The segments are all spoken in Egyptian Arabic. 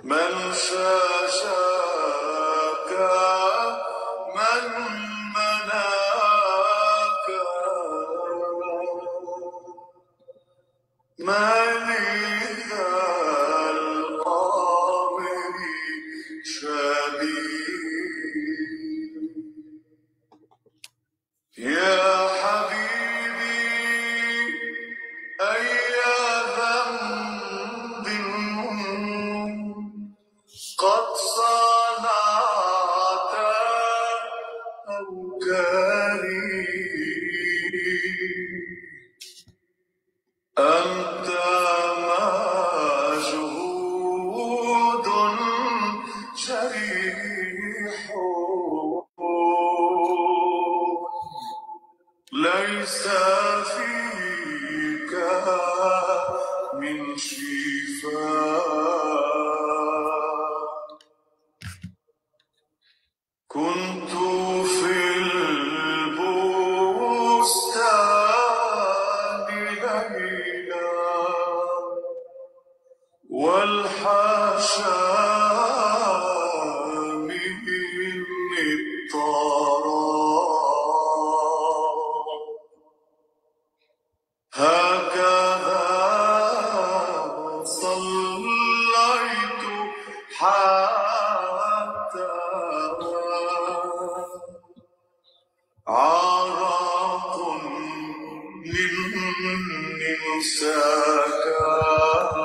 من شاشاك من مناك ما لذا القامر شبيه يا حبيبي أي ذنب قد صنعت أو كريم أنت مشهود جريح ليس فيك من شفاء كنت في البستان ليلا والحاشا مني الطراب هكذا صليت حتى عرق مني انساك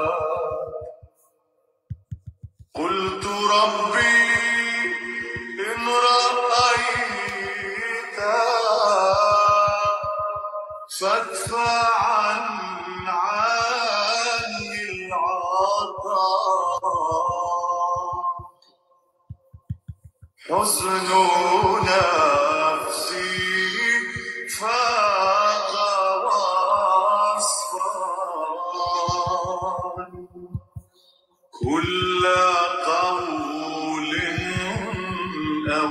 قلت ربي إن رأيت فادفع عني العطاء حزن نفسي فاق وصفا كل قول أو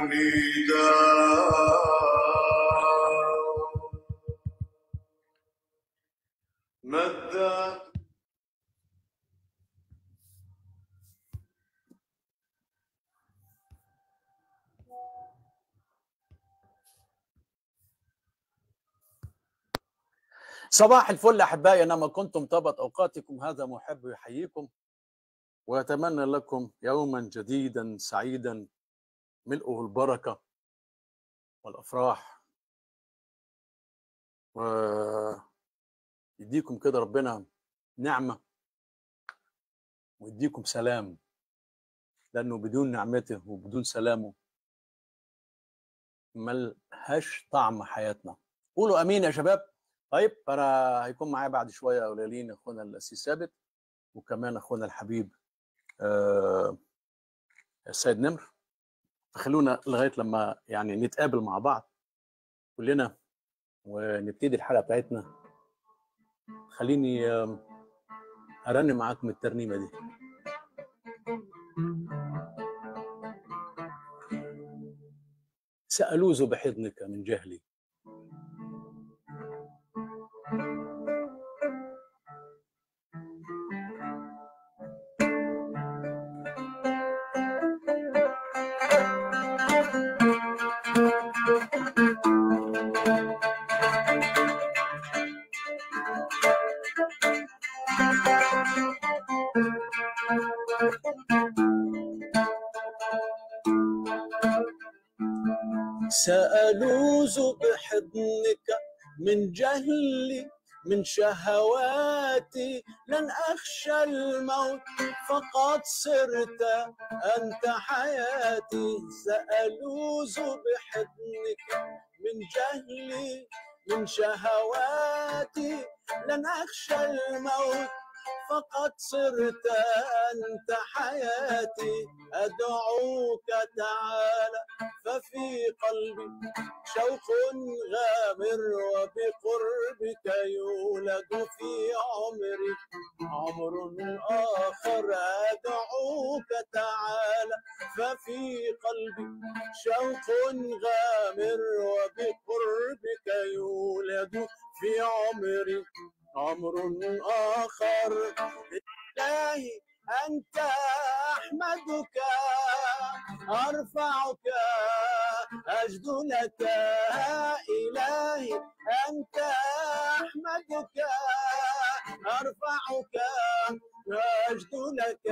نداء مد صباح الفل احبائي اينما كنتم طابت اوقاتكم هذا محب يحييكم ويتمنى لكم يوما جديدا سعيدا ملؤه البركه والافراح ويديكم كده ربنا نعمه ويديكم سلام لانه بدون نعمته وبدون سلامه ملهاش طعم حياتنا قولوا امين يا شباب طيب انا هيكون معايا بعد شويه قليلين اخونا الاسيس ثابت وكمان اخونا الحبيب آه السيد نمر فخلونا لغايه لما يعني نتقابل مع بعض كلنا ونبتدي الحلقه بتاعتنا خليني آه، ارنم معاكم الترنيمه دي سألوذ بحضنك من جهلي سألوذ بحضنك من جهلي من شهواتي لن أخشى الموت فقد صرت أنت حياتي سألوذ بحضنك من جهلي من شهواتي لن أخشى الموت فقد صرت أنت حياتي أدعوك تعالى ففي قلبي شوق غامر وبقربك يولد في عمري عمر آخر أدعوك تعالى ففي قلبي شوق غامر وبقربك يولد في عمري عمر آخر إلهي أنت أحمدك أرفعك أجد لك إلهي أنت أحمدك أرفعك أجد لك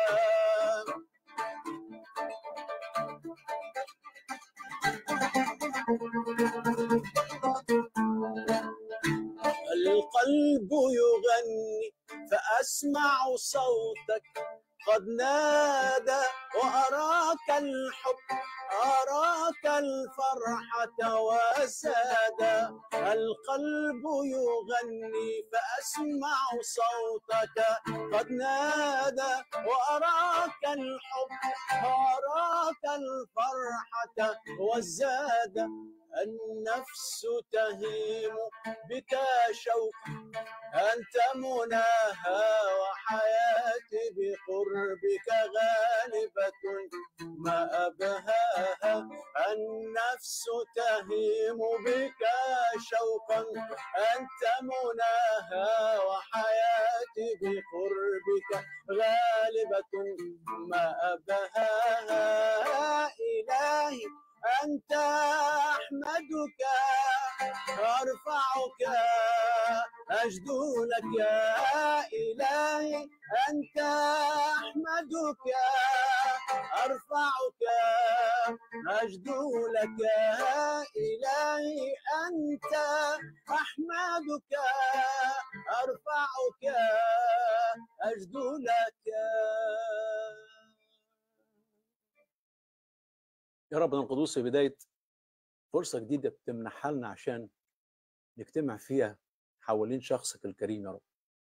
القلب يغني فأسمع صوتك قد نادى وأراك الحب أراك الفرحة وسادة القلب يغني فأسمع صوتك قد نادى وأراك الحب أراك الفرحة والزاد النفس تهيم بك شوق أنت مناها وحياتي بقربك غالبة ما أبهاها النفس تهيم بك شوقا أنت مناها وحياتي بقربك غالبة ما أبهاها إلهي أنت أحمدك أرفعك أجد لك يا إلهي أنت أحمدك أرفعك أجد لك يا إلهي أنت أحمدك أرفعك أجد لك يا رب القدوس في بداية فرصة جديدة بتمنحها لنا عشان نجتمع فيها حوالين شخصك الكريم يا رب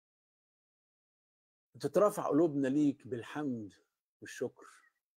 وتترافع قلوبنا ليك بالحمد والشكر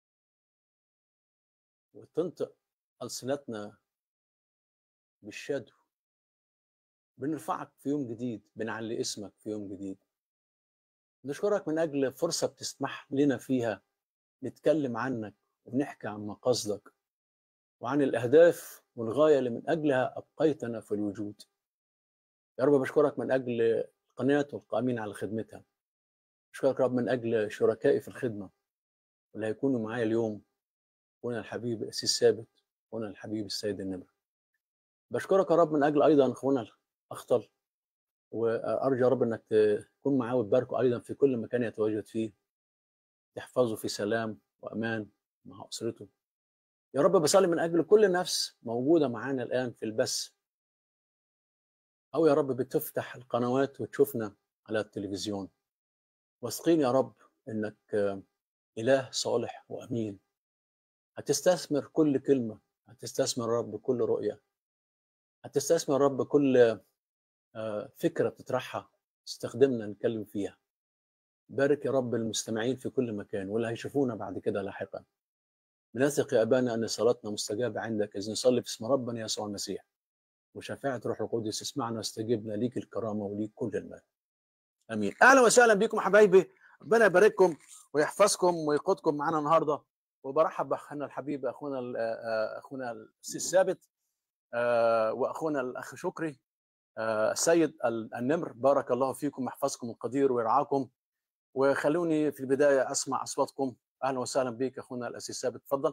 وتنطق ألسنتنا بالشدو بنرفعك في يوم جديد بنعلي اسمك في يوم جديد نشكرك من أجل فرصة بتسمح لنا فيها نتكلم عنك ونحكي عن مقاصدك وعن الأهداف والغاية اللي من أجلها أبقيتنا في الوجود يا رب بشكرك من أجل القناة والقائمين على خدمتها بشكرك رب من أجل شركائي في الخدمة واللي هيكونوا معايا اليوم هنا الحبيب الأسيس ثابت هنا الحبيب السيد النمر بشكرك يا رب من أجل أيضا أخونا الأخطل وأرجو يا رب أنك تكون معاه وتباركه أيضا في كل مكان يتواجد فيه تحفظه في سلام وأمان مع أسرته يا رب بصلي من اجل كل نفس موجوده معانا الان في البث او يا رب بتفتح القنوات وتشوفنا على التلفزيون واثقين يا رب انك اله صالح وامين هتستثمر كل كلمه هتستثمر يا رب كل رؤيه هتستثمر يا رب كل فكره بتطرحها تستخدمنا نتكلم فيها بارك يا رب المستمعين في كل مكان واللي هيشوفونا بعد كده لاحقا بنثق يا ابانا ان صلاتنا مستجابه عندك اذ نصلي في اسم ربنا يسوع المسيح وشفاعه روح القدس اسمعنا واستجبنا ليك الكرامه وليك كل المال. امين. اهلا وسهلا بكم حبايبي ربنا يبارككم ويحفظكم ويقودكم معنا النهارده وبرحب باخونا الحبيب اخونا اخونا السيس ثابت واخونا الاخ شكري السيد النمر بارك الله فيكم ويحفظكم القدير ويرعاكم وخلوني في البدايه اسمع اصواتكم اهلا وسهلا بك اخونا الاسيس ثابت اتفضل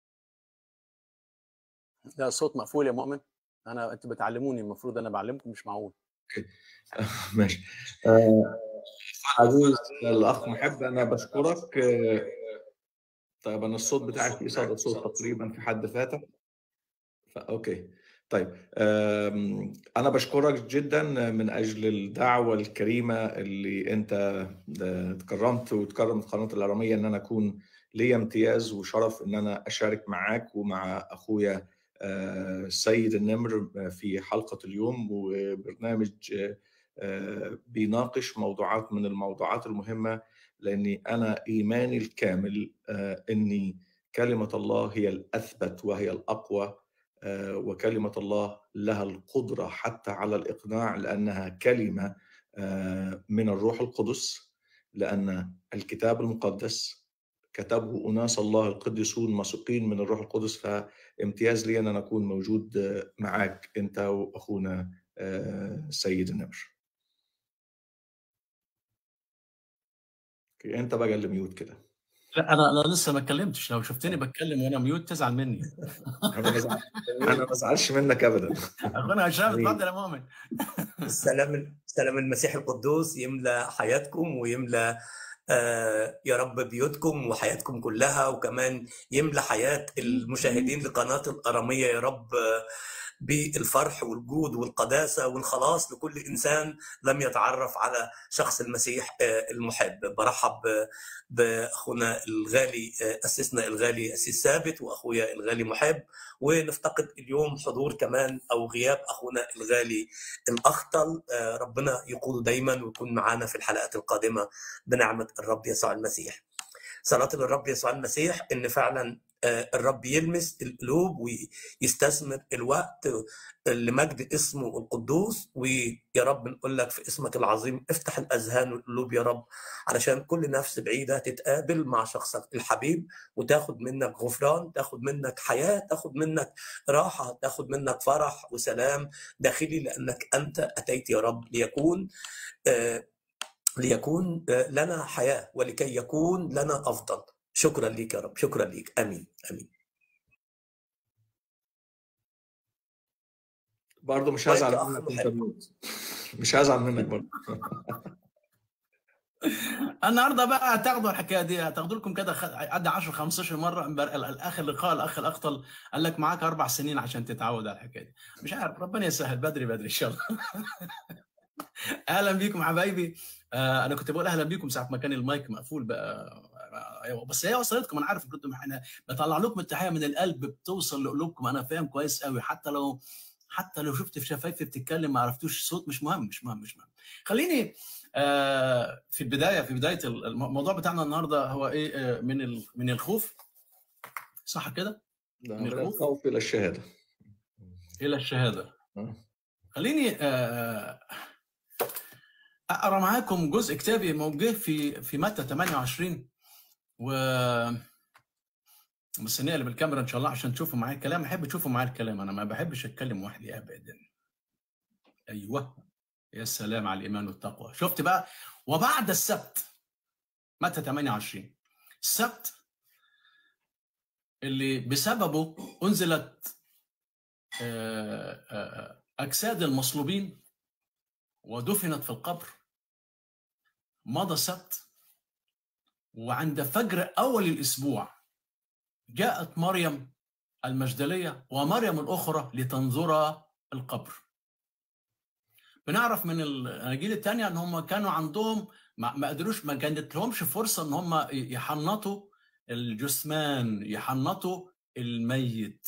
ده صوت مقفول يا مؤمن انا انتوا بتعلموني المفروض انا بعلمكم مش معقول ماشي آه عزيز الاخ محب انا بشكرك آه طيب انا الصوت بتاعك في صدى صوت تقريبا في حد فاتح اوكي طيب أنا بشكرك جدا من أجل الدعوة الكريمة اللي أنت تكرمت وتكرمت قناة الأرامية إن أنا أكون ليا امتياز وشرف إن أنا أشارك معاك ومع أخويا السيد النمر في حلقة اليوم وبرنامج بيناقش موضوعات من الموضوعات المهمة لأني أنا إيماني الكامل أني كلمة الله هي الأثبت وهي الأقوى وكلمة الله لها القدرة حتى على الإقناع لأنها كلمة من الروح القدس لأن الكتاب المقدس كتبه أناس الله القديسون مسوقين من الروح القدس فامتياز لي أن أنا أكون موجود معك أنت وأخونا سيد النمر أنت بقى اللي ميوت كده لا انا انا لسه ما اتكلمتش لو شفتني بتكلم وانا ميوت تزعل مني انا ما زعل- انا ما ازعلش منك ابدا اخونا هشام حبيبي. اتفضل يا مؤمن سلام سلام المسيح القدوس يملى حياتكم ويملى آه يا رب بيوتكم وحياتكم كلها وكمان يملى حياة المشاهدين لقناة الأرامية يا رب آه، بالفرح والجود والقداسة والخلاص لكل إنسان لم يتعرف على شخص المسيح آه، المحب برحب آه، بأخونا الغالي آه، أسسنا الغالي أسيس ثابت وأخويا الغالي محب ونفتقد اليوم حضور كمان أو غياب أخونا الغالي الأخطل آه، ربنا يقوده دايما ويكون معانا في الحلقات القادمة بنعمة الرب يسوع المسيح صلاة للرب يسوع المسيح إن فعلا آه، الرب يلمس القلوب ويستثمر الوقت لمجد اسمه القدوس ويا رب نقول لك في اسمك العظيم افتح الأذهان والقلوب يا رب علشان كل نفس بعيدة تتقابل مع شخصك الحبيب وتاخد منك غفران تاخد منك حياة تاخد منك راحة تاخد منك فرح وسلام داخلي لأنك أنت أتيت يا رب ليكون آه، ليكون آه، لنا حياة ولكي يكون لنا أفضل شكرا ليك يا رب شكرا ليك أمين أمين برضه مش وأنت هزعل أخ منك محب. انت موت مش هزعل منك برضه النهارده بقى هتاخدوا الحكايه دي هتاخدوا لكم كده خ- عدى 10 15 مره امبارح ال- الاخر لقاء الاخ الاخطل قال لك معاك اربع سنين عشان تتعود على الحكايه دي مش عارف ربنا يسهل بدري بدري ان شاء الله اهلا بيكم حبايبي آه انا كنت بقول اهلا بيكم ساعه ما كان المايك مقفول بقى ايوه بس هي وصلتكم انا عارف كنتم احنا بطلع لكم التحيه من القلب بتوصل لقلوبكم انا فاهم كويس قوي حتى لو حتى لو شفت في شفايفي بتتكلم ما عرفتوش صوت مش مهم مش مهم مش مهم خليني آه، في البدايه في بدايه الم- الموضوع بتاعنا النهارده هو ايه آه، من ال- من الخوف صح كده ده من من الخوف؟ الخوف الى الشهاده الى الشهاده آه. خليني آه، اقرا معاكم جزء كتابي موجود في في متى 28 و مستنيه اللي بالكاميرا ان شاء الله عشان تشوفوا معايا الكلام احب تشوفوا معايا الكلام انا ما بحبش اتكلم وحدي ابدا ايوه يا سلام على الايمان والتقوى شفت بقى وبعد السبت متى 28 السبت اللي بسببه انزلت آه، آه، اجساد المصلوبين ودفنت في القبر مضى السبت وعند فجر اول الاسبوع جاءت مريم المجدليه ومريم الاخرى لتنظر القبر بنعرف من الاناجيل الثانيه ان هم كانوا عندهم ما ما قدروش ما كانت لهمش فرصه ان هم يحنطوا الجثمان يحنطوا الميت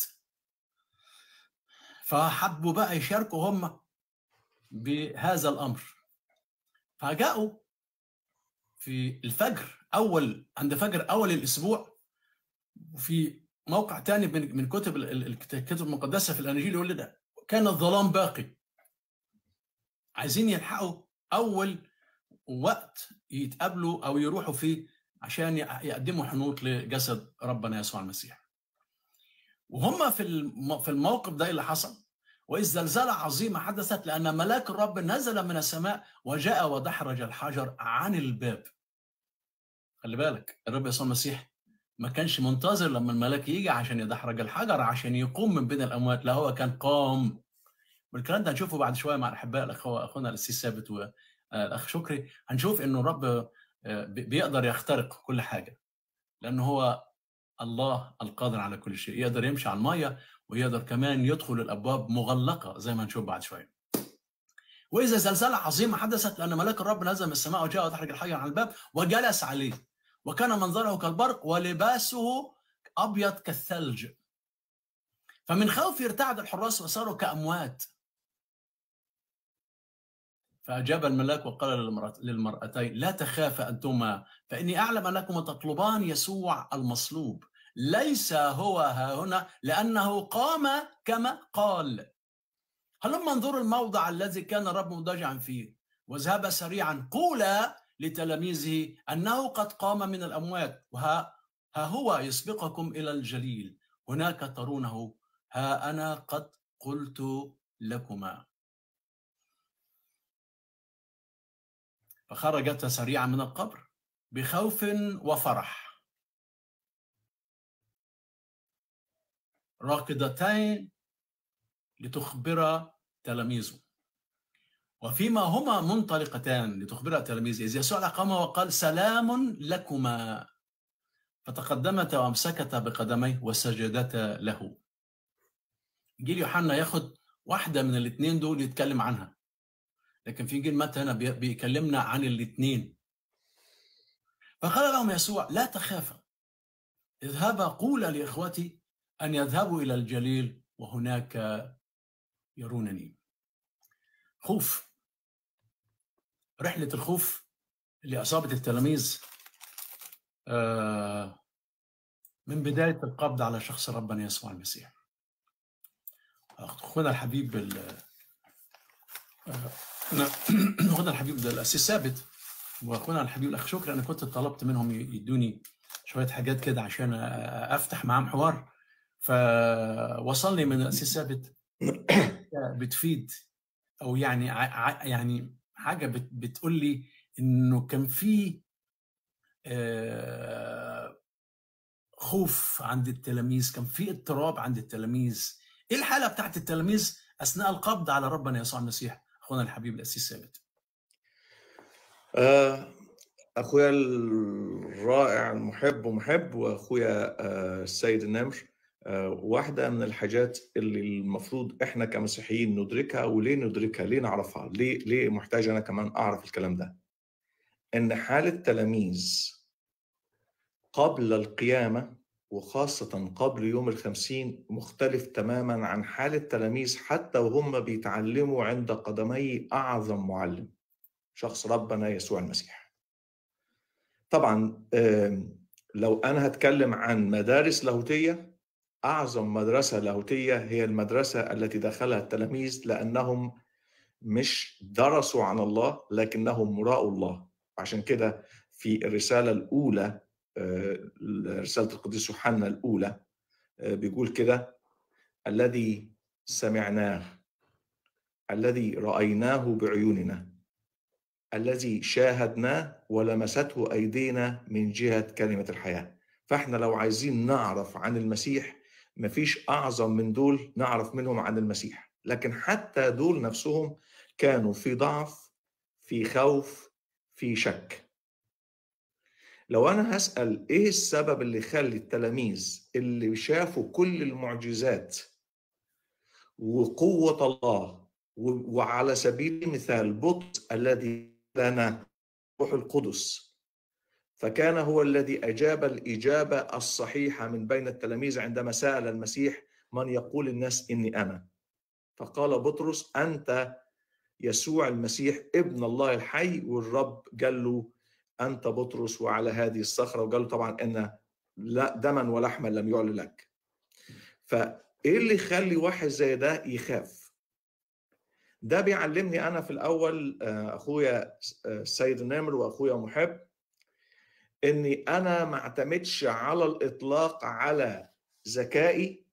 فحبوا بقى يشاركوا هم بهذا الامر فجاءوا في الفجر اول عند فجر اول الاسبوع وفي موقع تاني من من كتب ال- ال- الكتب المقدسه في الاناجيل يقول لنا كان الظلام باقي عايزين يلحقوا اول وقت يتقابلوا او يروحوا فيه عشان ي- يقدموا حنوط لجسد ربنا يسوع المسيح وهم في الم- في الموقف ده اللي حصل واذ زلزله عظيمه حدثت لان ملاك الرب نزل من السماء وجاء ودحرج الحجر عن الباب خلي بالك الرب يسوع المسيح ما كانش منتظر لما الملاك يجي عشان يدحرج الحجر عشان يقوم من بين الاموات لا هو كان قام والكلام ده هنشوفه بعد شويه مع الاحباء الاخوه اخونا السيس ثابت والاخ شكري هنشوف انه الرب آه، بي- بيقدر يخترق كل حاجه لانه هو الله القادر على كل شيء يقدر يمشي على الميه ويقدر كمان يدخل الابواب مغلقه زي ما هنشوف بعد شويه واذا زلزله عظيمه حدثت لان ملاك الرب نزل من السماء وجاء ودحرج الحجر على الباب وجلس عليه وكان منظره كالبرق ولباسه ابيض كالثلج فمن خوف ارتعد الحراس وصاروا كاموات فأجاب الملاك وقال للمرأة- للمرأتين لا تخافا أنتما فإني أعلم أنكما تطلبان يسوع المصلوب ليس هو ها هنا لأنه قام كما قال هلما انظروا الموضع الذي كان الرب مضجعا فيه واذهبا سريعا قولا لتلاميذه أنه قد قام من الأموات وها ها هو يسبقكم إلى الجليل هناك ترونه ها أنا قد قلت لكما فخرجتا سريعا من القبر بخوف وفرح راكضتين لتخبر تلاميذه وفيما هما منطلقتان لتخبر تلاميذه إذ يسوع لقاهما وقال سلام لكما فتقدمتا وامسكتا بقدميه وسجدتا له انجيل يوحنا ياخد واحده من الاثنين دول يتكلم عنها لكن في انجيل متى هنا بي- بيكلمنا عن الاثنين فقال لهم يسوع لا تخافا اذهبا قولا لاخوتي ان يذهبوا الى الجليل وهناك يرونني خوف رحله الخوف اللي اصابت التلاميذ آه، من بدايه القبض على شخص ربنا يسوع المسيح اخونا الحبيب ال- آه، اخونا الحبيب ده الاسيس ثابت واخونا الحبيب الاخ شكري انا كنت طلبت منهم يدوني شويه حاجات كده عشان افتح معاهم حوار فوصلني من الاسيس ثابت بتفيد او يعني ع- ع- يعني حاجه بت بتقول لي انه كان في آه، خوف عند التلاميذ كان في اضطراب عند التلاميذ ايه الحاله بتاعت التلاميذ اثناء القبض على ربنا يسوع المسيح اخونا الحبيب الاسيس ثابت آه، اخويا الرائع المحب ومحب واخويا آه، السيد النمر آه، واحده من الحاجات اللي المفروض احنا كمسيحيين ندركها وليه ندركها ليه نعرفها ليه ليه محتاج انا كمان اعرف الكلام ده ان حال التلاميذ قبل القيامه وخاصة قبل يوم الخمسين مختلف تماما عن حال التلاميذ حتى وهم بيتعلموا عند قدمي أعظم معلم شخص ربنا يسوع المسيح طبعا آم، لو انا هتكلم عن مدارس لاهوتيه اعظم مدرسه لاهوتيه هي المدرسه التي دخلها التلاميذ لانهم مش درسوا عن الله لكنهم راوا الله عشان كده في الرساله الاولى آه، رساله القديس يوحنا الاولى آه، بيقول كده الذي سمعناه الذي رايناه بعيوننا الذي شاهدناه ولمسته ايدينا من جهه كلمه الحياه فاحنا لو عايزين نعرف عن المسيح مفيش اعظم من دول نعرف منهم عن المسيح لكن حتى دول نفسهم كانوا في ضعف في خوف في شك لو انا هسال ايه السبب اللي يخلي التلاميذ اللي شافوا كل المعجزات وقوه الله و- وعلى سبيل المثال بطرس الذي لنا روح القدس فكان هو الذي اجاب الاجابه الصحيحه من بين التلاميذ عندما سال المسيح من يقول الناس اني انا فقال بطرس انت يسوع المسيح ابن الله الحي والرب قال له انت بطرس وعلى هذه الصخره وقال له طبعا ان لا دما ولحما لم يعل لك فايه اللي يخلي واحد زي ده يخاف ده بيعلمني انا في الاول آه، اخويا آه، السيد النمر واخويا محب اني انا ما اعتمدش على الاطلاق على ذكائي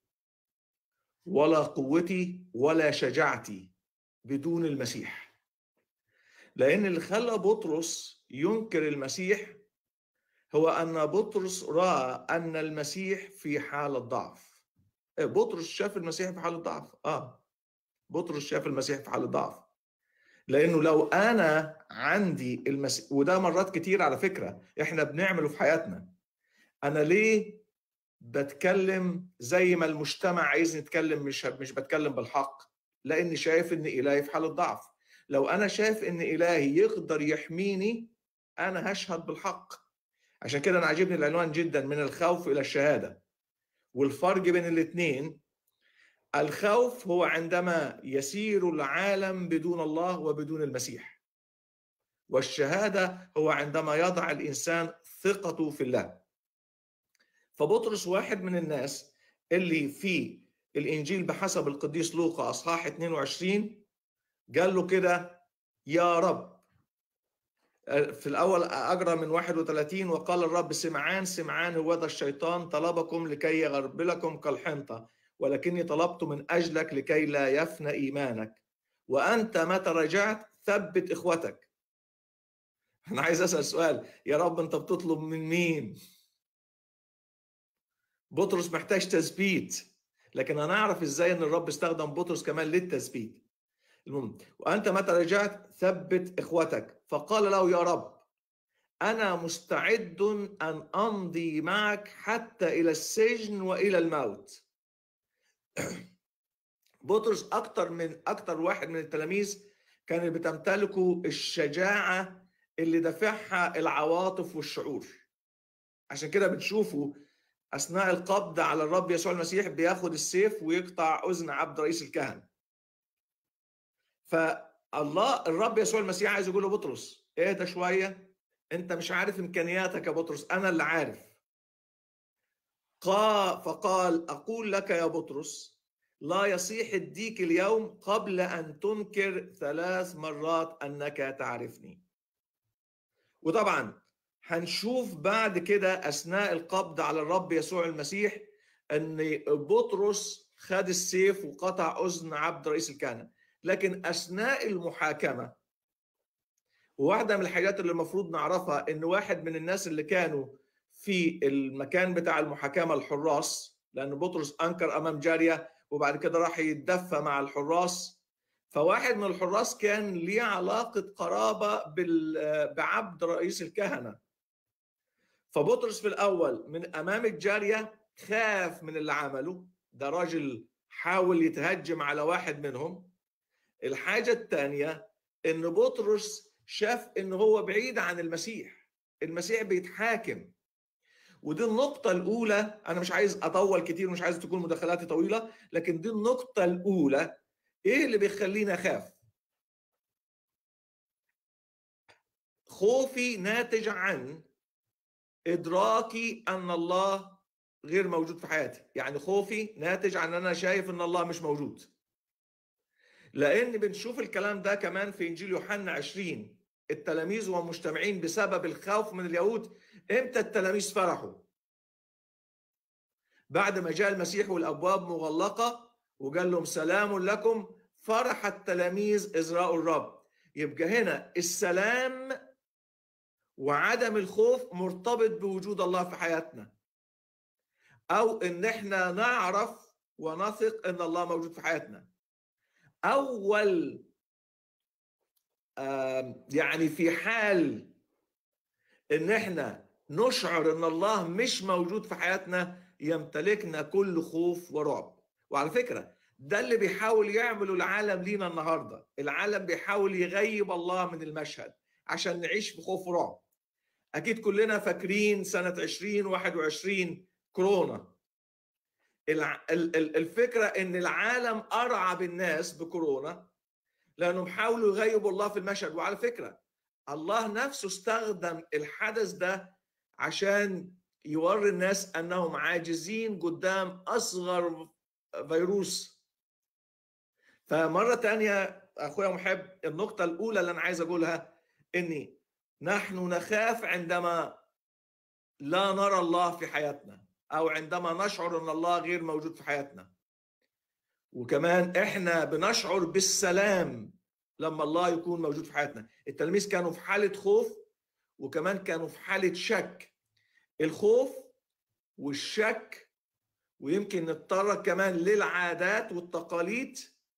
ولا قوتي ولا شجاعتي بدون المسيح لان اللي خلى بطرس ينكر المسيح هو ان بطرس راى ان المسيح في حاله ضعف إيه، بطرس شاف المسيح في حاله ضعف اه بطرس شاف المسيح في حاله ضعف لانه لو انا عندي المسيح وده مرات كتير على فكره احنا بنعمله في حياتنا انا ليه بتكلم زي ما المجتمع عايزني اتكلم مش مش بتكلم بالحق لاني شايف ان الهي في حاله ضعف لو انا شايف ان الهي يقدر يحميني انا هشهد بالحق عشان كده انا عاجبني العنوان جدا من الخوف الى الشهاده والفرق بين الاثنين الخوف هو عندما يسير العالم بدون الله وبدون المسيح والشهاده هو عندما يضع الانسان ثقته في الله فبطرس واحد من الناس اللي في الانجيل بحسب القديس لوقا اصحاح 22 قال له كده يا رب في الاول اجرى من 31 وقال الرب سمعان سمعان هو ذا الشيطان طلبكم لكي يغربلكم كالحنطه ولكني طلبت من اجلك لكي لا يفنى ايمانك وانت متى رجعت ثبت اخوتك انا عايز اسال سؤال يا رب انت بتطلب من مين بطرس محتاج تثبيت لكن هنعرف ازاي ان الرب استخدم بطرس كمان للتثبيت المهم وانت متى رجعت ثبت اخوتك فقال له يا رب انا مستعد ان امضي معك حتى الى السجن والى الموت بطرس اكتر من اكتر واحد من التلاميذ كانت بتمتلكه الشجاعه اللي دافعها العواطف والشعور عشان كده بتشوفوا اثناء القبض على الرب يسوع المسيح بياخد السيف ويقطع اذن عبد رئيس الكهنه فالله الرب يسوع المسيح عايز يقول له بطرس اهدى شويه انت مش عارف امكانياتك يا بطرس انا اللي عارف قال فقال اقول لك يا بطرس لا يصيح الديك اليوم قبل ان تنكر ثلاث مرات انك تعرفني وطبعا هنشوف بعد كده اثناء القبض على الرب يسوع المسيح ان بطرس خد السيف وقطع اذن عبد رئيس الكهنه لكن اثناء المحاكمه وواحده من الحاجات اللي المفروض نعرفها ان واحد من الناس اللي كانوا في المكان بتاع المحاكمه الحراس لان بطرس انكر امام جاريه وبعد كده راح يتدفى مع الحراس فواحد من الحراس كان ليه علاقه قرابه بال- بعبد رئيس الكهنه فبطرس في الاول من امام الجاريه خاف من اللي عمله ده راجل حاول يتهجم على واحد منهم الحاجه الثانيه ان بطرس شاف ان هو بعيد عن المسيح المسيح بيتحاكم ودي النقطة الأولى أنا مش عايز أطول كتير مش عايز تكون مداخلاتي طويلة لكن دي النقطة الأولى إيه اللي بيخليني أخاف؟ خوفي ناتج عن إدراكي أن الله غير موجود في حياتي يعني خوفي ناتج عن أن أنا شايف أن الله مش موجود لأن بنشوف الكلام ده كمان في إنجيل يوحنا 20 التلاميذ وهم مجتمعين بسبب الخوف من اليهود امتى التلاميذ فرحوا بعد ما جاء المسيح والابواب مغلقه وقال لهم سلام لكم فرح التلاميذ اذ راوا الرب يبقى هنا السلام وعدم الخوف مرتبط بوجود الله في حياتنا او ان احنا نعرف ونثق ان الله موجود في حياتنا اول آم، يعني في حال ان احنا نشعر ان الله مش موجود في حياتنا يمتلكنا كل خوف ورعب وعلى فكره ده اللي بيحاول يعمله العالم لينا النهارده العالم بيحاول يغيب الله من المشهد عشان نعيش في خوف ورعب اكيد كلنا فاكرين سنه 2021 كورونا الع- ال- ال- الفكره ان العالم ارعب الناس بكورونا لانهم حاولوا يغيبوا الله في المشهد وعلى فكره الله نفسه استخدم الحدث ده عشان يوري الناس انهم عاجزين قدام اصغر فيروس فمره تانية اخويا محب النقطه الاولى اللي انا عايز اقولها اني نحن نخاف عندما لا نرى الله في حياتنا او عندما نشعر ان الله غير موجود في حياتنا وكمان احنا بنشعر بالسلام لما الله يكون موجود في حياتنا التلاميذ كانوا في حالة خوف وكمان كانوا في حالة شك الخوف والشك ويمكن نتطرق كمان للعادات والتقاليد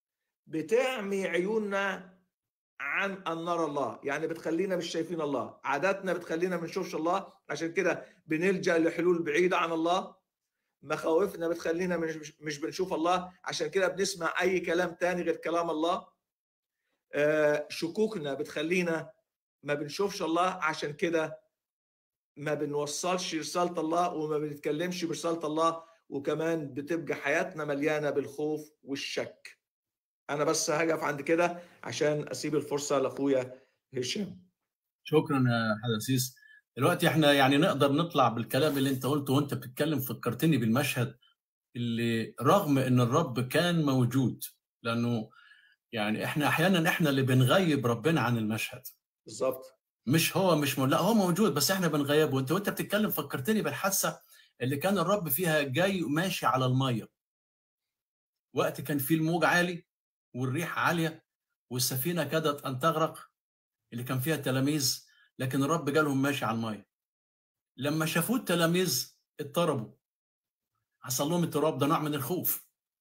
بتعمي عيوننا عن ان نرى الله يعني بتخلينا مش شايفين الله عاداتنا بتخلينا ما نشوفش الله عشان كده بنلجا لحلول بعيده عن الله مخاوفنا بتخلينا مش مش- مش بنشوف الله عشان كده بنسمع اي كلام تاني غير كلام الله آه، شكوكنا بتخلينا ما بنشوفش الله عشان كده ما بنوصلش رسالة الله وما بنتكلمش برسالة الله وكمان بتبقى حياتنا مليانة بالخوف والشك أنا بس هقف عند كده عشان أسيب الفرصة لأخويا هشام شكرا يا حدثيس دلوقتي احنا يعني نقدر نطلع بالكلام اللي انت قلته وانت بتتكلم فكرتني بالمشهد اللي رغم ان الرب كان موجود لانه يعني احنا احيانا احنا اللي بنغيب ربنا عن المشهد بالظبط مش هو مش مو... لا هو موجود بس احنا بنغيبه وانت وانت بتتكلم فكرتني بالحادثه اللي كان الرب فيها جاي وماشي على الميه وقت كان فيه الموج عالي والريح عاليه والسفينه كادت ان تغرق اللي كان فيها تلاميذ لكن الرب جالهم ماشي على الميه لما شافوه التلاميذ اضطربوا حصل لهم اضطراب ده نوع من الخوف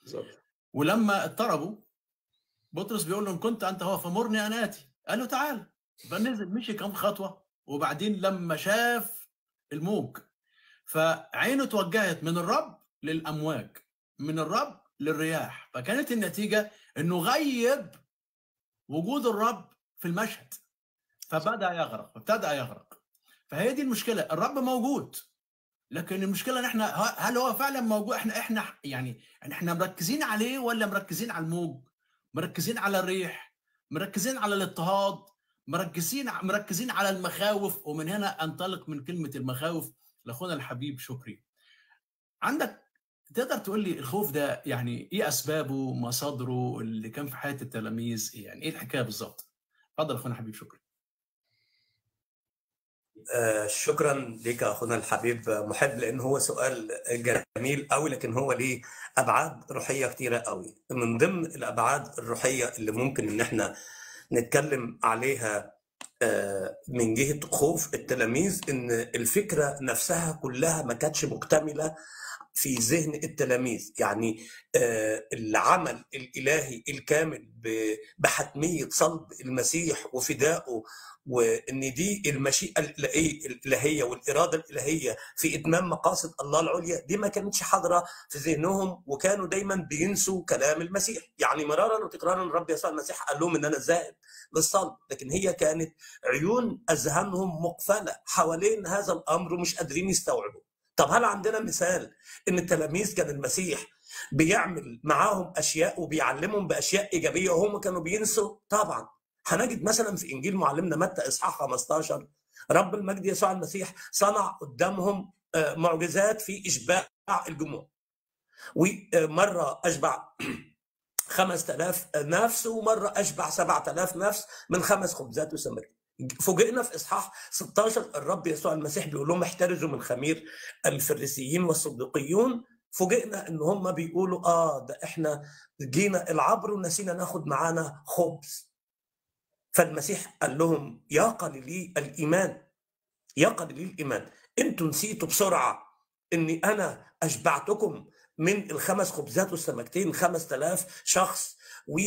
بالظبط ولما اضطربوا بطرس بيقول له ان كنت انت هو فمرني انا اتي قال له تعال فنزل مشي كم خطوه وبعدين لما شاف الموج فعينه توجهت من الرب للامواج من الرب للرياح فكانت النتيجه انه غيب وجود الرب في المشهد فبدا يغرق فابتدى يغرق فهي دي المشكله الرب موجود لكن المشكله ان احنا هل هو فعلا موجود احنا احنا يعني احنا مركزين عليه ولا مركزين على الموج مركزين على الريح مركزين على الاضطهاد مركزين مركزين على المخاوف ومن هنا انطلق من كلمه المخاوف لاخونا الحبيب شكري عندك تقدر تقول لي الخوف ده يعني ايه اسبابه مصادره اللي كان في حياه التلاميذ يعني ايه الحكايه بالظبط اتفضل اخونا حبيب شكري آه، شكرا لك اخونا الحبيب محب لان هو سؤال جميل قوي لكن هو ليه ابعاد روحيه كتيره قوي من ضمن الابعاد الروحيه اللي ممكن ان احنا نتكلم عليها آه، من جهه خوف التلاميذ ان الفكره نفسها كلها ما كانتش مكتمله في ذهن التلاميذ يعني آه، العمل الالهي الكامل ب- بحتميه صلب المسيح وفدائه وان دي المشيئه الالهيه الالهيه والاراده الالهيه في اتمام مقاصد الله العليا دي ما كانتش حاضره في ذهنهم وكانوا دايما بينسوا كلام المسيح يعني مرارا وتكرارا الرب يسوع المسيح قال لهم ان انا ذاهب للصلب لكن هي كانت عيون اذهانهم مقفله حوالين هذا الامر ومش قادرين يستوعبوا طب هل عندنا مثال ان التلاميذ كان المسيح بيعمل معاهم اشياء وبيعلمهم باشياء ايجابيه وهم كانوا بينسوا طبعا هنجد مثلا في انجيل معلمنا متى اصحاح 15 رب المجد يسوع المسيح صنع قدامهم آه، معجزات في اشباع الجموع ومره اشبع 5000 نفس ومره اشبع 7000 نفس من خمس خبزات وسمك فوجئنا في اصحاح 16 الرب يسوع المسيح بيقول لهم احترزوا من خمير الفريسيين والصديقيون فوجئنا ان هم بيقولوا اه ده احنا جينا العبر ونسينا ناخد معانا خبز فالمسيح قال لهم يا قليلي الايمان يا قليلي الايمان انتوا نسيتوا بسرعه اني انا اشبعتكم من الخمس خبزات والسمكتين 5000 شخص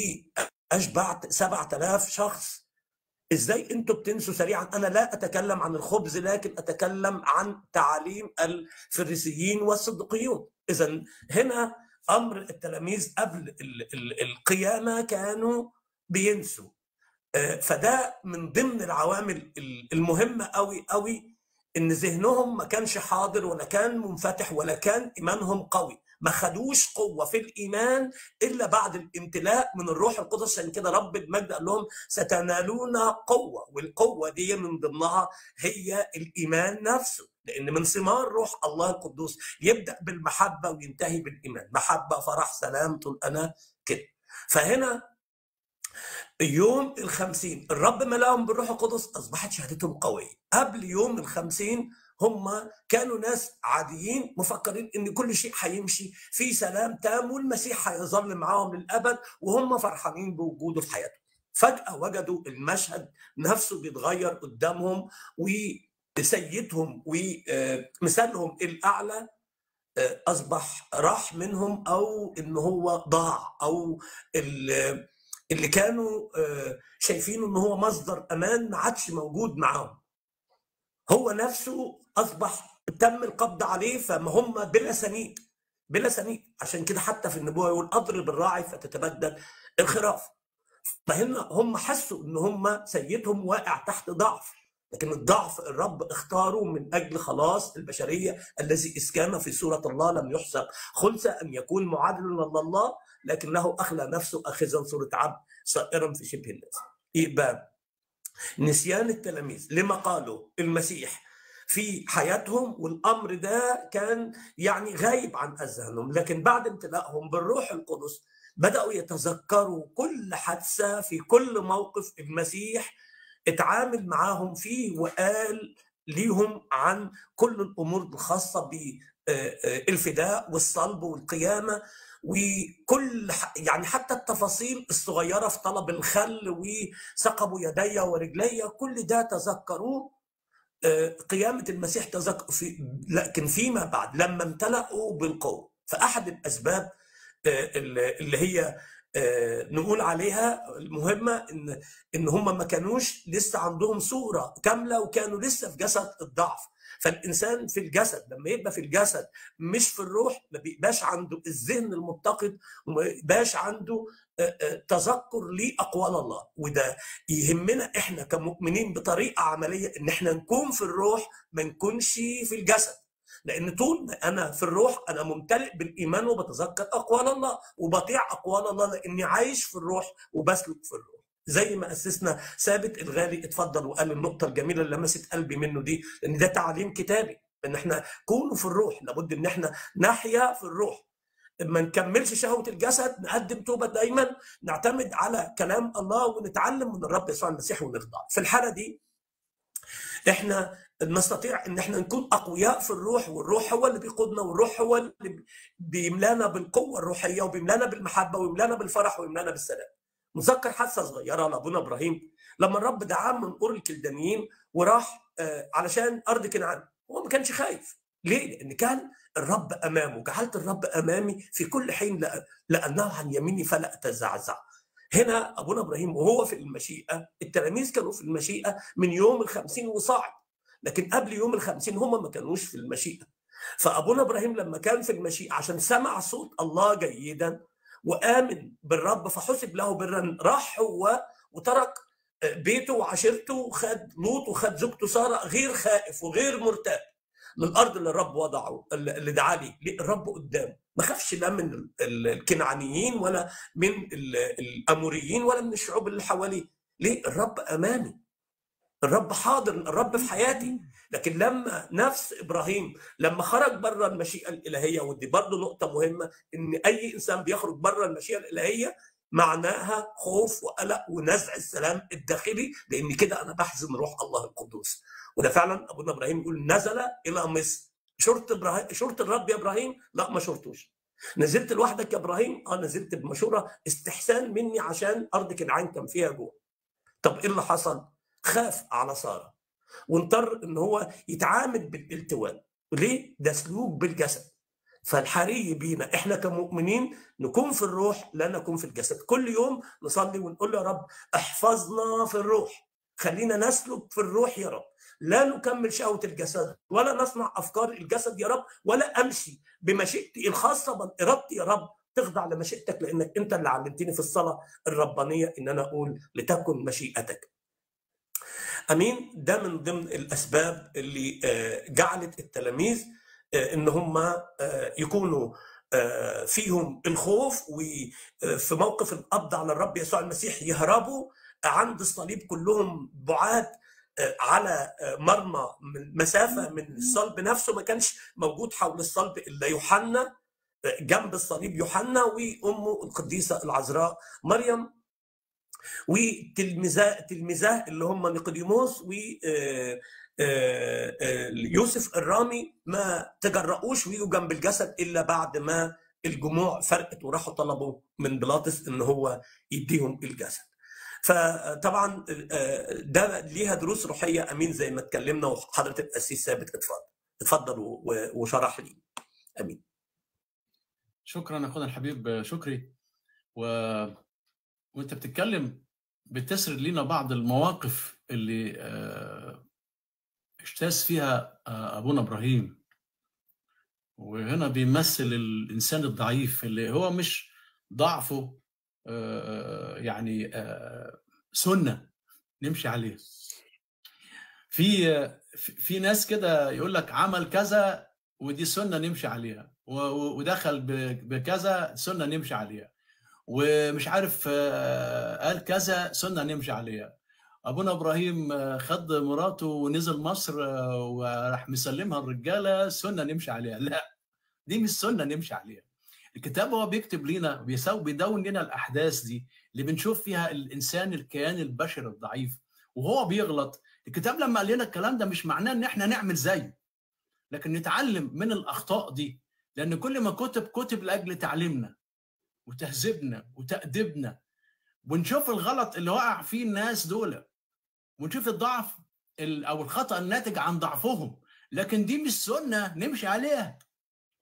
واشبعت 7000 شخص ازاي انتوا بتنسوا سريعا انا لا اتكلم عن الخبز لكن اتكلم عن تعاليم الفريسيين والصدقيون اذا هنا امر التلاميذ قبل ال- ال- القيامه كانوا بينسوا آه، فده من ضمن العوامل ال- المهمه قوي قوي ان ذهنهم ما كانش حاضر ولا كان منفتح ولا كان ايمانهم قوي ما خدوش قوه في الايمان الا بعد الامتلاء من الروح القدس عشان كده رب المجد قال لهم ستنالون قوه والقوه دي من ضمنها هي الايمان نفسه لان من ثمار روح الله القدوس يبدا بالمحبه وينتهي بالايمان محبه فرح سلام طول انا كده فهنا يوم الخمسين الرب ملاهم بالروح القدس أصبحت شهادتهم قوية قبل يوم الخمسين هم كانوا ناس عاديين مفكرين ان كل شيء هيمشي في سلام تام والمسيح هيظل معاهم للابد وهم فرحانين بوجوده في حياتهم فجاه وجدوا المشهد نفسه بيتغير قدامهم وسيدهم ومثالهم الاعلى آه، اصبح راح منهم او ان هو ضاع او ال- اللي كانوا آه، شايفينه ان هو مصدر امان ما عادش موجود معاهم هو نفسه اصبح تم القبض عليه فما هم بلا سنيد بلا سنيد عشان كده حتى في النبوه يقول اضرب الراعي فتتبدل الخراف فهنا هم حسوا ان هم سيدهم واقع تحت ضعف لكن الضعف الرب اختاره من اجل خلاص البشريه الذي اذ كان في صوره الله لم يحسب خلصه ان يكون معادلا لله لكنه اخلى نفسه اخذا صوره عبد صائرا في شبه الناس يبقى نسيان التلاميذ لما قالوا المسيح في حياتهم والامر ده كان يعني غايب عن اذهانهم لكن بعد امتلائهم بالروح القدس بداوا يتذكروا كل حادثه في كل موقف المسيح اتعامل معاهم فيه وقال ليهم عن كل الامور الخاصه بالفداء والصلب والقيامه وكل ح- يعني حتى التفاصيل الصغيره في طلب الخل وثقبوا يدي ورجلي كل ده تذكروه آه، قيامه المسيح تذكر في لكن فيما بعد لما امتلأوا بالقوه فاحد الاسباب آه، اللي اللي هي آه، نقول عليها المهمه ان ان هم ما كانوش لسه عندهم صوره كامله وكانوا لسه في جسد الضعف فالانسان في الجسد لما يبقى في الجسد مش في الروح ما بيبقاش عنده الذهن المتقد وما بيبقاش عنده آه، آه، تذكر لاقوال الله وده يهمنا احنا كمؤمنين بطريقه عمليه ان احنا نكون في الروح ما نكونش في الجسد لان طول ما انا في الروح انا ممتلئ بالايمان وبتذكر اقوال الله وبطيع اقوال الله لاني عايش في الروح وبسلك في الروح زي ما اسسنا ثابت الغالي اتفضل وقال النقطه الجميله اللي لمست قلبي منه دي ان ده تعليم كتابي ان احنا كونوا في الروح لابد ان احنا نحيا في الروح ما نكملش شهوه الجسد نقدم توبه دايما نعتمد على كلام الله ونتعلم من الرب يسوع المسيح ونخضع في الحاله دي احنا نستطيع ان احنا نكون اقوياء في الروح والروح هو اللي بيقودنا والروح هو اللي بيملانا بالقوه الروحيه وبيملانا بالمحبه ويملانا بالفرح ويملانا بالسلام نذكر حادثه صغيره لابونا ابراهيم لما الرب دعاه من قرى الكلدانيين وراح آه، علشان ارض كنعان هو ما كانش خايف ليه؟ لان كان الرب امامه جعلت الرب امامي في كل حين لأ- لانه عن يميني فلا اتزعزع هنا ابونا ابراهيم وهو في المشيئه التلاميذ كانوا في المشيئه من يوم الخمسين وصاعد لكن قبل يوم الخمسين هم ما كانوش في المشيئه فابونا ابراهيم لما كان في المشيئه عشان سمع صوت الله جيدا وامن بالرب فحسب له برا راح هو وترك بيته وعشيرته وخد لوط وخد زوجته ساره غير خائف وغير مرتاب للارض اللي الرب وضعه اللي دعا لي ليه؟ الرب قدامه ما خافش لا من ال- ال- الكنعانيين ولا من ال- الاموريين ولا من الشعوب اللي حواليه ليه الرب امامي الرب حاضر الرب في حياتي لكن لما نفس ابراهيم لما خرج بره المشيئه الالهيه ودي برضه نقطه مهمه ان اي انسان بيخرج بره المشيئه الالهيه معناها خوف وقلق ونزع السلام الداخلي لان كده انا بحزن روح الله القدوس وده فعلا ابونا ابراهيم يقول نزل الى مصر شرط ابراهيم شرط الرب يا ابراهيم لا ما شرطوش نزلت لوحدك يا ابراهيم اه نزلت بمشوره استحسان مني عشان ارض كنعان كان فيها جوع طب ايه اللي حصل خاف على ساره واضطر ان هو يتعامل بالالتواء ليه ده سلوك بالجسد فالحري بينا احنا كمؤمنين نكون في الروح لا نكون في الجسد كل يوم نصلي ونقول يا رب احفظنا في الروح خلينا نسلك في الروح يا رب لا نكمل شهوة الجسد ولا نصنع أفكار الجسد يا رب ولا أمشي بمشيئتي الخاصة بل إرادتي يا رب تخضع لمشيئتك لأنك أنت اللي علمتني في الصلاة الربانية إن أنا أقول لتكن مشيئتك امين ده من ضمن الاسباب اللي آه، جعلت التلاميذ آه، ان هم آه، يكونوا آه، فيهم الخوف وفي موقف القبض على الرب يسوع المسيح يهربوا عند الصليب كلهم بعاد آه، على آه، مرمى من مسافه من الصلب نفسه ما كانش موجود حول الصلب الا يوحنا آه، جنب الصليب يوحنا وامه القديسه العذراء مريم وتلميذه تلميذه اللي هم نيقوديموس و آه، آه، آه، يوسف الرامي ما تجرؤوش ويجوا جنب الجسد الا بعد ما الجموع فرقت وراحوا طلبوا من بيلاطس ان هو يديهم الجسد. فطبعا آه، ده ليها دروس روحيه امين زي ما اتكلمنا وحضره القسيس ثابت اتفضل اتفضل و- و- وشرح لي امين. شكرا اخونا الحبيب شكري و... وانت بتتكلم بتسرد لنا بعض المواقف اللي آه، اجتاز فيها آه، ابونا ابراهيم وهنا بيمثل الانسان الضعيف اللي هو مش ضعفه آه، يعني آه، سنه نمشي عليه في في في ناس كده يقول لك عمل كذا ودي سنه نمشي عليها و- و- ودخل ب- بكذا سنه نمشي عليها ومش عارف آه، قال كذا سنه نمشي عليها ابونا ابراهيم آه، خد مراته ونزل مصر آه، وراح مسلمها الرجاله سنه نمشي عليها لا دي مش سنه نمشي عليها الكتاب هو بيكتب لنا بيساوي بيدون لنا الاحداث دي اللي بنشوف فيها الانسان الكيان البشري الضعيف وهو بيغلط الكتاب لما قال لنا الكلام ده مش معناه ان احنا نعمل زيه لكن نتعلم من الاخطاء دي لان كل ما كتب كتب لاجل تعليمنا وتهذيبنا وتأديبنا ونشوف الغلط اللي وقع فيه الناس دول ونشوف الضعف ال- او الخطأ الناتج عن ضعفهم لكن دي مش سنة نمشي عليها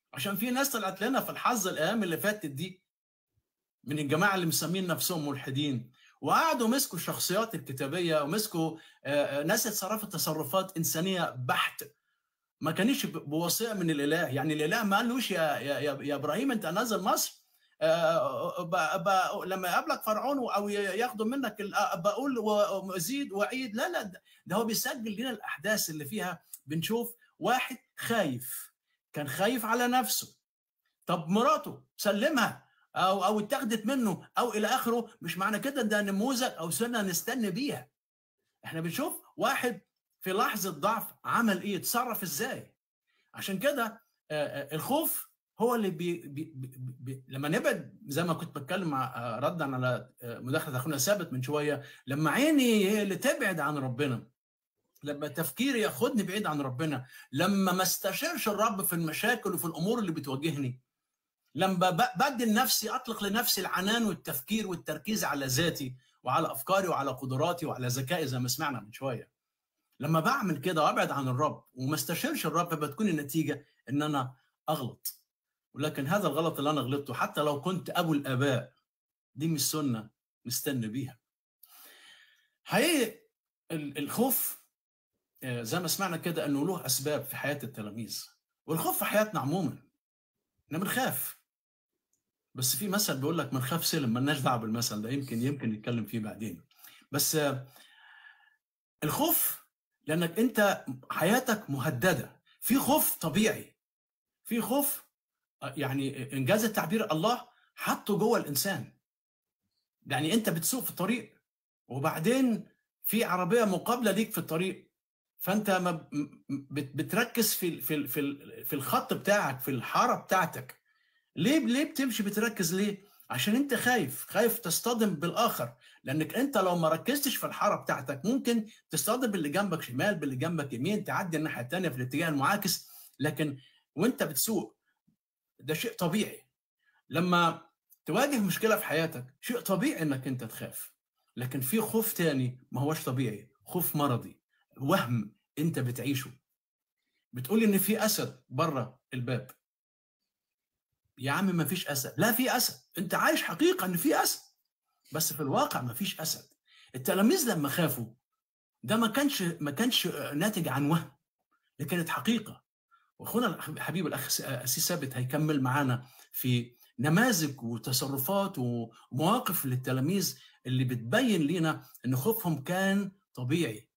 عشان في ناس طلعت لنا في الحظ الايام اللي فاتت دي من الجماعه اللي مسمين نفسهم ملحدين وقعدوا مسكوا الشخصيات الكتابيه ومسكوا آه، آه، ناس اتصرفت تصرفات انسانيه بحت ما كانش ب- بوصيه من الاله يعني الاله ما قالوش يا يا يا, يا ابراهيم انت نازل مصر آه، ب- ب- لما يقابلك فرعون او ي- ياخدوا منك ال- آه، بقول و- وازيد واعيد لا لا ده- ده هو بيسجل لنا الاحداث اللي فيها بنشوف واحد خايف كان خايف على نفسه طب مراته سلمها او او اتاخدت منه او الى اخره مش معنى كده ده نموذج او سنه نستنى بيها احنا بنشوف واحد في لحظه ضعف عمل ايه اتصرف ازاي عشان كده آه، آه، الخوف هو اللي بي بي بي بي لما نبعد زي ما كنت بتكلم مع آه، ردا على آه، مداخله اخونا ثابت من شويه لما عيني هي اللي تبعد عن ربنا لما تفكيري ياخدني بعيد عن ربنا لما ما استشيرش الرب في المشاكل وفي الامور اللي بتواجهني لما ب- بدي لنفسي اطلق لنفسي العنان والتفكير والتركيز على ذاتي وعلى افكاري وعلى قدراتي وعلى ذكائي زي ما سمعنا من شويه لما بعمل كده وابعد عن الرب وما استشيرش الرب بتكون النتيجه ان انا اغلط ولكن هذا الغلط اللي انا غلطته حتى لو كنت ابو الاباء دي مش سنه نستنى بيها حقيقي ال- الخوف آه، زي ما سمعنا كده انه له اسباب في حياه التلاميذ والخوف في حياتنا عموما احنا بنخاف بس في مثل بيقول لك من خاف سلم مالناش دعوه بالمثل ده يمكن يمكن نتكلم فيه بعدين بس آه، الخوف لانك انت حياتك مهدده في خوف طبيعي في خوف آه، يعني انجاز التعبير الله حطه جوه الانسان يعني انت بتسوق في الطريق وبعدين في عربيه مقابله ليك في الطريق فانت ما ب- م- بت- بتركز في ال- في ال- في ال- في الخط بتاعك في الحاره بتاعتك ليه ليه بتمشي بتركز ليه عشان انت خايف خايف تصطدم بالاخر لانك انت لو ما ركزتش في الحاره بتاعتك ممكن تصطدم باللي جنبك شمال باللي جنبك يمين تعدي الناحيه الثانيه في الاتجاه المعاكس لكن وانت بتسوق ده شيء طبيعي لما تواجه مشكله في حياتك شيء طبيعي انك انت تخاف لكن في خوف تاني ما هوش طبيعي خوف مرضي وهم انت بتعيشه بتقول ان في اسد بره الباب يا عم ما فيش اسد لا في اسد انت عايش حقيقه ان في اسد بس في الواقع ما فيش اسد التلاميذ لما خافوا ده ما كانش ما كانش ناتج عن وهم ده كانت حقيقه واخونا الحبيب الاخ اسيس ثابت هيكمل معانا في نماذج وتصرفات ومواقف للتلاميذ اللي بتبين لنا ان خوفهم كان طبيعي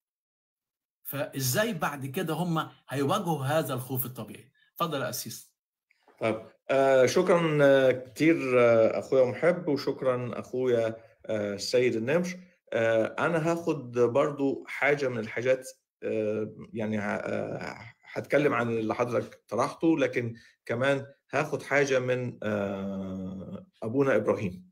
فازاي بعد كده هم هيواجهوا هذا الخوف الطبيعي اتفضل يا اسيس طيب آه شكرا آه كتير آه اخويا محب وشكرا اخويا آه السيد النمر آه انا هاخد برضو حاجه من الحاجات آه يعني ه- آه، هتكلم عن اللي حضرتك طرحته لكن كمان هاخد حاجه من آه ابونا ابراهيم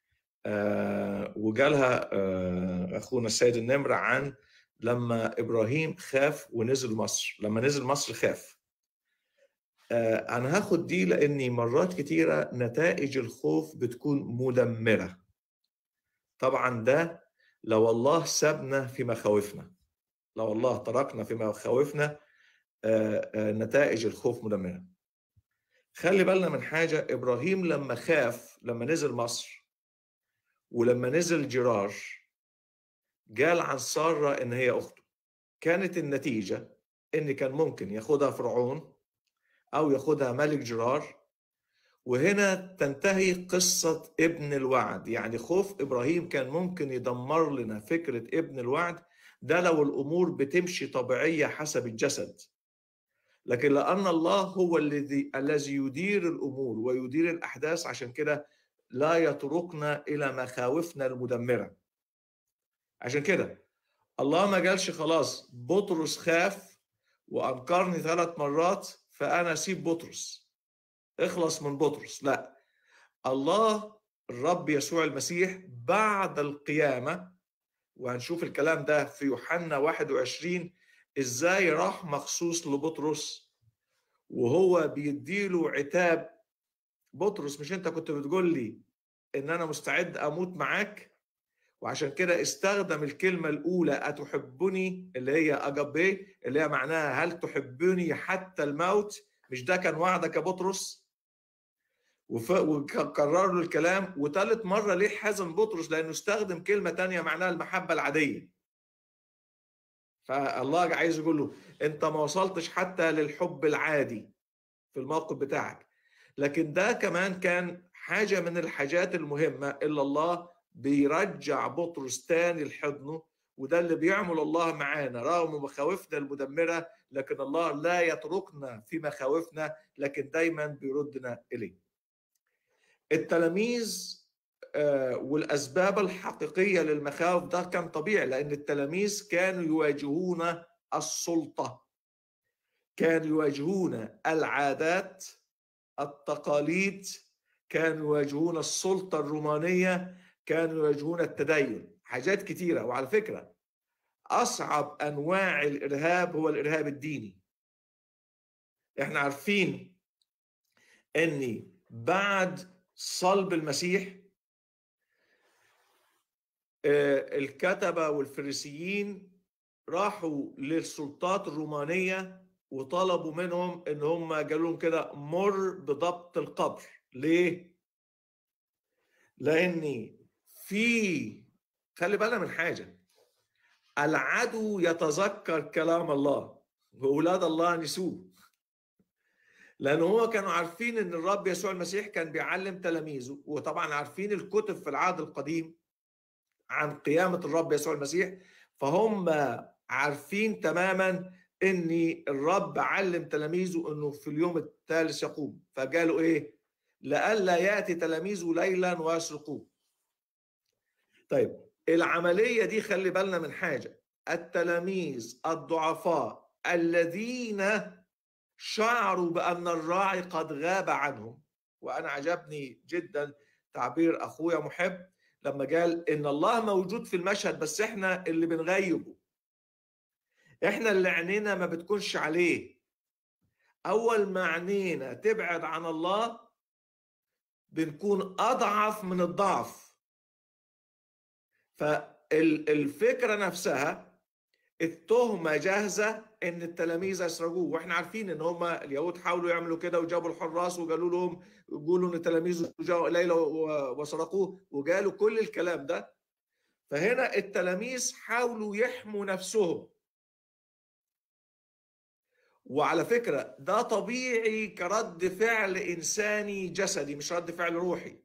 آه وجالها آه اخونا السيد النمر عن لما ابراهيم خاف ونزل مصر لما نزل مصر خاف آه، أنا هاخد دي لأني مرات كتيرة نتائج الخوف بتكون مدمرة طبعا ده لو الله سابنا في مخاوفنا لو الله تركنا في مخاوفنا آه، آه، نتائج الخوف مدمرة خلي بالنا من حاجة إبراهيم لما خاف لما نزل مصر ولما نزل جرار قال عن سارة إن هي أخته كانت النتيجة إن كان ممكن ياخدها فرعون أو ياخدها ملك جرار وهنا تنتهي قصة ابن الوعد يعني خوف إبراهيم كان ممكن يدمر لنا فكرة ابن الوعد ده لو الأمور بتمشي طبيعية حسب الجسد لكن لأن الله هو الذي الذي يدير الأمور ويدير الأحداث عشان كده لا يتركنا إلى مخاوفنا المدمرة عشان كده الله ما قالش خلاص بطرس خاف وأنكرني ثلاث مرات فأنا أسيب بطرس اخلص من بطرس لا الله الرب يسوع المسيح بعد القيامة وهنشوف الكلام ده في يوحنا 21 ازاي راح مخصوص لبطرس وهو بيديله عتاب بطرس مش انت كنت بتقول لي ان انا مستعد اموت معاك وعشان كده استخدم الكلمة الأولى أتحبني اللي هي أجابي اللي هي معناها هل تحبني حتى الموت مش ده كان وعدك يا بطرس وف... وكرر له الكلام وثالث مره ليه حزن بطرس لانه استخدم كلمه تانية معناها المحبه العاديه فالله عايز يقول له انت ما وصلتش حتى للحب العادي في الموقف بتاعك لكن ده كمان كان حاجه من الحاجات المهمه اللي الله بيرجع بطرس تاني لحضنه وده اللي بيعمل الله معانا رغم مخاوفنا المدمره لكن الله لا يتركنا في مخاوفنا لكن دايما بيردنا اليه. التلاميذ آه، والاسباب الحقيقيه للمخاوف ده كان طبيعي لان التلاميذ كانوا يواجهون السلطه كانوا يواجهون العادات التقاليد كانوا يواجهون السلطه الرومانيه كانوا يواجهون التدين حاجات كتيره وعلى فكره اصعب انواع الارهاب هو الارهاب الديني احنا عارفين ان بعد صلب المسيح آه، الكتبه والفريسيين راحوا للسلطات الرومانيه وطلبوا منهم ان هم قالوا لهم كده مر بضبط القبر ليه لان في خلي بالنا من حاجه العدو يتذكر كلام الله واولاد الله نسوه لان هو كانوا عارفين ان الرب يسوع المسيح كان بيعلم تلاميذه وطبعا عارفين الكتب في العهد القديم عن قيامه الرب يسوع المسيح فهم عارفين تماما ان الرب علم تلاميذه انه في اليوم الثالث يقوم فقالوا ايه لئلا ياتي تلاميذه ليلا ويسرقوه طيب العمليه دي خلي بالنا من حاجه التلاميذ الضعفاء الذين شعروا بان الراعي قد غاب عنهم وانا عجبني جدا تعبير اخويا محب لما قال ان الله موجود في المشهد بس احنا اللي بنغيبه احنا اللي عينينا ما بتكونش عليه اول ما عينينا تبعد عن الله بنكون اضعف من الضعف فالفكره نفسها التهمه جاهزه ان التلاميذ اسرقوه واحنا عارفين ان هم اليهود حاولوا يعملوا كده وجابوا الحراس وقالوا لهم قولوا ان تلاميذه جاءوا ليلى وسرقوه وقالوا كل الكلام ده فهنا التلاميذ حاولوا يحموا نفسهم وعلى فكرة ده طبيعي كرد فعل إنساني جسدي مش رد فعل روحي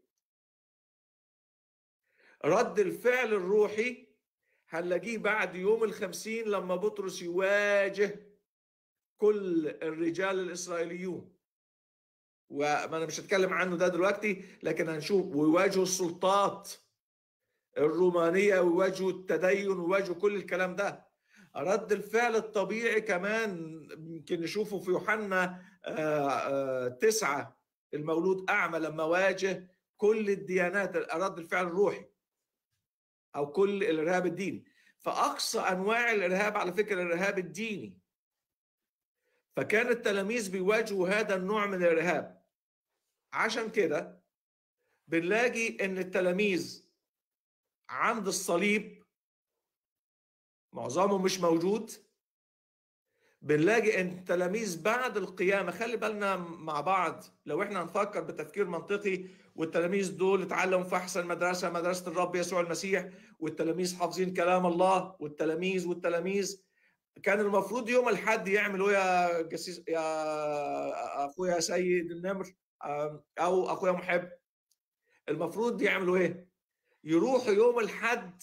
رد الفعل الروحي هنلاقيه بعد يوم الخمسين لما بطرس يواجه كل الرجال الإسرائيليون وما أنا مش هتكلم عنه ده دلوقتي لكن هنشوف ويواجهوا السلطات الرومانية ويواجهوا التدين ويواجهوا كل الكلام ده رد الفعل الطبيعي كمان يمكن نشوفه في يوحنا تسعة المولود أعمى لما واجه كل الديانات رد الفعل الروحي أو كل الإرهاب الديني فأقصى أنواع الإرهاب على فكرة الإرهاب الديني فكان التلاميذ بيواجهوا هذا النوع من الإرهاب عشان كده بنلاقي إن التلاميذ عند الصليب معظمه مش موجود بنلاقي ان التلاميذ بعد القيامه خلي بالنا مع بعض لو احنا هنفكر بتفكير منطقي والتلاميذ دول اتعلموا في احسن مدرسه مدرسه الرب يسوع المسيح والتلاميذ حافظين كلام الله والتلاميذ والتلاميذ كان المفروض يوم الحد يعملوا يا جسيس يا اخويا سيد النمر او اخويا محب المفروض يعملوا ايه؟ يروحوا يوم الحد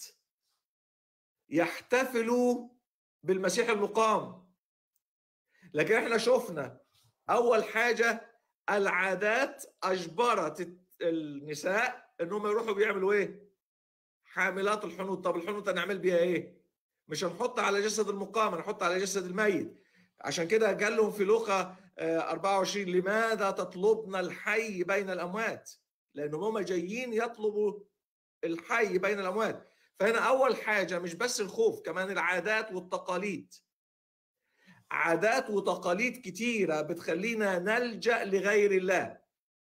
يحتفلوا بالمسيح المقام لكن احنا شفنا اول حاجه العادات اجبرت النساء انهم يروحوا بيعملوا ايه حاملات الحنوط طب الحنوط هنعمل بيها ايه مش هنحط على جسد المقام هنحط على جسد الميت عشان كده قال لهم في لوقا 24 لماذا تطلبنا الحي بين الاموات لانهم هم جايين يطلبوا الحي بين الاموات فهنا اول حاجه مش بس الخوف كمان العادات والتقاليد عادات وتقاليد كتيره بتخلينا نلجا لغير الله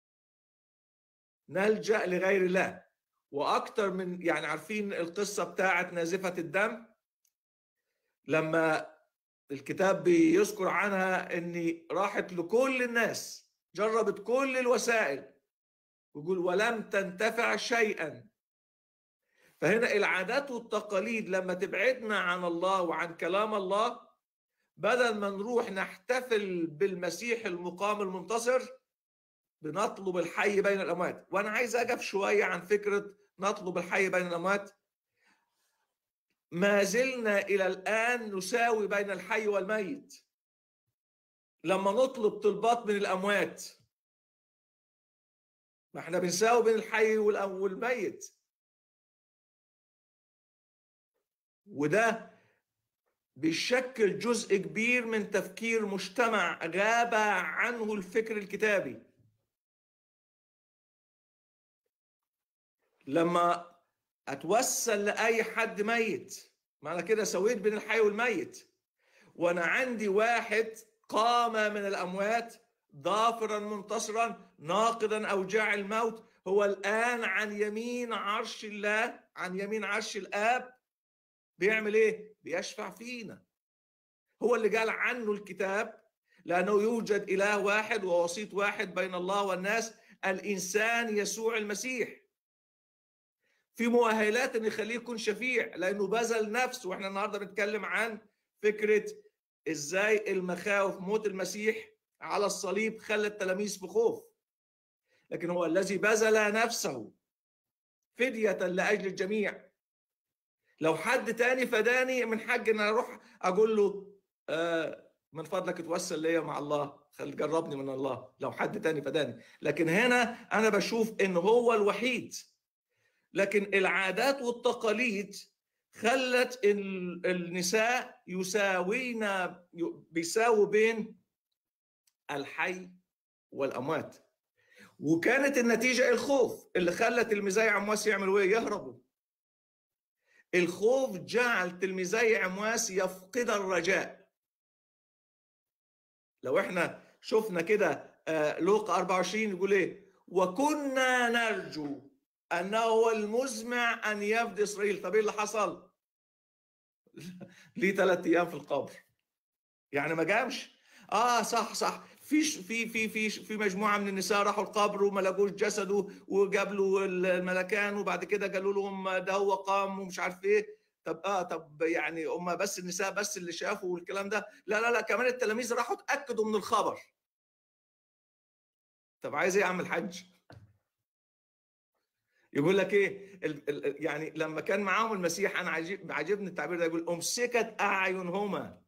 نلجا لغير الله واكتر من يعني عارفين القصه بتاعت نازفه الدم لما الكتاب بيذكر عنها ان راحت لكل الناس جربت كل الوسائل ويقول ولم تنتفع شيئا فهنا العادات والتقاليد لما تبعدنا عن الله وعن كلام الله بدل ما نروح نحتفل بالمسيح المقام المنتصر بنطلب الحي بين الاموات وانا عايز اقف شويه عن فكره نطلب الحي بين الاموات ما زلنا الى الان نساوي بين الحي والميت لما نطلب طلبات من الاموات ما احنا بنساوي بين الحي والأ- والميت وده بيشكل جزء كبير من تفكير مجتمع غاب عنه الفكر الكتابي لما اتوسل لاي حد ميت معنى كده سويت بين الحي والميت وانا عندي واحد قام من الاموات ظافرا منتصرا ناقضا اوجاع الموت هو الان عن يمين عرش الله عن يمين عرش الاب بيعمل ايه بيشفع فينا هو اللي قال عنه الكتاب لانه يوجد اله واحد ووسيط واحد بين الله والناس الانسان يسوع المسيح في مؤهلات ان يخليه يكون شفيع لانه بذل نفسه واحنا النهارده بنتكلم عن فكره ازاي المخاوف موت المسيح على الصليب خلى التلاميذ في خوف لكن هو الذي بذل نفسه فدية لأجل الجميع لو حد تاني فداني من حق ان أنا اروح اقول له آه من فضلك اتوسل ليا مع الله خل جربني من الله لو حد تاني فداني لكن هنا انا بشوف ان هو الوحيد لكن العادات والتقاليد خلت ال- النساء يساوين بيساووا بين الحي والاموات وكانت النتيجه الخوف اللي خلت تلميذي عمواس يعملوا ايه يهربوا الخوف جعل تلميذي عمواس يفقد الرجاء لو احنا شفنا كده آه، لوقا 24 يقول ايه وكنا نرجو انه هو المزمع ان يفدي اسرائيل طب ايه اللي حصل ليه ثلاث ايام في القبر يعني ما جامش اه صح صح في ش- في في في ش- في مجموعه من النساء راحوا القبر وما لقوش جسده وجاب له الملكان وبعد كده قالوا لهم ده هو قام ومش عارف ايه طب اه طب يعني هم بس النساء بس اللي شافوا والكلام ده لا لا لا كمان التلاميذ راحوا اتاكدوا من الخبر طب عايز ايه يا عم الحاج يقول لك ايه ال- ال- يعني لما كان معاهم المسيح انا عجيب عجبني التعبير ده يقول امسكت اعينهما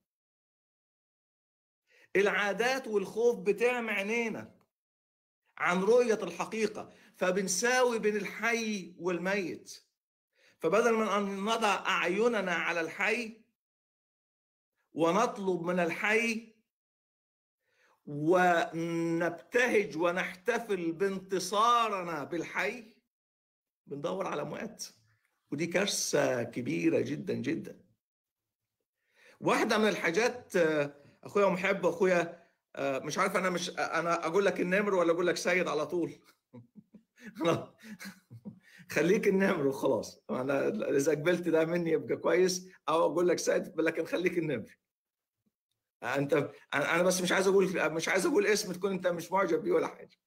العادات والخوف بتعمي عينينا عن رؤية الحقيقة فبنساوي بين الحي والميت فبدل من أن نضع أعيننا على الحي ونطلب من الحي ونبتهج ونحتفل بانتصارنا بالحي بندور على أموات ودي كارثة كبيرة جدا جدا واحدة من الحاجات آه، اخويا محب اخويا آه، مش عارف انا مش انا اقول لك النمر ولا اقول لك سيد على طول أنا- خليك النمر وخلاص انا اذا قبلت ده مني يبقى كويس او اقول لك سيد لكن خليك النمر انت انا أنا بس مش عايز اقول مش عايز اقول اسم تكون انت مش معجب بيه ولا حاجه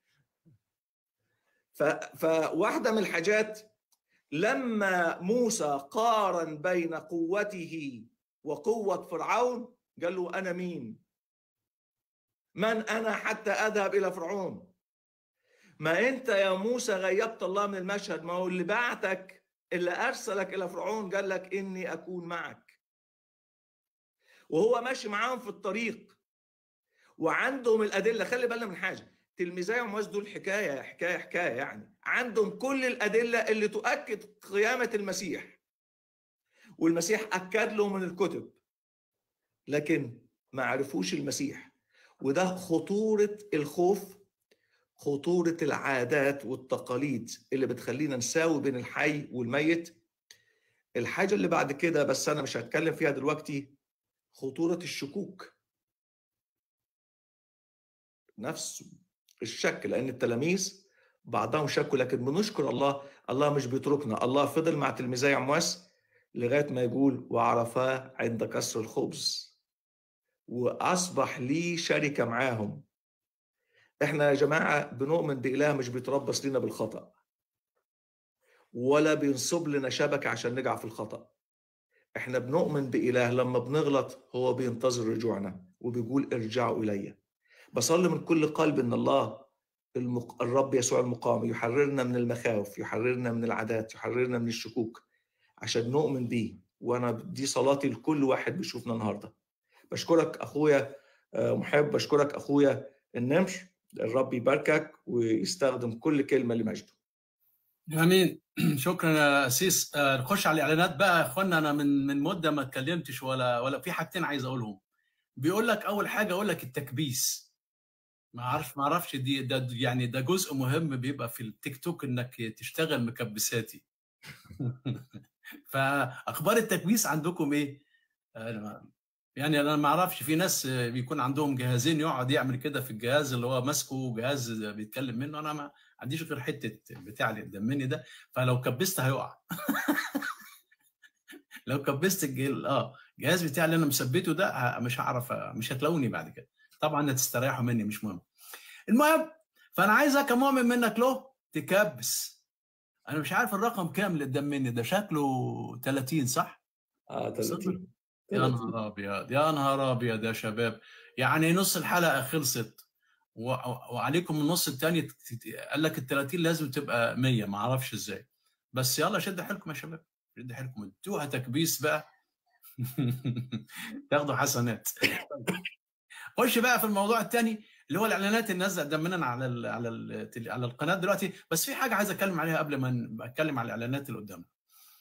ف فواحده من الحاجات لما موسى قارن بين قوته وقوه فرعون قال له انا مين من انا حتى اذهب الى فرعون ما انت يا موسى غيبت الله من المشهد ما هو اللي بعتك اللي ارسلك الى فرعون قال لك اني اكون معك وهو ماشي معاهم في الطريق وعندهم الادله خلي بالنا من حاجه تلميذي عمواس دول حكايه حكايه حكايه يعني عندهم كل الادله اللي تؤكد قيامه المسيح والمسيح اكد له من الكتب لكن ما عرفوش المسيح وده خطورة الخوف خطورة العادات والتقاليد اللي بتخلينا نساوي بين الحي والميت الحاجة اللي بعد كده بس أنا مش هتكلم فيها دلوقتي خطورة الشكوك نفس الشك لأن التلاميذ بعضهم شكوا لكن بنشكر الله الله مش بيتركنا الله فضل مع تلميذي عمواس لغاية ما يقول وعرفاه عند كسر الخبز واصبح لي شركه معاهم احنا يا جماعه بنؤمن باله مش بيتربص لنا بالخطا ولا بينصب لنا شبكه عشان نقع في الخطا احنا بنؤمن باله لما بنغلط هو بينتظر رجوعنا وبيقول ارجعوا الي بصلي من كل قلب ان الله المق... الرب يسوع المقام يحررنا من المخاوف يحررنا من العادات يحررنا من الشكوك عشان نؤمن بيه وانا دي صلاتي لكل واحد بيشوفنا النهارده بشكرك اخويا آه، محب بشكرك اخويا النمش الرب يباركك ويستخدم كل كلمه لمجده امين شكرا يا اسيس آه، نخش على الاعلانات بقى يا اخوانا انا من من مده ما اتكلمتش ولا ولا في حاجتين عايز اقولهم بيقول لك اول حاجه اقول لك التكبيس ما اعرفش ما اعرفش دي ده يعني ده جزء مهم بيبقى في التيك توك انك تشتغل مكبساتي فاخبار التكبيس عندكم ايه؟ أنا- يعني انا ما اعرفش في ناس بيكون عندهم جهازين يقعد يعمل كده في الجهاز اللي هو ماسكه جهاز بيتكلم منه انا ما عنديش غير حته بتاع اللي قدام مني ده فلو كبست هيقع لو كبست الجيل اه الجهاز بتاعي اللي انا مثبته ده ه- مش هعرف مش هتلاقوني بعد كده طبعا هتستريحوا مني مش مهم المهم فانا عايزك كمؤمن منك له تكبس انا مش عارف الرقم كام اللي قدام مني ده شكله 30 صح؟ اه 30 يا نهار ابيض يا نهار ابيض يا شباب يعني نص الحلقه خلصت و- وعليكم النص الثاني قال لك ال 30 لازم تبقى 100 ما اعرفش ازاي بس يلا شد حيلكم يا شباب شد حيلكم ادوها تكبيس بقى تاخدوا حسنات خش بقى في الموضوع الثاني اللي هو الاعلانات اللي نازله قدامنا على ال على ال على القناه دلوقتي بس في حاجه عايز اتكلم عليها قبل ما ن- اتكلم على الاعلانات اللي قدامنا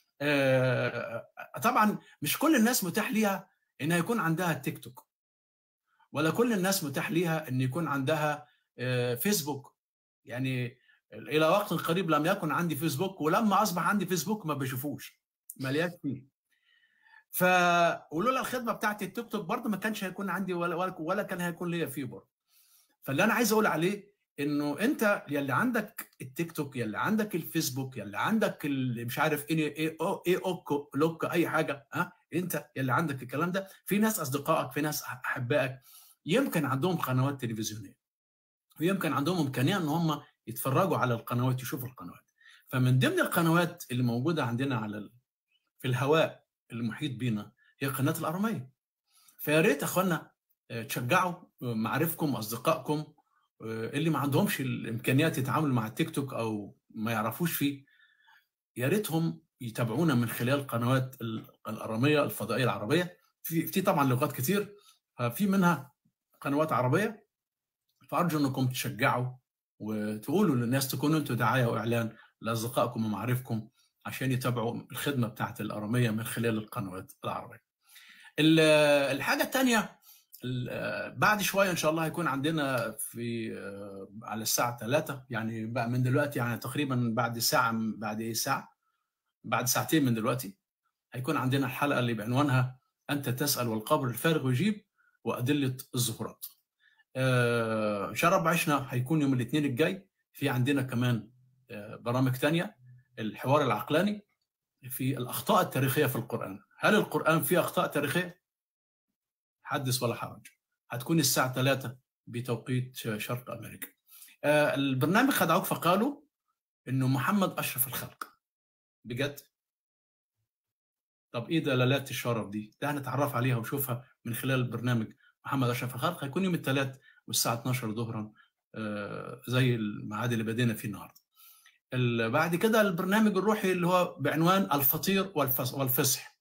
آه، طبعا مش كل الناس متاح ليها انها يكون عندها تيك توك ولا كل الناس متاح ليها ان يكون عندها آه، فيسبوك يعني الى وقت قريب لم يكن عندي فيسبوك ولما اصبح عندي فيسبوك ما بشوفوش ملياش فيه ف ولولا الخدمه بتاعت التيك توك برضه ما كانش هيكون عندي ولا ولا, ولا كان هيكون ليا فيه برضه فاللي انا عايز اقول عليه انه انت يلي عندك التيك توك يلي عندك الفيسبوك يلي عندك اللي مش عارف ايه ايه أو- ايه اوكو لوك اي حاجه ها انت يلي عندك الكلام ده في ناس اصدقائك في ناس احبائك يمكن عندهم قنوات تلفزيونيه ويمكن عندهم امكانيه ان هم يتفرجوا على القنوات يشوفوا القنوات فمن ضمن القنوات اللي موجوده عندنا على ال... في الهواء المحيط بينا هي قناه الاراميه فيا ريت يا اخوانا آه، تشجعوا آه، معارفكم واصدقائكم آه، اللي ما عندهمش الامكانيات يتعاملوا مع التيك توك او ما يعرفوش فيه يا ريتهم يتابعونا من خلال قنوات ال- الاراميه الفضائيه العربيه في في طبعا لغات كتير ففي منها قنوات عربيه فارجو انكم تشجعوا وتقولوا للناس تكونوا انتم دعايه واعلان لاصدقائكم ومعارفكم عشان يتابعوا الخدمه بتاعت الاراميه من خلال القنوات العربيه. ال- الحاجه الثانيه بعد شويه ان شاء الله هيكون عندنا في آه، على الساعه 3 يعني بقى من دلوقتي يعني تقريبا بعد ساعه بعد ايه ساعه بعد ساعتين من دلوقتي هيكون عندنا الحلقه اللي بعنوانها انت تسال والقبر الفارغ يجيب وادله الظهورات. آه، شرب عشنا هيكون يوم الاثنين الجاي في عندنا كمان آه، برامج تانية الحوار العقلاني في الاخطاء التاريخيه في القران هل القران فيه اخطاء تاريخيه حدث ولا حرج هتكون الساعه 3 بتوقيت شرق امريكا آه، البرنامج خدعوك فقالوا انه محمد اشرف الخلق بجد طب ايه دلالات الشرف دي ده هنتعرف عليها ونشوفها من خلال البرنامج محمد اشرف الخلق هيكون يوم الثلاث والساعه 12 ظهرا آه، زي الميعاد اللي بدينا فيه النهارده ال- بعد كده البرنامج الروحي اللي هو بعنوان الفطير والفص- والفصح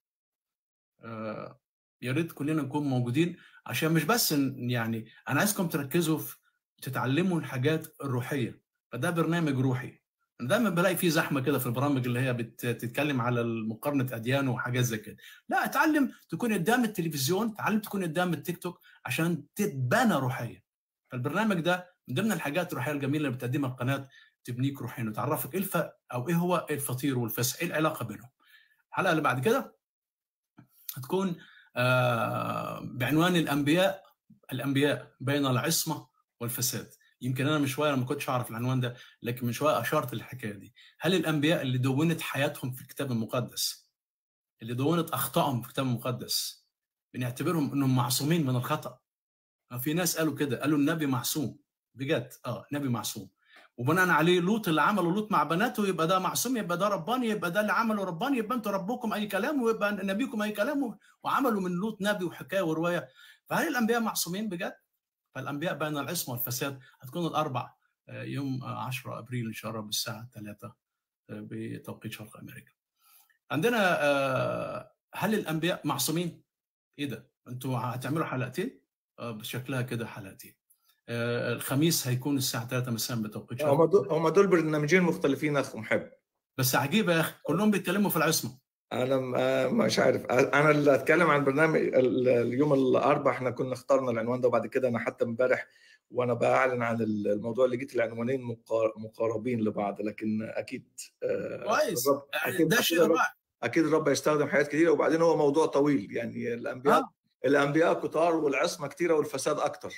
آه، يا ريت كلنا نكون موجودين عشان مش بس ن- يعني انا عايزكم تركزوا في تتعلموا الحاجات الروحيه فده برنامج روحي أنا دايما بلاقي فيه زحمه كده في البرامج اللي هي بتتكلم على مقارنه اديان وحاجات زي كده لا اتعلم تكون قدام التلفزيون تعلم تكون قدام التيك توك عشان تتبنى روحيا فالبرنامج ده من ضمن الحاجات الروحيه الجميله اللي بتقدمها القناه تبنيك روحيا وتعرفك ايه الفرق او ايه هو الفطير والفسح ايه العلاقه بينهم الحلقه اللي بعد كده هتكون آه، بعنوان الانبياء الانبياء بين العصمه والفساد يمكن انا من شويه أنا ما كنتش اعرف العنوان ده لكن من شويه اشرت للحكايه دي هل الانبياء اللي دونت حياتهم في الكتاب المقدس اللي دونت اخطائهم في الكتاب المقدس بنعتبرهم انهم معصومين من الخطا في ناس قالوا كده قالوا النبي معصوم بجد اه نبي معصوم وبناء عليه لوط اللي عمله لوط مع بناته يبقى ده معصوم يبقى ده رباني يبقى ده اللي عمله رباني يبقى انتوا ربكم اي كلام ويبقى نبيكم اي كلام وعملوا من لوط نبي وحكايه وروايه فهل الانبياء معصومين بجد؟ فالانبياء بين العصمه والفساد هتكون الاربع آه، يوم آه، 10 ابريل ان شاء الله بالساعه 3 بتوقيت شرق امريكا. عندنا آه، هل الانبياء معصومين؟ ايه ده؟ انتوا هتعملوا حلقتين؟ آه، بشكلها كده حلقتين. آه، الخميس هيكون الساعه 3 مساء بتوقيت شرق هم دول هم دول برنامجين مختلفين اخ محب بس عجيبه يا اخي كلهم بيتكلموا في العصمه انا م- آه، مش عارف انا اللي اتكلم عن برنامج ال- اليوم الاربعاء احنا كنا اخترنا العنوان ده وبعد كده انا حتى امبارح وانا بعلن عن الموضوع اللي جيت العنوانين مقا- مقاربين لبعض لكن اكيد آه، كويس الرب- يعني أكيد ده أكيد شيء الرب- رائع اكيد الرب يستخدم حاجات كثيره وبعدين هو موضوع طويل يعني الانبياء آه. الانبياء كتار والعصمه كثيره والفساد اكثر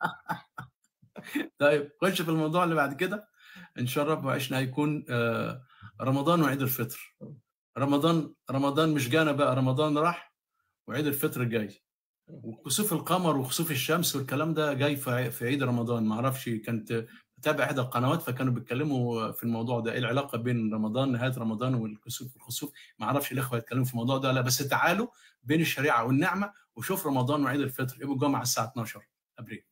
طيب خش في الموضوع اللي بعد كده ان شاء الله وعشنا هيكون آه، رمضان وعيد الفطر رمضان رمضان مش جانا بقى رمضان راح وعيد الفطر جاي وكسوف القمر وخسوف الشمس والكلام ده جاي في عي- في عيد رمضان ما اعرفش كنت بتابع احدى القنوات فكانوا بيتكلموا في الموضوع ده ايه العلاقه بين رمضان نهايه رمضان والكسوف والخسوف ما اعرفش الاخوه يتكلموا في الموضوع ده لا بس تعالوا بين الشريعه والنعمه وشوف رمضان وعيد الفطر يوم الجمعه الساعه 12 ابريل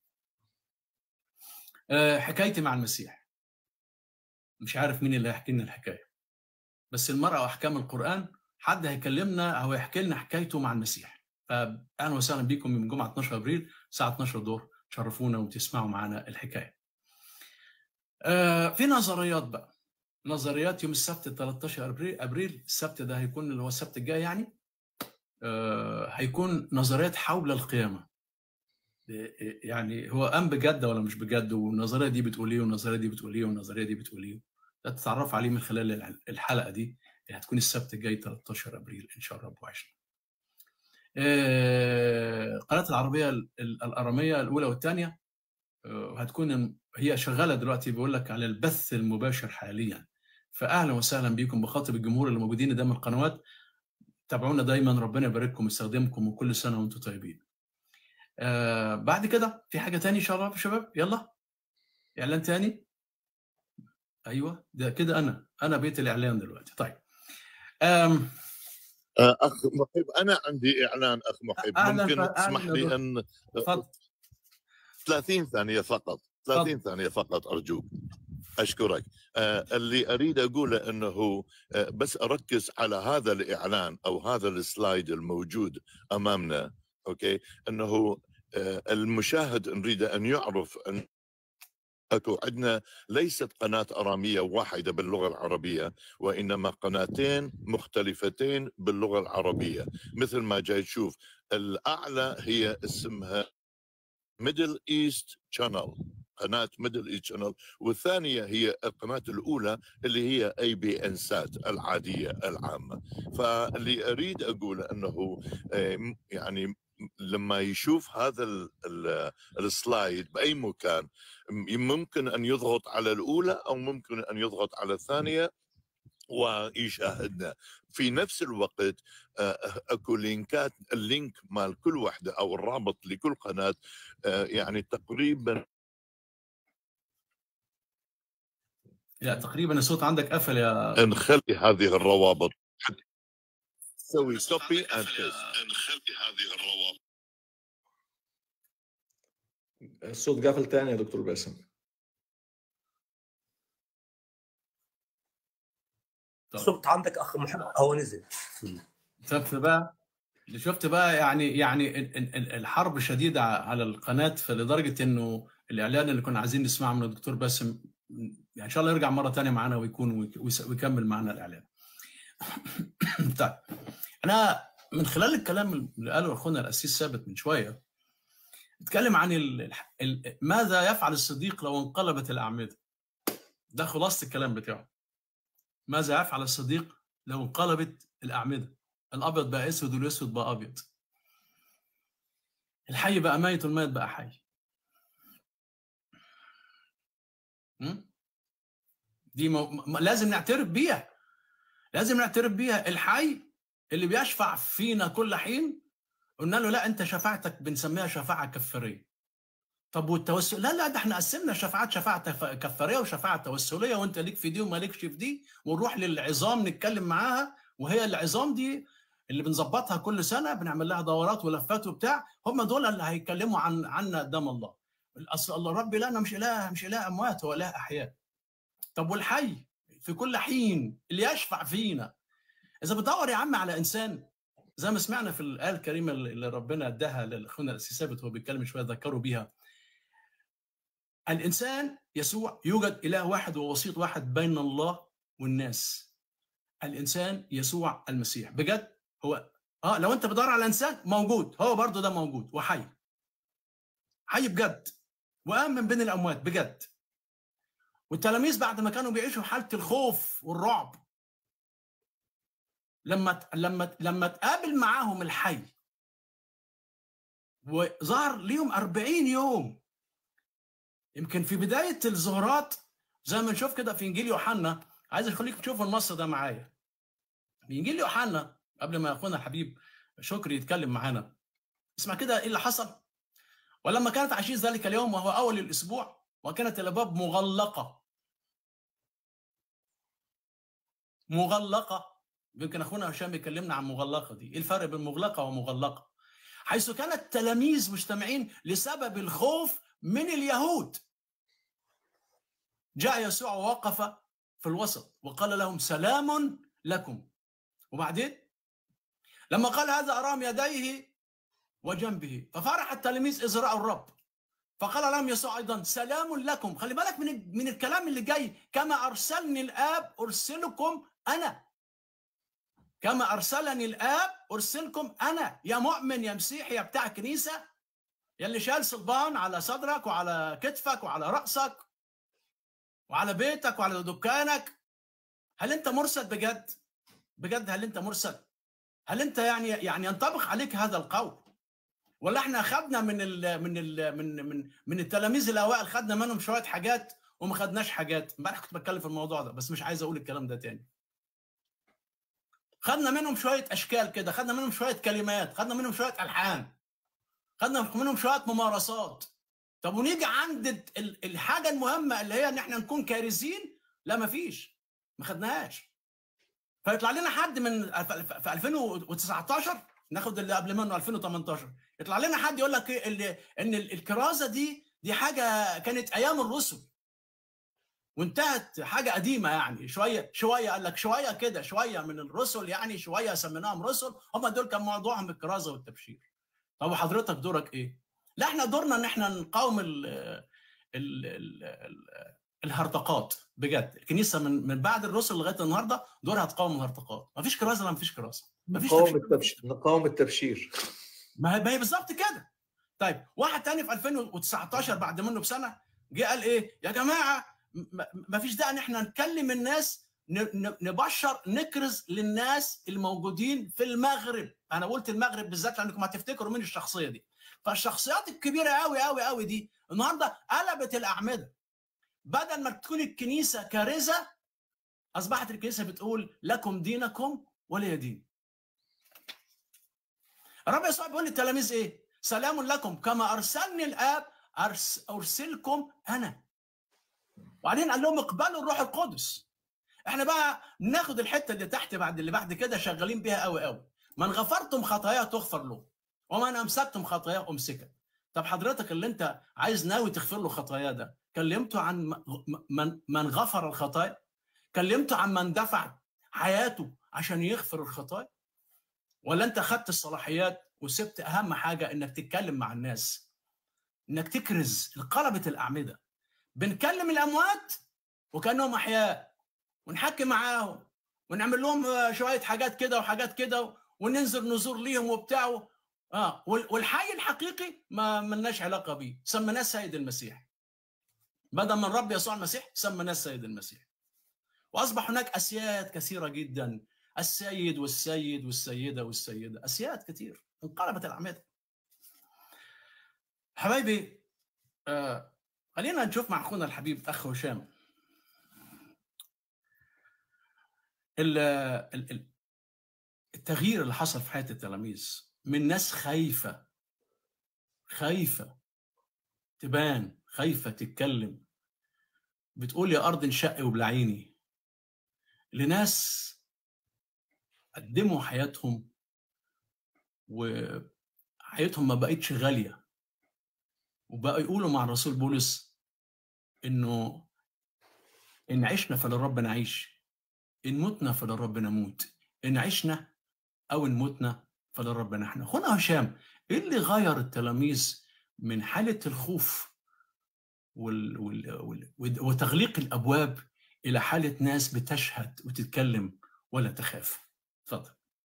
آه، حكايتي مع المسيح مش عارف مين اللي هيحكي لنا الحكايه بس المرأة واحكام القرآن حد هيكلمنا او يحكي لنا حكايته مع المسيح فاهلا وسهلا بكم يوم الجمعه 12 ابريل الساعه 12 الظهر تشرفونا وتسمعوا معنا الحكايه. آه في نظريات بقى نظريات يوم السبت 13 ابريل ابريل السبت ده هيكون اللي هو السبت الجاي يعني آه هيكون نظريات حول القيامه. يعني هو قام بجد ولا مش بجد والنظريه دي بتقول ايه والنظريه دي بتقول ايه والنظريه دي بتقول ايه ده تتعرف عليه من خلال الحلقه دي اللي هتكون السبت الجاي 13 ابريل ان شاء الله رب وعشنا. آه، قناه العربيه ال- ال- الاراميه الاولى والثانيه هتكون هي شغاله دلوقتي بيقول لك على البث المباشر حاليا فاهلا وسهلا بكم بخاطب الجمهور اللي موجودين قدام القنوات تابعونا دايما ربنا يبارككم ويستخدمكم وكل سنه وانتم طيبين. آه بعد كده في حاجه تاني ان شاء الله يا شباب يلا اعلان تاني ايوه ده كده انا انا بيت الاعلان دلوقتي طيب آم آه، اخ محب انا عندي اعلان اخ محب أهلاً ممكن ف- تسمح أهلاً لي دكتور. ان اتفضل 30 ثانيه فقط 30 ثانيه فقط ارجوك اشكرك آه، اللي اريد اقوله انه آه، بس اركز على هذا الاعلان او هذا السلايد الموجود امامنا اوكي انه آه، المشاهد نريد ان يعرف ان اكو عندنا ليست قناه اراميه واحده باللغه العربيه وانما قناتين مختلفتين باللغه العربيه مثل ما جاي تشوف الاعلى هي اسمها ميدل ايست شانل قناه ميدل ايست شانل والثانيه هي القناه الاولى اللي هي اي بي ان سات العاديه العامه فاللي اريد اقوله انه آه، م- يعني لما يشوف هذا ال- ال- السلايد باي مكان م- ممكن ان يضغط على الاولى او ممكن ان يضغط على الثانيه ويشاهدنا في نفس الوقت آه، اكو لينكات اللينك مال كل واحده او الرابط لكل قناه آه، يعني تقريبا لا تقريبا الصوت عندك قفل يا نخلي هذه الروابط تسوي كوبي اند نخلي هذه الروابط الصوت قافل تاني يا دكتور باسم طب. الصوت عندك اخ محمد هو نزل شفت بقى شفت بقى يعني يعني ال- ال- ال- الحرب شديده على القناه فلدرجه انه الاعلان اللي كنا عايزين نسمعه من الدكتور باسم يعني ان شاء الله يرجع مره ثانيه معانا ويكون ويك- ويس- ويكمل معنا الاعلان. طيب انا من خلال الكلام اللي قاله اخونا الاسيس ثابت من شويه اتكلم عن ال... ال... ماذا يفعل الصديق لو انقلبت الاعمده ده خلاصه الكلام بتاعه ماذا يفعل الصديق لو انقلبت الاعمده الابيض بقى اسود والاسود بقى ابيض الحي بقى ميت والميت بقى حي م? دي مو... م... لازم نعترف بيها لازم نعترف بيها الحي اللي بيشفع فينا كل حين قلنا له لا انت شفاعتك بنسميها شفاعه كفاريه طب والتوسل لا لا ده احنا قسمنا شفاعات شفاعه تف- كفاريه وشفاعه توسليه وانت ليك في دي ومالكش في دي ونروح للعظام نتكلم معاها وهي العظام دي اللي بنظبطها كل سنه بنعمل لها دورات ولفات وبتاع هم دول اللي هيتكلموا عن عنا قدام الله الاصل الله ربي لا انا مش اله مش اله اموات هو اله احياء طب والحي في كل حين اللي يشفع فينا اذا بتدور يا عم على انسان زي ما سمعنا في الايه الكريمه اللي ربنا اداها لاخونا الاسيس ثابت وهو بيتكلم شويه ذكروا بيها الانسان يسوع يوجد اله واحد ووسيط واحد بين الله والناس الانسان يسوع المسيح بجد هو اه لو انت بتدور على انسان موجود هو برضه ده موجود وحي حي بجد وقام من بين الاموات بجد والتلاميذ بعد ما كانوا بيعيشوا حاله الخوف والرعب لما لما لما تقابل معاهم الحي وظهر ليهم 40 يوم يمكن في بدايه الظهورات زي ما نشوف كده في انجيل يوحنا عايز اخليكم تشوفوا النص ده معايا في انجيل يوحنا قبل ما اخونا الحبيب شكري يتكلم معانا اسمع كده ايه اللي حصل ولما كانت عشية ذلك اليوم وهو اول الاسبوع وكانت الابواب مغلقه مغلقه يمكن اخونا هشام يكلمنا عن مغلقه دي ايه الفرق بين مغلقه ومغلقه حيث كان التلاميذ مجتمعين لسبب الخوف من اليهود جاء يسوع ووقف في الوسط وقال لهم سلام لكم وبعدين لما قال هذا أرام يديه وجنبه ففرح التلاميذ إذ رأوا الرب فقال لهم يسوع أيضا سلام لكم خلي بالك من من الكلام اللي جاي كما أرسلني الآب أرسلكم أنا كما أرسلني الآب أرسلكم أنا يا مؤمن يا مسيحي يا بتاع كنيسة يا اللي شال صلبان على صدرك وعلى كتفك وعلى رأسك وعلى بيتك وعلى دكانك هل أنت مرسل بجد؟ بجد هل أنت مرسل؟ هل أنت يعني يعني ينطبق عليك هذا القول؟ ولا احنا اخذنا من ال من ال من من من التلاميذ الاوائل خدنا منهم شويه حاجات وما خدناش حاجات امبارح كنت بتكلم في الموضوع ده بس مش عايز اقول الكلام ده تاني خدنا منهم شويه اشكال كده خدنا منهم شويه كلمات خدنا منهم شويه الحان خدنا منهم شويه ممارسات طب ونيجي عند ال- الحاجه المهمه اللي هي ان احنا نكون كارثين لا مفيش ما خدناهاش فيطلع لنا حد من في 2019 ناخد اللي قبل منه 2018 يطلع لنا حد يقول لك إيه اللي ان ال- الكرازه دي دي حاجه كانت ايام الرسل وانتهت حاجه قديمه يعني شويه شويه قال لك شويه كده شويه من الرسل يعني شويه سميناهم رسل هم دول كان موضوعهم الكرازه والتبشير طب وحضرتك دورك ايه؟ لا احنا دورنا ان احنا نقاوم ال ال ال ال الهرطقات بجد الكنيسه من من بعد الرسل لغايه النهارده دورها تقاوم الهرطقات مفيش كرازه لا مفيش كرازه مفيش نقاوم تبشير. التبشير نقاوم التبشير ما هي ما هي بالظبط كده طيب واحد تاني في 2019 بعد منه بسنه جه قال ايه يا جماعه م- ما فيش داعي ان احنا نكلم الناس ن- ن- نبشر نكرز للناس الموجودين في المغرب انا قلت المغرب بالذات لانكم هتفتكروا مين الشخصيه دي فالشخصيات الكبيره قوي قوي قوي دي النهارده قلبت الاعمده بدل ما تكون الكنيسه كارثه اصبحت الكنيسه بتقول لكم دينكم ولي دين الرب يسوع بيقول للتلاميذ ايه؟ سلام لكم كما ارسلني الاب أرس ارسلكم انا. وبعدين قال لهم اقبلوا الروح القدس. احنا بقى ناخد الحته اللي تحت بعد اللي بعد كده شغالين بيها قوي قوي. من غفرتم خطاياه تغفر له ومن امسكتم خطاياه امسكت. طب حضرتك اللي انت عايز ناوي تغفر له خطاياه ده كلمته عن م- من من غفر الخطايا؟ كلمته عن من دفع حياته عشان يغفر الخطايا؟ ولا انت خدت الصلاحيات وسبت اهم حاجه انك تتكلم مع الناس انك تكرز انقلبت الاعمده بنكلم الاموات وكانهم احياء ونحكي معاهم ونعمل لهم آه، شويه حاجات كده وحاجات كده وننزل نزور ليهم وبتاع اه وال- والحي الحقيقي ما ملناش علاقه بيه سميناه السيد المسيح بدل من رب يسوع المسيح سميناه السيد المسيح واصبح هناك اسياد كثيره جدا السيد والسيد والسيده والسيده اسياد كتير انقلبت الاعمده حبايبي آه خلينا نشوف مع اخونا الحبيب اخ هشام ال- ال- ال- التغيير اللي حصل في حياه التلاميذ من ناس خايفه خايفه تبان خايفه تتكلم بتقول يا ارض انشقي وبلعيني لناس قدموا حياتهم وحياتهم ما بقتش غاليه وبقوا يقولوا مع الرسول بولس انه ان عشنا فللرب نعيش ان متنا فللرب نموت ان عشنا او ان متنا فللرب نحن اخونا هشام ايه اللي غير التلاميذ من حاله الخوف وال... وال... وال... وتغليق الابواب الى حاله ناس بتشهد وتتكلم ولا تخاف اتفضل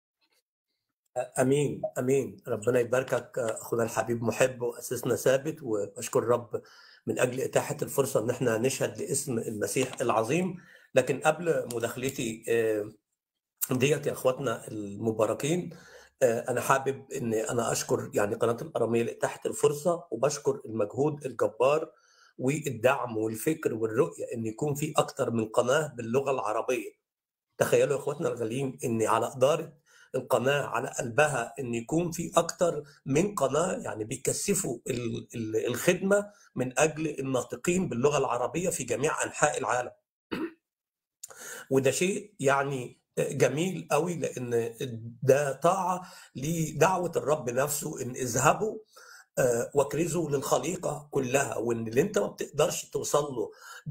امين امين ربنا يباركك اخونا الحبيب محب واسسنا ثابت واشكر رب من اجل اتاحه الفرصه ان احنا نشهد لاسم المسيح العظيم لكن قبل مداخلتي آه، ديت يا اخواتنا المباركين آه، انا حابب ان انا اشكر يعني قناه الاراميه لاتاحه الفرصه وبشكر المجهود الجبار والدعم والفكر والرؤيه ان يكون في اكتر من قناه باللغه العربيه تخيلوا يا اخواتنا الغاليين ان على اداره القناه على قلبها ان يكون في اكتر من قناه يعني بيكثفوا ال- ال- الخدمه من اجل الناطقين باللغه العربيه في جميع انحاء العالم وده شيء يعني جميل قوي لان ده طاعه لدعوه الرب نفسه ان اذهبوا آه، واكرزوا للخليقه كلها وان اللي انت ما بتقدرش توصل له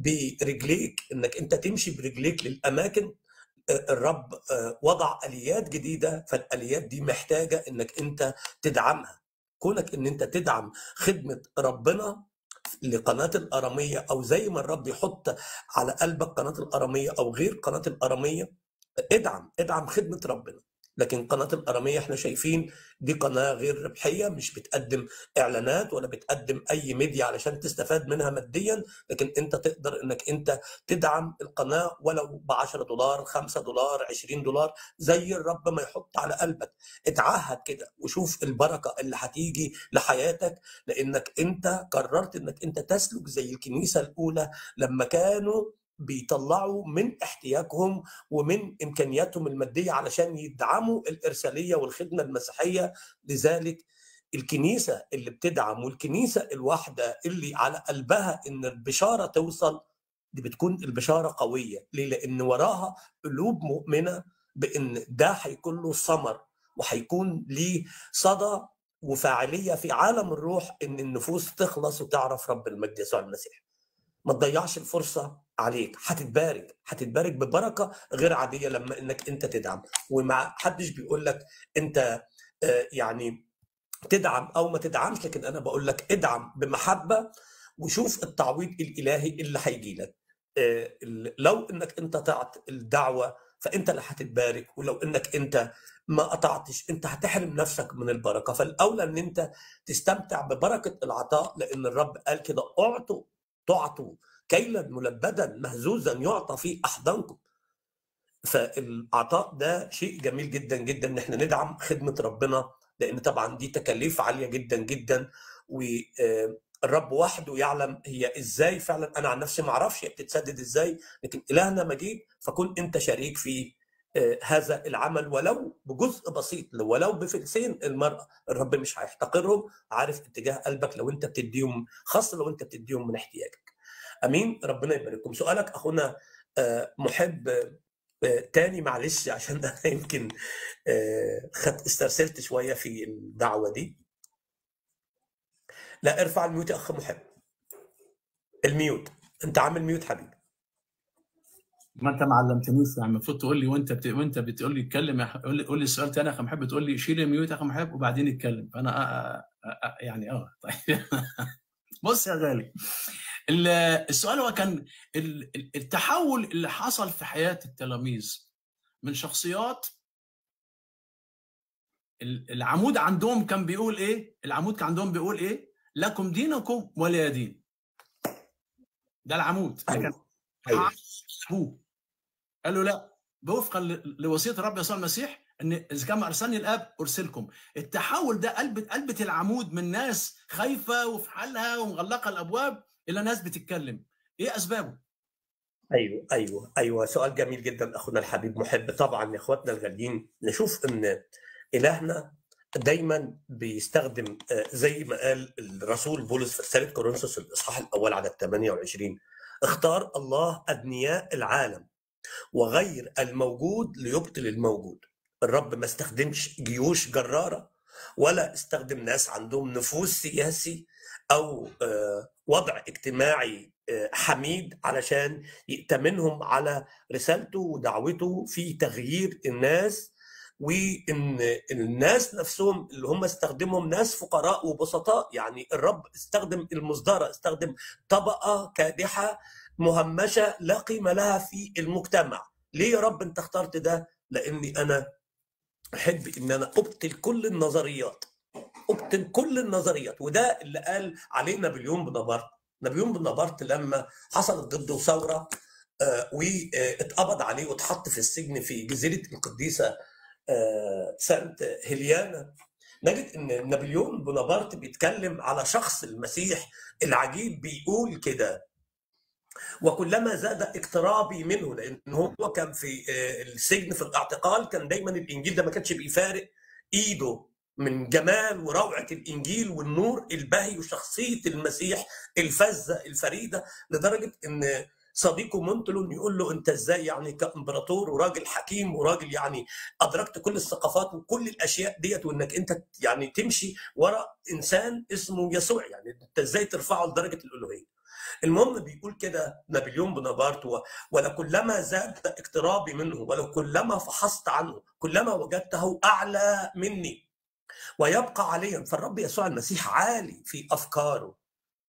برجليك انك انت تمشي برجليك للاماكن آه، الرب آه، وضع اليات جديده فالاليات دي محتاجه انك انت تدعمها كونك ان انت تدعم خدمه ربنا لقناه الاراميه او زي ما الرب يحط على قلبك قناه الاراميه او غير قناه الاراميه ادعم ادعم خدمه ربنا لكن قناه الاراميه احنا شايفين دي قناه غير ربحيه مش بتقدم اعلانات ولا بتقدم اي ميديا علشان تستفاد منها ماديا لكن انت تقدر انك انت تدعم القناه ولو ب 10 دولار 5 دولار 20 دولار زي الرب ما يحط على قلبك اتعهد كده وشوف البركه اللي هتيجي لحياتك لانك انت قررت انك انت تسلك زي الكنيسه الاولى لما كانوا بيطلعوا من احتياجهم ومن امكانياتهم الماديه علشان يدعموا الارساليه والخدمه المسيحيه لذلك الكنيسه اللي بتدعم والكنيسه الواحده اللي على قلبها ان البشاره توصل دي بتكون البشاره قويه ليه؟ لان وراها قلوب مؤمنه بان ده هيكون له ثمر وهيكون ليه صدى وفاعليه في عالم الروح ان النفوس تخلص وتعرف رب المجد يسوع المسيح. ما تضيعش الفرصه عليك هتتبارك هتتبارك ببركه غير عاديه لما انك انت تدعم وما حدش بيقول لك انت آه، يعني تدعم او ما تدعمش لكن انا بقول لك ادعم بمحبه وشوف التعويض الالهي اللي هيجي لك آه، لو انك انت طعت الدعوه فانت اللي هتتبارك ولو انك انت ما قطعتش انت هتحرم نفسك من البركه فالاولى ان انت تستمتع ببركه العطاء لان الرب قال كده اعطوا تعطوا كيلا ملبدا مهزوزا يعطى في احضانكم فالعطاء ده شيء جميل جدا جدا ان احنا ندعم خدمه ربنا لان طبعا دي تكاليف عاليه جدا جدا والرب وحده يعلم هي ازاي فعلا انا عن نفسي ما اعرفش هي بتتسدد ازاي لكن الهنا مجيد فكن انت شريك في آه، هذا العمل ولو بجزء بسيط ولو بفلسين المرأة الرب مش هيحتقرهم عارف اتجاه قلبك لو انت بتديهم خاصة لو انت بتديهم من احتياجك امين ربنا يبارككم سؤالك اخونا آه، محب آه، تاني معلش عشان انا يمكن آه، خدت استرسلت شويه في الدعوه دي لا ارفع الميوت يا اخ محب الميوت انت عامل ميوت حبيبي ما انت ما علمتنيش يعني المفروض تقول لي وانت بت... وانت بتقول لي اتكلم يا أخ- قول لي قول لي السؤال تاني يا اخ محب تقول لي شيل الميوت يا اخ محب وبعدين اتكلم فانا أ... أ... أ... يعني اه طيب بص يا غالي ال- السؤال هو كان ال- ال- التحول اللي حصل في حياه التلاميذ من شخصيات ال- العمود عندهم كان بيقول ايه؟ العمود كان عندهم بيقول ايه؟ لكم دينكم ولي دين. ده العمود اللي كان ايوه ايوه ابوه قال له لا بوفقا ل- لوصيه الرب يسوع المسيح ان اذا كان ارسلني الاب ارسلكم التحول ده قلبت قلبت العمود من ناس خايفه وفي حالها ومغلقه الابواب الى ناس بتتكلم ايه اسبابه ايوه ايوه ايوه سؤال جميل جدا اخونا الحبيب محب طبعا يا اخواتنا الغاليين نشوف ان الهنا دايما بيستخدم آه، زي ما قال الرسول بولس في رساله كورنثوس الاصحاح الاول عدد 28 اختار الله ابنياء العالم وغير الموجود ليبطل الموجود الرب ما استخدمش جيوش جراره ولا استخدم ناس عندهم نفوذ سياسي او آه، وضع اجتماعي آه، حميد علشان يأتمنهم على رسالته ودعوته في تغيير الناس وان الناس نفسهم اللي هم استخدمهم ناس فقراء وبسطاء يعني الرب استخدم المصدره استخدم طبقه كادحه مهمشه لا قيمه لها في المجتمع ليه يا رب انت اخترت ده لاني انا احب ان انا ابطل كل النظريات ابطل كل النظريات وده اللي قال عليه نابليون بونابرت نابليون بونابرت لما حصلت ضده ثوره آه، واتقبض عليه واتحط في السجن في جزيره القديسه آه، سانت هيليانا نجد ان نابليون بونابرت بيتكلم على شخص المسيح العجيب بيقول كده وكلما زاد اقترابي منه لان هو كان في آه، السجن في الاعتقال كان دايما الانجيل ده ما كانش بيفارق ايده من جمال وروعه الانجيل والنور البهي وشخصيه المسيح الفذه الفريده لدرجه ان صديقه مونتلون يقول له انت ازاي يعني كامبراطور وراجل حكيم وراجل يعني ادركت كل الثقافات وكل الاشياء ديت وانك انت يعني تمشي ورا انسان اسمه يسوع يعني انت ازاي ترفعه لدرجه الالوهيه المهم بيقول كده نابليون بونابرت و- ولكلما زاد اقترابي منه ولكلما فحصت عنه كلما وجدته اعلى مني ويبقى عليا فالرب يسوع المسيح عالي في افكاره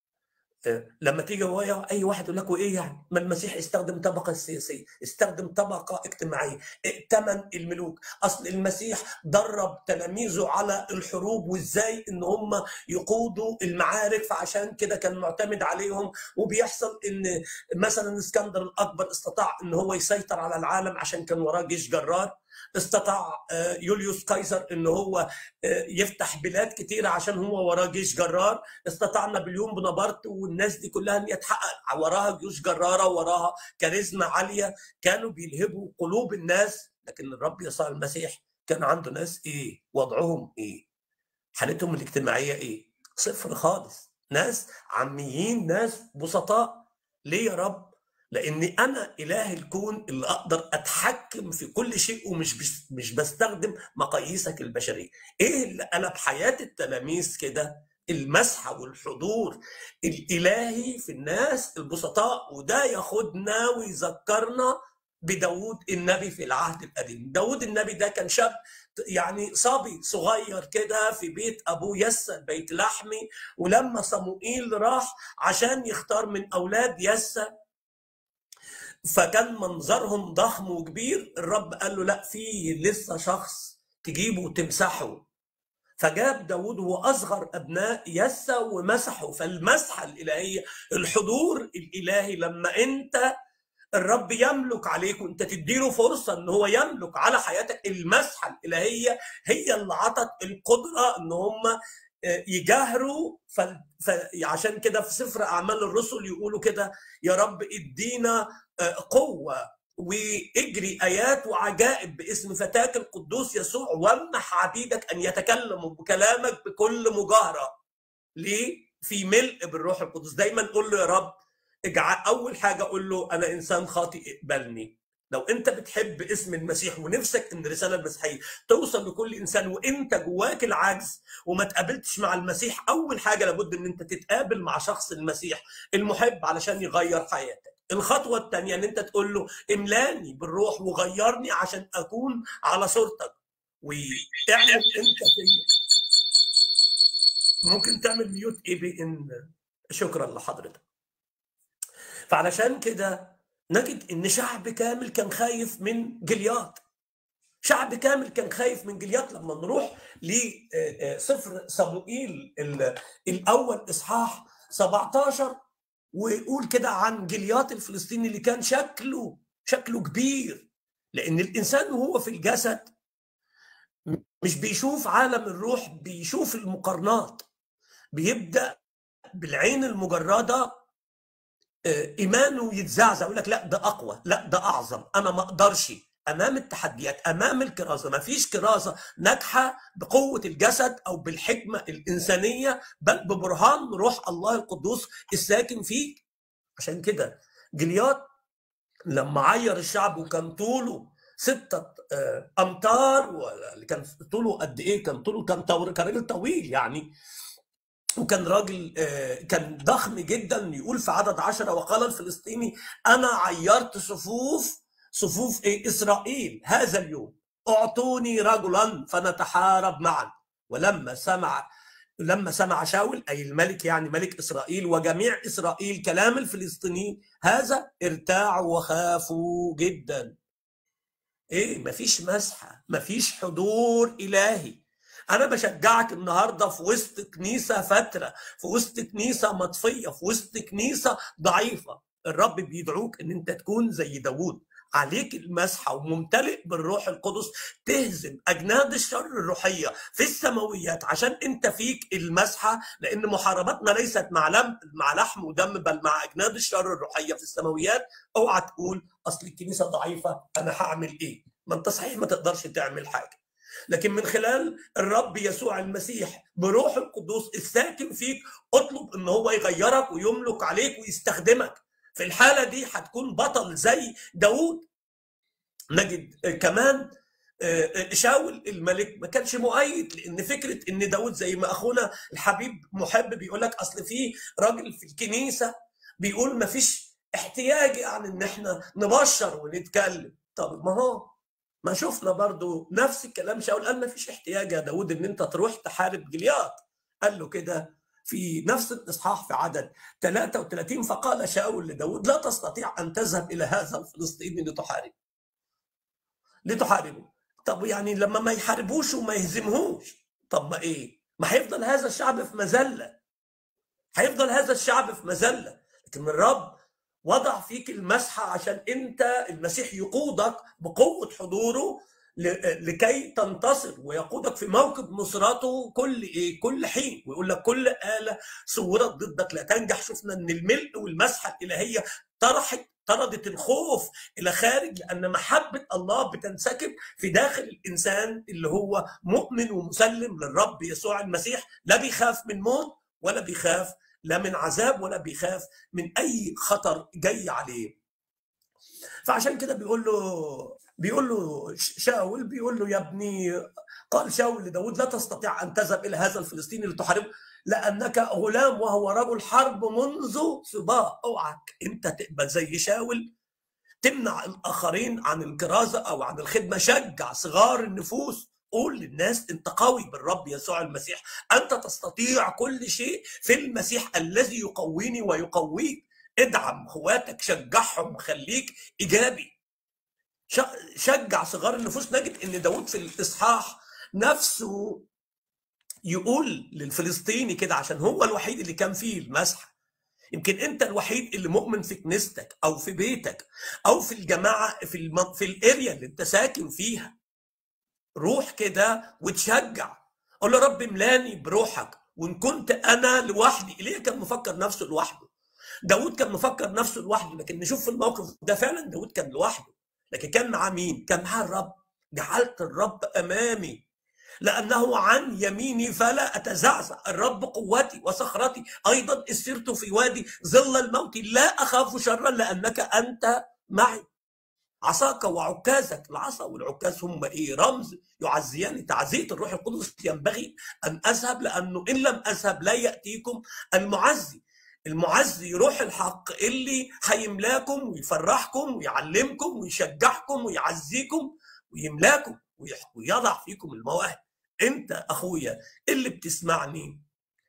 آه، لما تيجي هو اي واحد يقول لك وايه يعني ما المسيح استخدم طبقه سياسيه استخدم طبقه اجتماعيه ائتمن الملوك اصل المسيح درب تلاميذه على الحروب وازاي ان هم يقودوا المعارك فعشان كده كان معتمد عليهم وبيحصل ان مثلا اسكندر الاكبر استطاع ان هو يسيطر على العالم عشان كان وراه جيش جرار استطاع آه، يوليوس قيصر ان هو آه، يفتح بلاد كتيره عشان هو وراه جيش جرار استطاع نابليون بونابرت والناس دي كلها ان هي تحقق وراها جيوش جراره وراها كاريزما عاليه كانوا بيلهبوا قلوب الناس لكن الرب يسوع المسيح كان عنده ناس ايه وضعهم ايه حالتهم الاجتماعيه ايه صفر خالص ناس عاميين ناس بسطاء ليه يا رب لاني انا اله الكون اللي اقدر اتحكم في كل شيء ومش بس مش بستخدم مقاييسك البشريه ايه اللي قلب حياه التلاميذ كده المسحه والحضور الالهي في الناس البسطاء وده ياخدنا ويذكرنا بداود النبي في العهد القديم داود النبي ده كان شاب يعني صبي صغير كده في بيت ابوه يسى البيت لحمي ولما صموئيل راح عشان يختار من اولاد يسى فكان منظرهم ضخم وكبير الرب قال له لا في لسه شخص تجيبه وتمسحه فجاب داود هو أصغر أبناء يسى ومسحه فالمسحة الإلهية الحضور الإلهي لما أنت الرب يملك عليك وانت تديله فرصة ان هو يملك على حياتك المسحة الإلهية هي اللي عطت القدرة ان هم يجاهروا ف... ف... عشان كده في سفر أعمال الرسل يقولوا كده يا رب ادينا قوة واجري آيات وعجائب باسم فتاك القدوس يسوع وامنح عبيدك أن يتكلموا بكلامك بكل مجاهرة ليه؟ في ملء بالروح القدس دايما قول له يا رب اجعل أول حاجة قول له أنا إنسان خاطئ اقبلني لو انت بتحب اسم المسيح ونفسك ان الرساله المسيحيه توصل لكل انسان وانت جواك العجز وما تقابلتش مع المسيح اول حاجه لابد ان انت تتقابل مع شخص المسيح المحب علشان يغير حياتك الخطوه الثانيه ان انت تقول له املاني بالروح وغيرني عشان اكون على صورتك واعمل انت فيا ممكن تعمل ميوت اي بي ان شكرا لحضرتك فعلشان كده نجد ان شعب كامل كان خايف من جلياط شعب كامل كان خايف من جلياط لما نروح لسفر صموئيل الاول اصحاح 17 ويقول كده عن جلياط الفلسطيني اللي كان شكله شكله كبير لان الانسان وهو في الجسد مش بيشوف عالم الروح بيشوف المقارنات بيبدا بالعين المجرده ايمانه يتزعزع يقول لك لا ده اقوى لا ده اعظم انا ما اقدرش امام التحديات امام الكرازه ما فيش كرازه ناجحه بقوه الجسد او بالحكمه الانسانيه بل ببرهان روح الله القدوس الساكن فيك عشان كده جليات لما عير الشعب وكان طوله ستة آه، أمتار ولا كان طوله قد إيه؟ كان طوله كان طور كان راجل طويل يعني وكان راجل آه، كان ضخم جدا يقول في عدد عشرة وقال الفلسطيني أنا عيرت صفوف صفوف إيه؟ إسرائيل هذا اليوم أعطوني رجلا فنتحارب معا ولما سمع لما سمع شاول أي الملك يعني ملك إسرائيل وجميع إسرائيل كلام الفلسطينيين هذا ارتاعوا وخافوا جدا ايه مفيش مسحه مفيش حضور الهي انا بشجعك النهارده في وسط كنيسه فتره في وسط كنيسه مطفيه في وسط كنيسه ضعيفه الرب بيدعوك ان انت تكون زي داوود عليك المسحه وممتلئ بالروح القدس تهزم اجناد الشر الروحيه في السماويات عشان انت فيك المسحه لان محاربتنا ليست مع لم مع لحم ودم بل مع اجناد الشر الروحيه في السماويات اوعى تقول اصل الكنيسه ضعيفه انا هعمل ايه؟ ما انت صحيح ما تقدرش تعمل حاجه لكن من خلال الرب يسوع المسيح بروح القدوس الساكن فيك اطلب ان هو يغيرك ويملك عليك ويستخدمك في الحالة دي هتكون بطل زي داود نجد آه، كمان آه، آه، شاول الملك ما كانش مؤيد لان فكره ان داود زي ما اخونا الحبيب محب بيقول لك اصل في راجل في الكنيسه بيقول ما فيش احتياج يعني ان احنا نبشر ونتكلم طب ما هو ما شفنا برضو نفس الكلام شاول قال ما فيش احتياج يا داود ان انت تروح تحارب جليات قال له كده في نفس الاصحاح في عدد 33 فقال شاول لداود لا تستطيع ان تذهب الى هذا الفلسطيني لتحارب لتحاربه طب يعني لما ما يحاربوش وما يهزمهوش طب ما ايه ما هيفضل هذا الشعب في مذله هيفضل هذا الشعب في مذله لكن الرب وضع فيك المسحه عشان انت المسيح يقودك بقوه حضوره ل- لكي تنتصر ويقودك في موكب نصرته كل ايه كل حين ويقول لك كل آلة صورت ضدك لا تنجح شفنا ان الملء والمسحه الالهيه طرحت طردت الخوف الى خارج لان محبه الله بتنسكب في داخل الانسان اللي هو مؤمن ومسلم للرب يسوع المسيح لا بيخاف من موت ولا بيخاف لا من عذاب ولا بيخاف من اي خطر جاي عليه فعشان كده بيقول له بيقول له شاول بيقول له يا ابني قال شاول لداود لا تستطيع ان تذهب الى هذا الفلسطيني لتحاربه لانك غلام وهو رجل حرب منذ صبا اوعك انت تبقى زي شاول تمنع الاخرين عن الكرازه او عن الخدمه شجع صغار النفوس قول للناس انت قوي بالرب يسوع المسيح انت تستطيع كل شيء في المسيح الذي يقويني ويقويك ادعم اخواتك شجعهم خليك ايجابي ش- شجع صغار النفوس نجد ان داود في الاصحاح نفسه يقول للفلسطيني كده عشان هو الوحيد اللي كان فيه المسحه يمكن انت الوحيد اللي مؤمن في كنيستك او في بيتك او في الجماعه في الم... في الاريا اللي انت ساكن فيها روح كده وتشجع قول له رب املاني بروحك وان كنت انا لوحدي ايليا كان مفكر نفسه لوحده داود كان مفكر نفسه لوحده لكن نشوف في الموقف ده فعلا داود كان لوحده لكن كان معاه مين كان معاه الرب جعلت الرب امامي لانه عن يميني فلا اتزعزع الرب قوتي وصخرتي ايضا اسرت في وادي ظل الموت لا اخاف شرا لانك انت معي عصاك وعكازك العصا والعكاز هم ايه رمز يعزيان تعزيه الروح القدس ينبغي ان اذهب لانه ان لم اذهب لا ياتيكم المعزي المعزي روح الحق اللي هيملاكم ويفرحكم ويعلمكم ويشجعكم ويعزيكم ويملاكم ويح- ويضع فيكم المواهب انت اخويا اللي بتسمعني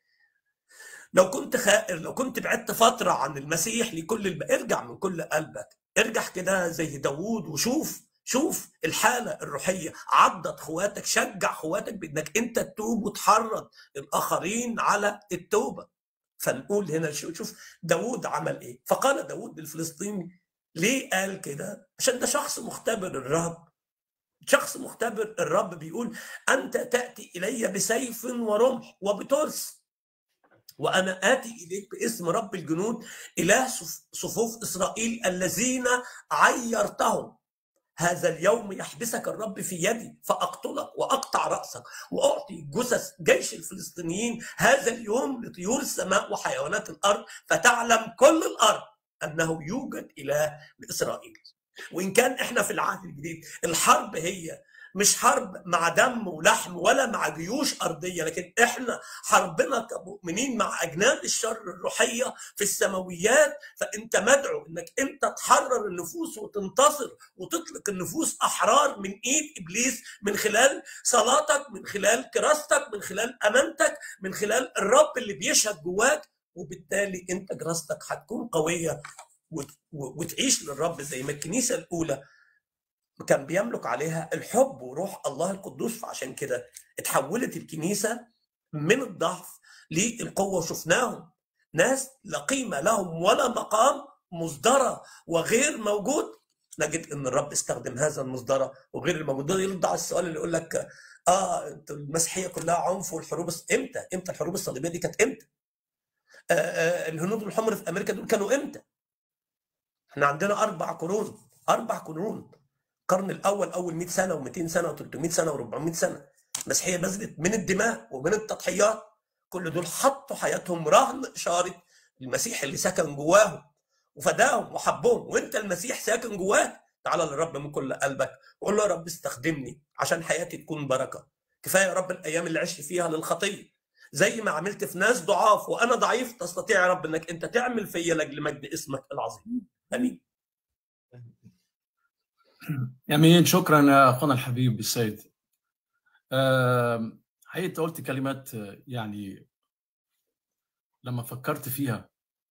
لو كنت خائر لو كنت بعدت فترة عن المسيح لكل الب... ارجع من كل قلبك ارجع كده زي داوود وشوف شوف الحالة الروحية عضد اخواتك شجع اخواتك بانك انت تتوب وتحرض الاخرين على التوبة فنقول هنا شو- شوف داوود عمل ايه فقال داوود للفلسطيني ليه قال كده عشان ده شخص مختبر الرب شخص مختبر الرب بيقول أنت تأتي إلي بسيف ورمح وبترس وأنا آتي إليك باسم رب الجنود إله صف- صفوف إسرائيل الذين عيرتهم هذا اليوم يحبسك الرب في يدي فاقتلك واقطع راسك واعطي جثث جيش الفلسطينيين هذا اليوم لطيور السماء وحيوانات الارض فتعلم كل الارض انه يوجد اله لاسرائيل وان كان احنا في العهد الجديد الحرب هي مش حرب مع دم ولحم ولا مع جيوش ارضيه لكن احنا حربنا كمؤمنين مع اجناد الشر الروحيه في السماويات فانت مدعو انك انت تحرر النفوس وتنتصر وتطلق النفوس احرار من ايد ابليس من خلال صلاتك من خلال كراستك من خلال امانتك من خلال الرب اللي بيشهد جواك وبالتالي انت كراستك هتكون قويه وت- و- وتعيش للرب زي ما الكنيسه الاولى كان بيملك عليها الحب وروح الله القدوس فعشان كده اتحولت الكنيسه من الضعف للقوه وشفناهم ناس لا قيمه لهم ولا مقام مصدره وغير موجود نجد ان الرب استخدم هذا المصدره وغير الموجود ده يرد على السؤال اللي يقول لك اه انت المسيحيه كلها عنف والحروب الص- امتى؟ امتى الحروب الصليبيه دي كانت امتى؟ آه آه الهنود الحمر في امريكا دول كانوا امتى؟ احنا عندنا اربع قرون اربع قرون القرن الاول اول 100 سنه و200 سنه و300 سنه و400 سنه المسيحيه بذلت من الدماء ومن التضحيات كل دول حطوا حياتهم رهن اشاره المسيح اللي سكن جواهم وفداهم وحبهم وانت المسيح ساكن جواك تعال للرب من كل قلبك وقول له يا رب استخدمني عشان حياتي تكون بركه كفايه يا رب الايام اللي عشت فيها للخطيه زي ما عملت في ناس ضعاف وانا ضعيف تستطيع يا رب انك انت تعمل فيا لاجل مجد اسمك العظيم امين امين شكرا يا اخونا الحبيب السيد آم، حقيقة أنت قلت كلمات آه، يعني لما فكرت فيها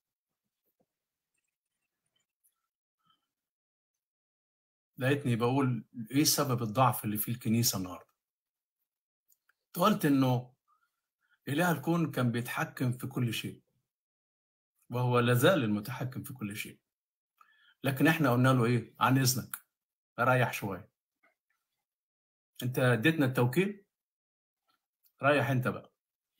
لقيتني بقول ايه سبب الضعف اللي في الكنيسه النهارده أنت قلت انه اله الكون كان بيتحكم في كل شيء وهو لازال المتحكم في كل شيء لكن احنا قلنا له ايه عن اذنك ريح شويه انت اديتنا التوكيل ريح انت بقى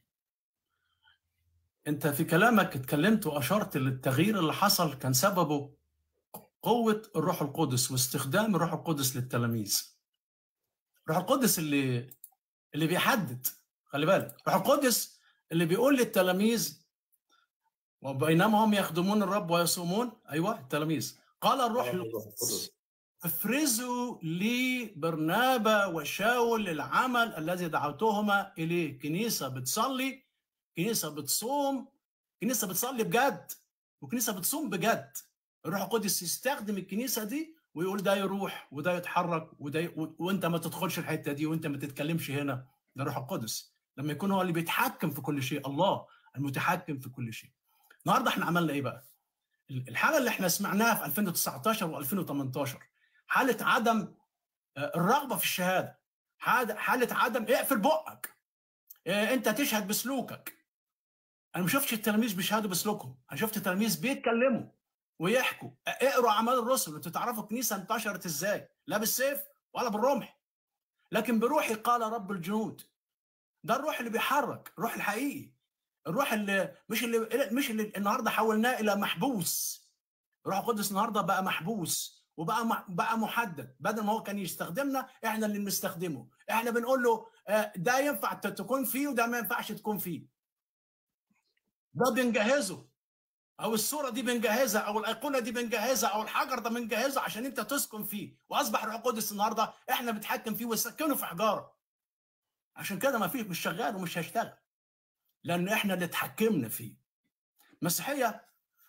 انت في كلامك اتكلمت واشرت للتغيير اللي حصل كان سببه قوة الروح القدس واستخدام الروح القدس للتلاميذ. الروح القدس اللي اللي بيحدد خلي بالك، الروح القدس اللي بيقول للتلاميذ وبينما هم يخدمون الرب ويصومون ايوه التلاميذ قال الروح القدس افرزوا لي برنابا وشاول العمل الذي دعوتهما اليه كنيسه بتصلي كنيسه بتصوم كنيسه بتصلي بجد وكنيسه بتصوم بجد الروح القدس يستخدم الكنيسه دي ويقول ده يروح وده يتحرك وده ي... و... وانت ما تدخلش الحته دي وانت ما تتكلمش هنا ده الروح القدس لما يكون هو اللي بيتحكم في كل شيء الله المتحكم في كل شيء النهارده احنا عملنا ايه بقى الحاله اللي احنا سمعناها في 2019 و2018 حاله عدم الرغبه في الشهاده حاله عدم اقفل بقك انت تشهد بسلوكك انا ما شفتش التلاميذ بيشهدوا بسلوكهم انا شفت التلاميذ بيتكلموا ويحكوا اقروا اعمال الرسل وانتوا تعرفوا الكنيسه انتشرت ازاي لا بالسيف ولا بالرمح لكن بروحي قال رب الجنود ده الروح اللي بيحرك الروح الحقيقي الروح اللي مش اللي مش اللي النهارده حولناه الى محبوس الروح القدس النهارده بقى محبوس وبقى بقى محدد بدل ما هو كان يستخدمنا احنا اللي بنستخدمه احنا بنقول له ده ينفع تكون فيه وده ما ينفعش تكون فيه ده بنجهزه او الصوره دي بنجهزها او الايقونه دي بنجهزها او الحجر ده بنجهزه عشان انت تسكن فيه واصبح روح القدس النهارده احنا بنتحكم فيه وسكنه في حجاره عشان كده ما فيش مش شغال ومش هيشتغل لان احنا اللي اتحكمنا فيه المسيحيه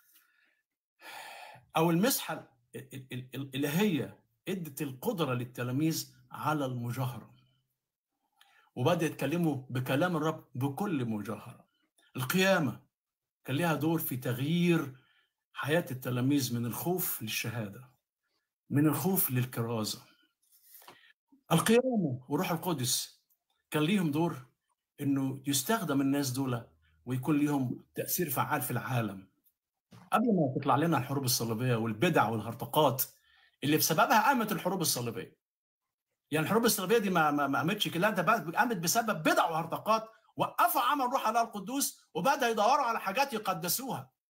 او المسحه الالهيه ادت القدره للتلاميذ على المجاهره وبدا يتكلموا بكلام الرب بكل مجاهره القيامه كان لها دور في تغيير حياة التلاميذ من الخوف للشهادة من الخوف للكرازة القيامة وروح القدس كان ليهم دور انه يستخدم الناس دول ويكون ليهم تأثير فعال في العالم قبل ما تطلع لنا الحروب الصليبية والبدع والهرطقات اللي بسببها قامت الحروب الصليبية يعني الحروب الصليبية دي ما ما قامتش كده ده قامت بسبب بدع وهرطقات وقفوا عمل روح الله القدوس وبدا يدوروا على حاجات يقدسوها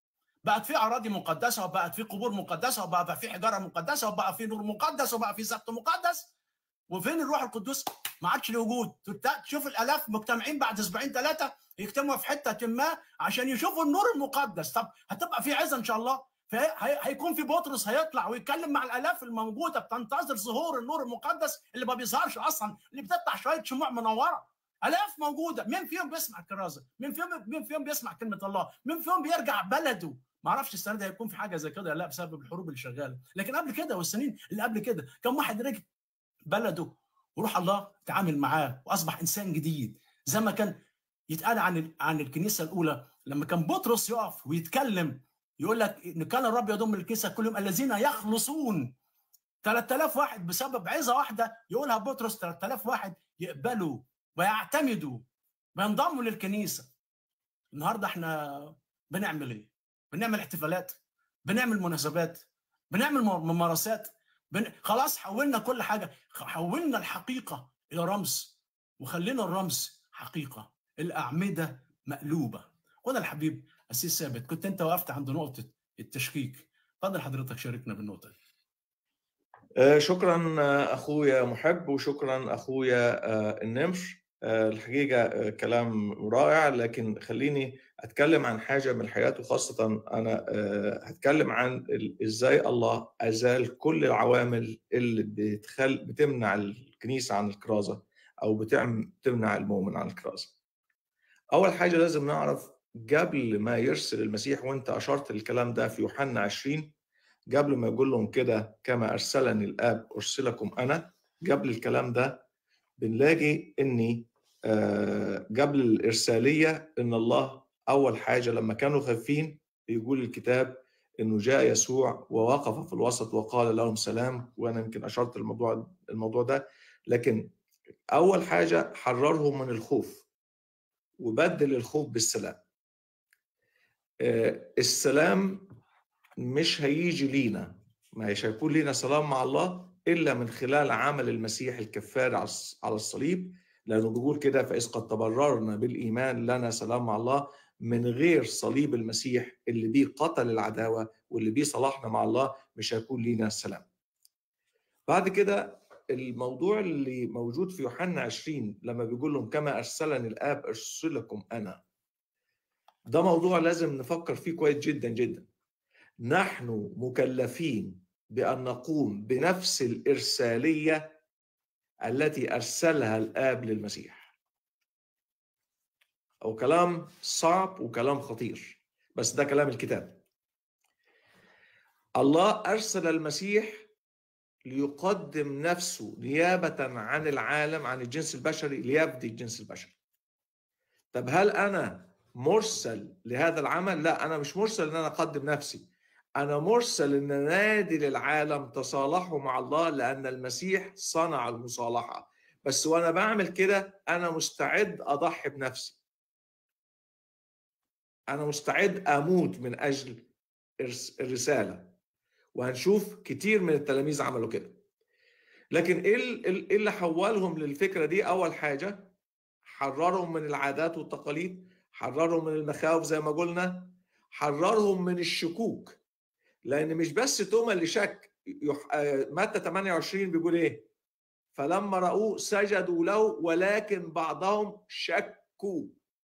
بقت في اراضي مقدسه وبقت في قبور مقدسه وبقى في حجاره مقدسه وبقى في نور مقدس وبقى في سقف مقدس وفين الروح القدس؟ ما عادش له وجود تشوف الالاف مجتمعين بعد اسبوعين ثلاثه يجتمعوا في حته ما عشان يشوفوا النور المقدس طب هتبقى في عزه ان شاء الله هيكون في بطرس هيطلع ويتكلم مع الالاف الموجوده بتنتظر ظهور النور المقدس اللي ما بيظهرش اصلا اللي بتطلع شويه شموع منوره الاف موجوده مين فيهم بيسمع الكرازه مين فيهم مين فيهم بيسمع كلمه الله مين فيهم بيرجع بلده ما اعرفش السنه دي هيكون في حاجه زي كده لا بسبب الحروب اللي شغاله لكن قبل كده والسنين اللي قبل كده كم واحد رجع بلده وروح الله تعامل معاه واصبح انسان جديد زي ما كان يتقال عن عن الكنيسه الاولى لما كان بطرس يقف ويتكلم يقول لك ان كان الرب يضم الكنيسه كلهم الذين يخلصون 3000 واحد بسبب عظه واحده يقولها بطرس 3000 واحد يقبلوا ويعتمدوا وينضموا للكنيسه النهارده احنا بنعمل ايه؟ بنعمل احتفالات بنعمل مناسبات بنعمل ممارسات بن... خلاص حولنا كل حاجه حولنا الحقيقه الى رمز وخلينا الرمز حقيقه الاعمده مقلوبه وانا الحبيب اسيس ثابت كنت انت وقفت عند نقطه التشكيك فضل حضرتك شاركنا بالنقطه دي آه شكرا اخويا محب وشكرا اخويا آه النمر آه الحقيقه آه كلام رائع لكن خليني اتكلم عن حاجه من الحياه وخاصه انا آه هتكلم عن ازاي الله ازال كل العوامل اللي بتخل بتمنع الكنيسه عن الكرازه او بتمنع المؤمن عن الكرازه. اول حاجه لازم نعرف قبل ما يرسل المسيح وانت اشرت الكلام ده في يوحنا 20 قبل ما يقول لهم كده كما ارسلني الاب ارسلكم انا قبل الكلام ده بنلاقي اني قبل الارساليه ان الله اول حاجه لما كانوا خايفين يقول الكتاب انه جاء يسوع ووقف في الوسط وقال لهم سلام وانا يمكن اشرت الموضوع الموضوع ده لكن اول حاجه حررهم من الخوف وبدل الخوف بالسلام السلام مش هيجي لينا مش هيكون لينا سلام مع الله الا من خلال عمل المسيح الكفار على الصليب لانه بيقول كده فاذ قد تبررنا بالايمان لنا سلام مع الله من غير صليب المسيح اللي بيه قتل العداوه واللي بيه صلاحنا مع الله مش هيكون لينا السلام. بعد كده الموضوع اللي موجود في يوحنا 20 لما بيقول لهم كما ارسلني الاب ارسلكم انا. ده موضوع لازم نفكر فيه كويس جدا جدا. نحن مكلفين بان نقوم بنفس الارساليه التي ارسلها الاب للمسيح. او كلام صعب وكلام خطير بس ده كلام الكتاب الله ارسل المسيح ليقدم نفسه نيابه عن العالم عن الجنس البشري ليفدي الجنس البشري طب هل انا مرسل لهذا العمل لا انا مش مرسل ان انا اقدم نفسي انا مرسل ان نادي للعالم تصالحوا مع الله لان المسيح صنع المصالحه بس وانا بعمل كده انا مستعد اضحي بنفسي انا مستعد اموت من اجل الرساله وهنشوف كتير من التلاميذ عملوا كده لكن ايه اللي حولهم للفكره دي اول حاجه حررهم من العادات والتقاليد حررهم من المخاوف زي ما قلنا حررهم من الشكوك لان مش بس توما اللي شك متى 28 بيقول ايه فلما راوه سجدوا له ولكن بعضهم شكوا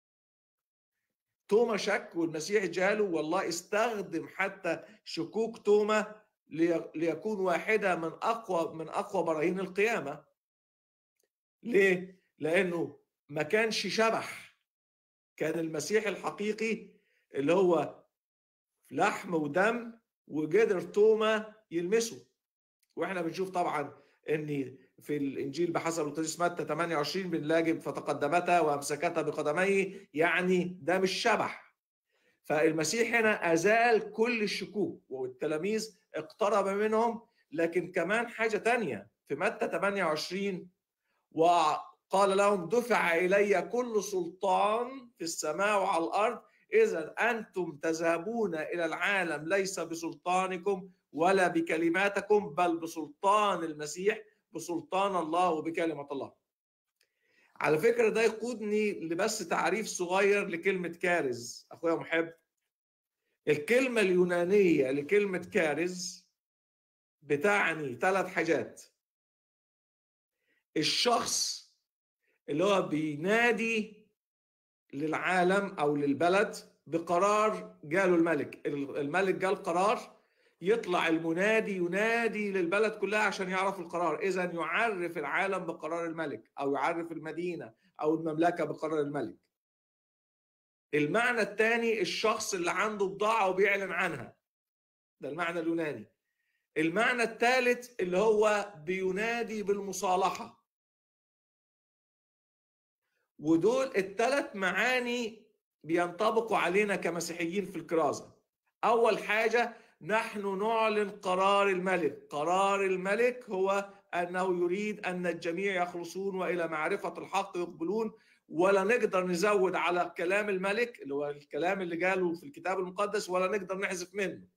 توما شك والمسيح جاله والله استخدم حتى شكوك توما ليكون واحدة من أقوى من أقوى براهين القيامة ليه؟ لأنه ما كانش شبح كان المسيح الحقيقي اللي هو لحم ودم وقدر توما يلمسه واحنا بنشوف طبعا ان في الانجيل بحسب القديس متى 28 بنلاقي فتقدمتها وامسكتها بقدميه يعني ده مش شبح فالمسيح هنا ازال كل الشكوك والتلاميذ اقترب منهم لكن كمان حاجه تانية في متى 28 وقال لهم دفع الي كل سلطان في السماء وعلى الارض اذا انتم تذهبون الى العالم ليس بسلطانكم ولا بكلماتكم بل بسلطان المسيح بسلطان الله وبكلمة الله على فكرة ده يقودني لبس تعريف صغير لكلمة كارز أخويا محب الكلمة اليونانية لكلمة كارز بتعني ثلاث حاجات الشخص اللي هو بينادي للعالم او للبلد بقرار جاله الملك الملك جال قرار يطلع المنادي ينادي للبلد كلها عشان يعرف القرار اذا يعرف العالم بقرار الملك او يعرف المدينه او المملكه بقرار الملك المعنى الثاني الشخص اللي عنده بضاعه وبيعلن عنها ده المعنى اليوناني المعنى الثالث اللي هو بينادي بالمصالحه ودول الثلاث معاني بينطبقوا علينا كمسيحيين في الكرازه اول حاجه نحن نعلن قرار الملك قرار الملك هو انه يريد ان الجميع يخلصون والى معرفه الحق يقبلون ولا نقدر نزود على كلام الملك اللي هو الكلام اللي قاله في الكتاب المقدس ولا نقدر نحذف منه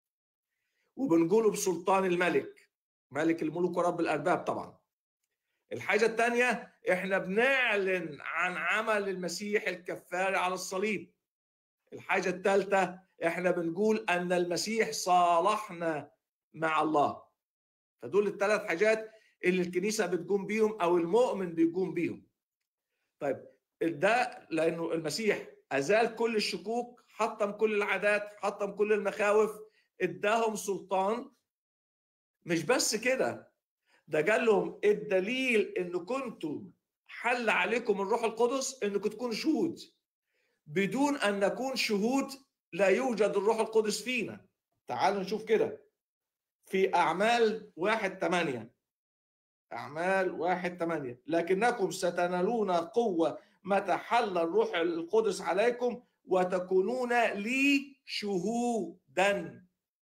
وبنقوله بسلطان الملك ملك الملوك ورب الارباب طبعا الحاجه الثانيه احنا بنعلن عن عمل المسيح الكفاري على الصليب الحاجه الثالثه احنا بنقول ان المسيح صالحنا مع الله فدول الثلاث حاجات اللي الكنيسه بتقوم بيهم او المؤمن بيقوم بيهم طيب ده لانه المسيح ازال كل الشكوك حطم كل العادات حطم كل المخاوف اداهم سلطان مش بس كده ده قال لهم الدليل ان كنتم حل عليكم الروح القدس انكم تكونوا شهود بدون ان نكون شهود لا يوجد الروح القدس فينا تعالوا نشوف كده في اعمال واحد ثمانية اعمال واحد ثمانية لكنكم ستنالون قوة متى حل الروح القدس عليكم وتكونون لي شهودا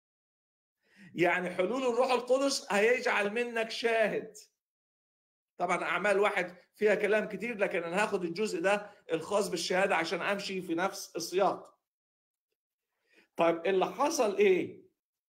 يعني حلول الروح القدس هيجعل منك شاهد طبعا اعمال واحد فيها كلام كتير لكن انا هاخد الجزء ده الخاص بالشهاده عشان امشي في نفس السياق طيب اللي حصل ايه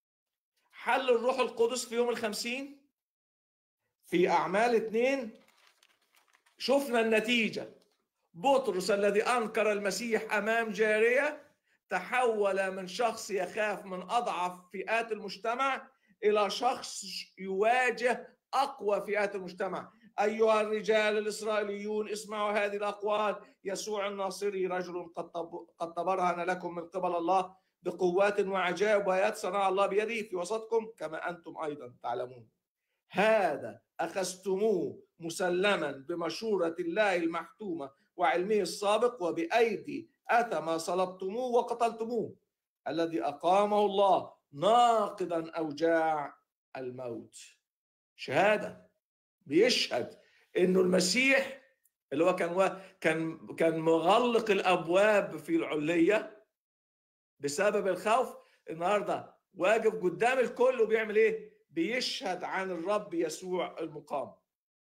حل الروح القدس في يوم الخمسين في اعمال اتنين شفنا النتيجه بطرس الذي انكر المسيح امام جاريه تحول من شخص يخاف من اضعف فئات المجتمع الى شخص يواجه اقوى فئات المجتمع ايها الرجال الاسرائيليون اسمعوا هذه الاقوال يسوع الناصري رجل قد قد تبرهن لكم من قبل الله بقوات وعجائب وايات صنع الله بيده في وسطكم كما انتم ايضا تعلمون هذا اخذتموه مسلما بمشوره الله المحتومه وعلمه السابق وبايدي اثم صلبتموه وقتلتموه الذي اقامه الله ناقضا اوجاع الموت شهاده بيشهد انه المسيح اللي هو كان كان كان مغلق الابواب في العليه بسبب الخوف النهارده واقف قدام الكل وبيعمل ايه؟ بيشهد عن الرب يسوع المقام.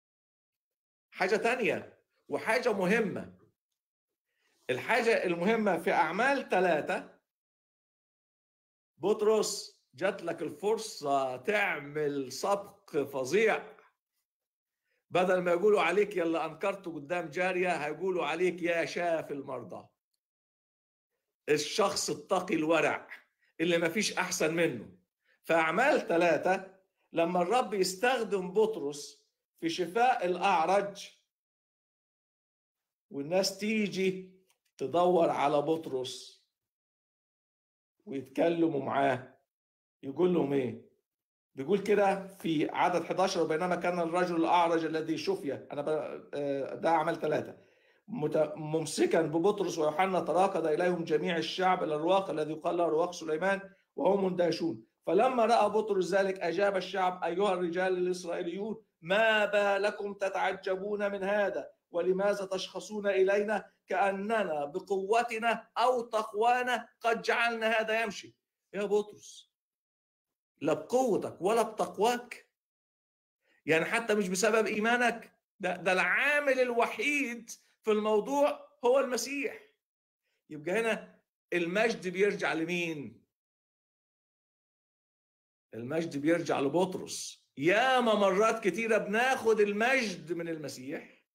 حاجه تانية وحاجه مهمه الحاجه المهمه في اعمال ثلاثه بطرس جات لك الفرصه تعمل سبق فظيع بدل ما يقولوا عليك يلا انكرت قدام جاريه هيقولوا عليك يا شاف المرضى الشخص التقي الورع اللي ما فيش احسن منه فاعمال ثلاثه لما الرب يستخدم بطرس في شفاء الاعرج والناس تيجي تدور على بطرس ويتكلموا معاه يقول لهم ايه بيقول كده في عدد 11 وبينما كان الرجل الاعرج الذي شفي انا ده عمل ثلاثه ممسكا ببطرس ويوحنا تراكض اليهم جميع الشعب الى الرواق الذي يقال له رواق سليمان وهم مندهشون فلما راى بطرس ذلك اجاب الشعب ايها الرجال الاسرائيليون ما بالكم تتعجبون من هذا ولماذا تشخصون الينا كاننا بقوتنا او تقوانا قد جعلنا هذا يمشي يا بطرس لا بقوتك ولا بتقواك يعني حتى مش بسبب ايمانك ده ده العامل الوحيد في الموضوع هو المسيح يبقى هنا المجد بيرجع لمين المجد بيرجع لبطرس ياما مرات كتيرة بناخد المجد من المسيح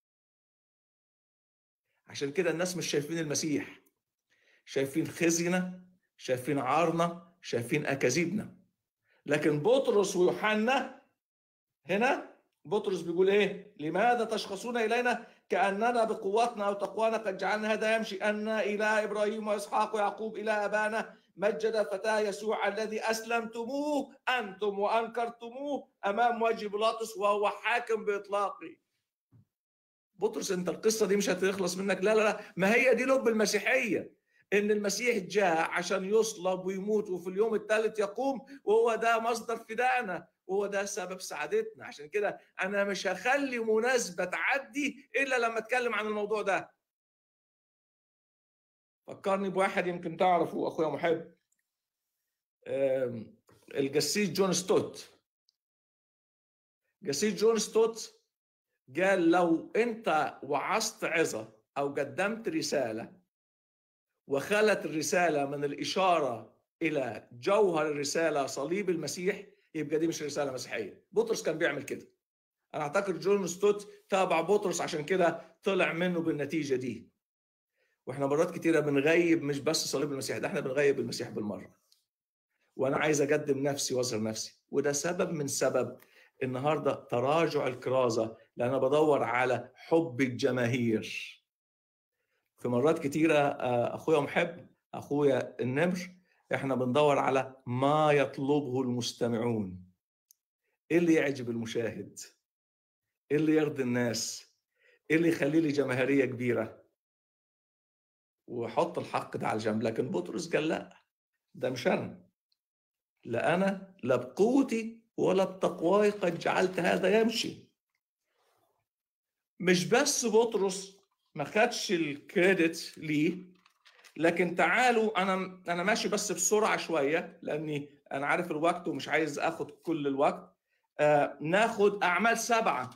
عشان كده الناس مش شايفين المسيح شايفين خزنة شايفين عارنا شايفين اكاذيبنا لكن بطرس ويوحنا هنا بطرس بيقول ايه لماذا تشخصون الينا كاننا بقوتنا او تقوانا قد جعلنا هذا يمشي ان اله ابراهيم واسحاق ويعقوب اله ابانا مجد الفتاه يسوع الذي اسلمتموه انتم وانكرتموه امام وجه بيلاطس وهو حاكم باطلاقه بطرس انت القصه دي مش هتخلص منك لا لا لا ما هي دي لب المسيحيه ان المسيح جاء عشان يصلب ويموت وفي اليوم الثالث يقوم وهو ده مصدر فدائنا وهو ده سبب سعادتنا عشان كده انا مش هخلي مناسبه تعدي الا لما اتكلم عن الموضوع ده فكرني بواحد يمكن تعرفه اخويا محب آم، الجسيس جون ستوت جسيس جون ستوت قال لو انت وعظت عظه او قدمت رساله وخلت الرساله من الاشاره الى جوهر الرساله صليب المسيح يبقى دي مش رساله مسيحيه بطرس كان بيعمل كده انا اعتقد جون ستوت تابع بطرس عشان كده طلع منه بالنتيجه دي واحنا مرات كتيره بنغيب مش بس صليب المسيح ده احنا بنغيب المسيح بالمره وانا عايز اقدم نفسي واظهر نفسي وده سبب من سبب النهارده تراجع الكرازه لان انا بدور على حب الجماهير في مرات كتيره آه، اخويا محب اخويا النمر احنا بندور على ما يطلبه المستمعون ايه اللي يعجب المشاهد ايه اللي يرضي الناس ايه اللي يخلي لي جماهيريه كبيره وحط الحق ده على الجنب لكن بطرس قال لا ده مش انا لا انا لا بقوتي ولا بتقواي قد جعلت هذا يمشي مش بس بطرس ما خدش الكريدت ليه لكن تعالوا انا انا ماشي بس بسرعه شويه لاني انا عارف الوقت ومش عايز اخد كل الوقت آه ناخد اعمال سبعه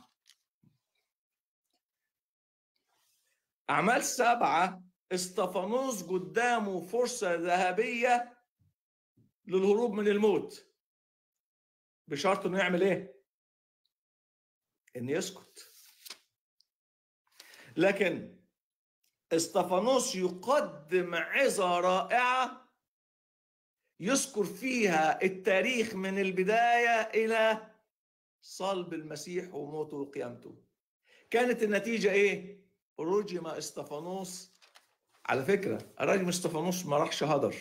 اعمال سبعه استفانوس قدامه فرصه ذهبيه للهروب من الموت بشرط انه يعمل ايه؟ ان يسكت لكن استفانوس يقدم عظة رائعة يذكر فيها التاريخ من البداية إلى صلب المسيح وموته وقيامته كانت النتيجة إيه؟ رجم استفانوس على فكرة رجم استفانوس ما راحش هدر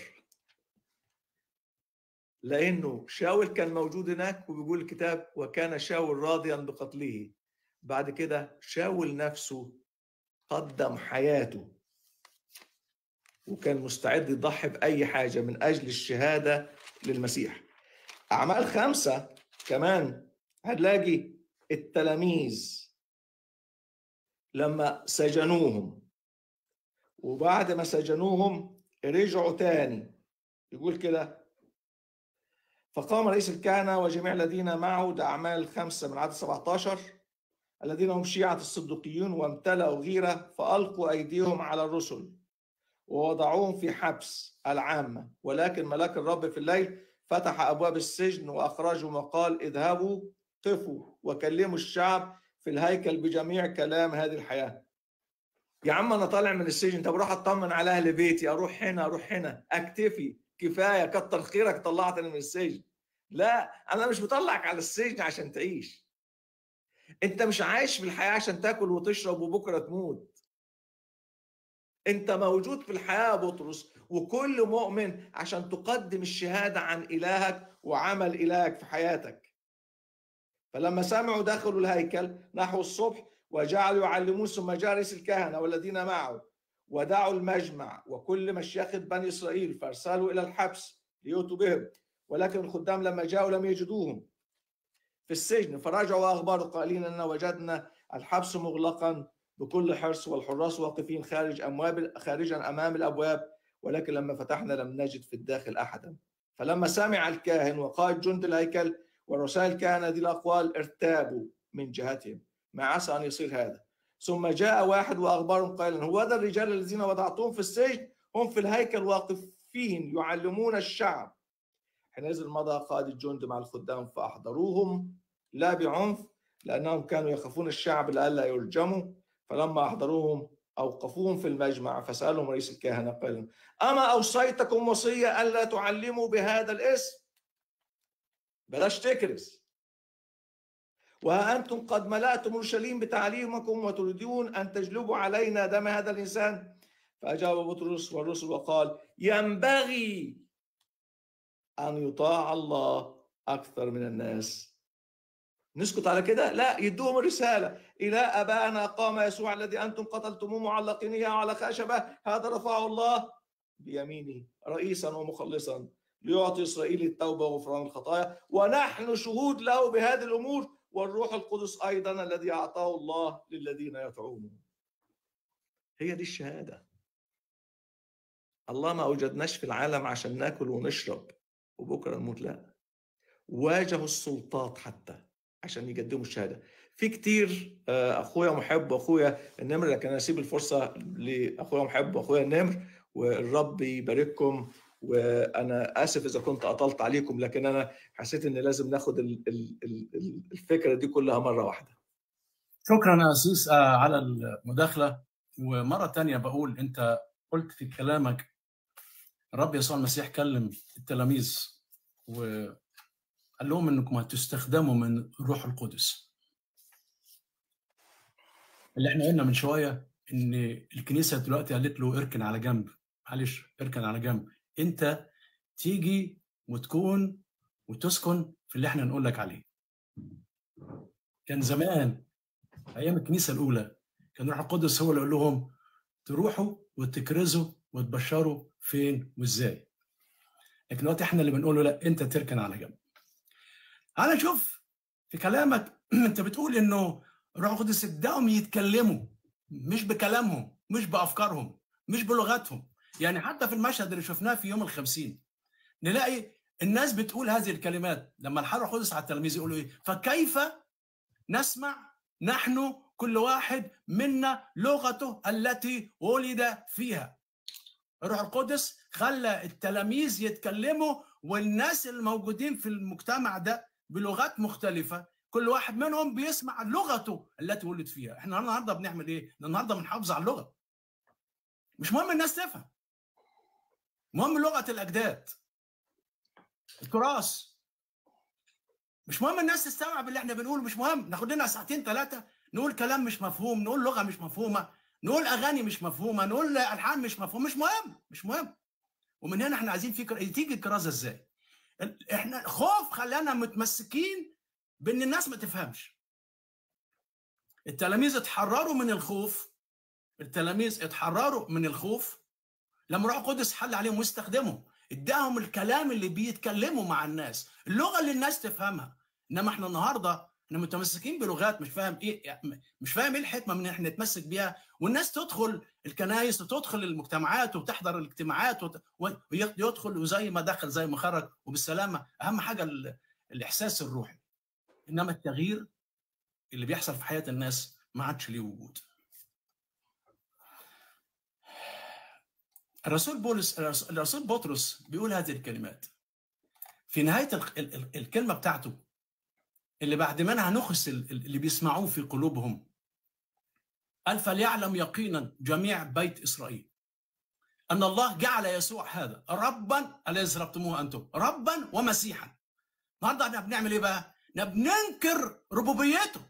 لأنه شاول كان موجود هناك وبيقول الكتاب وكان شاول راضيا بقتله بعد كده شاول نفسه قدم حياته وكان مستعد يضحي بأي حاجة من أجل الشهادة للمسيح أعمال خمسة كمان هنلاقي التلاميذ لما سجنوهم وبعد ما سجنوهم رجعوا تاني يقول كده فقام رئيس الكهنة وجميع الذين معه ده أعمال خمسة من عدد 17 الذين هم شيعة الصدقيون وامتلأوا غيرة فألقوا أيديهم على الرسل ووضعوهم في حبس العامة ولكن ملاك الرب في الليل فتح أبواب السجن وأخرجهم وقال اذهبوا قفوا وكلموا الشعب في الهيكل بجميع كلام هذه الحياة يا عم أنا طالع من السجن طب أروح أطمن على أهل بيتي أروح هنا أروح هنا أكتفي كفاية كتر خيرك طلعتني من السجن لا أنا مش بطلعك على السجن عشان تعيش انت مش عايش في الحياه عشان تاكل وتشرب وبكره تموت انت موجود في الحياه يا بطرس وكل مؤمن عشان تقدم الشهاده عن الهك وعمل الهك في حياتك فلما سمعوا دخلوا الهيكل نحو الصبح وجعلوا يعلمون ثم جاء رئيس الكهنه والذين معه ودعوا المجمع وكل مشيخة بني اسرائيل فارسلوا الى الحبس ليؤتوا بهم ولكن الخدام لما جاءوا لم يجدوهم في السجن فرجعوا واخبروا قائلين ان وجدنا الحبس مغلقا بكل حرص والحراس واقفين خارج امواب خارجا امام الابواب ولكن لما فتحنا لم نجد في الداخل احدا فلما سمع الكاهن وقائد جند الهيكل ورؤساء الكهنه هذه الاقوال ارتابوا من جهتهم ما عسى ان يصير هذا ثم جاء واحد واخبرهم قائلا هو هذا الرجال الذين وضعتهم في السجن هم في الهيكل واقفين يعلمون الشعب حينئذ مضى قائد الجند مع الخدام فأحضروهم لا بعنف لأنهم كانوا يخافون الشعب لئلا يرجموا فلما أحضروهم أوقفوهم في المجمع فسألهم رئيس الكهنة قال أما أوصيتكم وصية ألا تعلموا بهذا الاسم بلاش تكرس وها أنتم قد ملأتم أورشليم بتعليمكم وتريدون أن تجلبوا علينا دم هذا الإنسان فأجاب بطرس والرسل وقال ينبغي أن يطاع الله أكثر من الناس نسكت على كده لا يدوهم الرسالة إلى أبانا قام يسوع الذي أنتم قتلتموه معلقين على خشبة هذا رفعه الله بيمينه رئيسا ومخلصا ليعطي إسرائيل التوبة وغفران الخطايا ونحن شهود له بهذه الأمور والروح القدس أيضا الذي أعطاه الله للذين يدعونه هي دي الشهادة الله ما أوجدناش في العالم عشان ناكل ونشرب وبكرة نموت لا واجهوا السلطات حتى عشان يقدموا الشهاده في كتير آه، اخويا محب واخويا النمر لكن انا اسيب الفرصه لاخويا محب واخويا النمر والرب يبارككم وانا اسف اذا كنت اطلت عليكم لكن انا حسيت ان لازم ناخد ال- ال- ال- الفكره دي كلها مره واحده شكرا يا أسيس آه، على المداخلة ومرة تانية بقول أنت قلت في كلامك الرب يسوع المسيح كلم التلاميذ وقال لهم أنكم هتستخدموا من روح القدس اللي احنا قلنا من شوية أن الكنيسة دلوقتي قالت له اركن على جنب معلش اركن على جنب أنت تيجي وتكون وتسكن في اللي احنا نقول لك عليه كان زمان ايام الكنيسه الاولى كان روح القدس هو اللي يقول لهم تروحوا وتكرزوا وتبشروا فين وازاي لكن دلوقتي احنا اللي بنقول له لا انت تركن على جنب انا شوف في كلامك انت بتقول انه روح القدس اداهم يتكلموا مش بكلامهم مش بافكارهم مش بلغتهم يعني حتى في المشهد اللي شفناه في يوم الخمسين نلاقي الناس بتقول هذه الكلمات لما الحر القدس على التلاميذ يقولوا ايه فكيف نسمع نحن كل واحد منا لغته التي ولد فيها الروح القدس خلى التلاميذ يتكلموا والناس الموجودين في المجتمع ده بلغات مختلفة كل واحد منهم بيسمع لغته التي ولد فيها احنا النهارده بنعمل ايه النهارده بنحافظ على اللغة مش مهم الناس تفهم مهم لغة الأجداد التراث مش مهم الناس تستوعب اللي احنا بنقوله مش مهم ناخد لنا ساعتين ثلاثه نقول كلام مش مفهوم نقول لغه مش مفهومه نقول اغاني مش مفهومه نقول الحان مش مفهوم مش مهم مش مهم ومن هنا احنا عايزين فكره تيجي الكرازه ازاي ال- احنا خوف خلانا متمسكين بان الناس ما تفهمش التلاميذ اتحرروا من الخوف التلاميذ اتحرروا من الخوف لما روح القدس حل عليهم واستخدمهم اداهم الكلام اللي بيتكلموا مع الناس اللغه اللي الناس تفهمها انما احنا النهارده احنا متمسكين بلغات مش فاهم ايه مش فاهم ايه الحكمه من ان احنا نتمسك بيها والناس تدخل الكنائس وتدخل المجتمعات وتحضر الاجتماعات وت- ويدخل وزي ما دخل زي ما خرج وبالسلامه اهم حاجه ال- الاحساس الروحي انما التغيير اللي بيحصل في حياه الناس ما عادش ليه وجود الرسول بولس الرسول بطرس بيقول هذه الكلمات في نهايه ال- ال- ال- الكلمه بتاعته اللي بعد منها نخس ال- ال- اللي بيسمعوه في قلوبهم قال فليعلم يقينا جميع بيت اسرائيل ان الله جعل يسوع هذا ربا الذي ضربتموه انتم ربا ومسيحا النهارده احنا بنعمل ايه بقى؟ احنا بننكر ربوبيته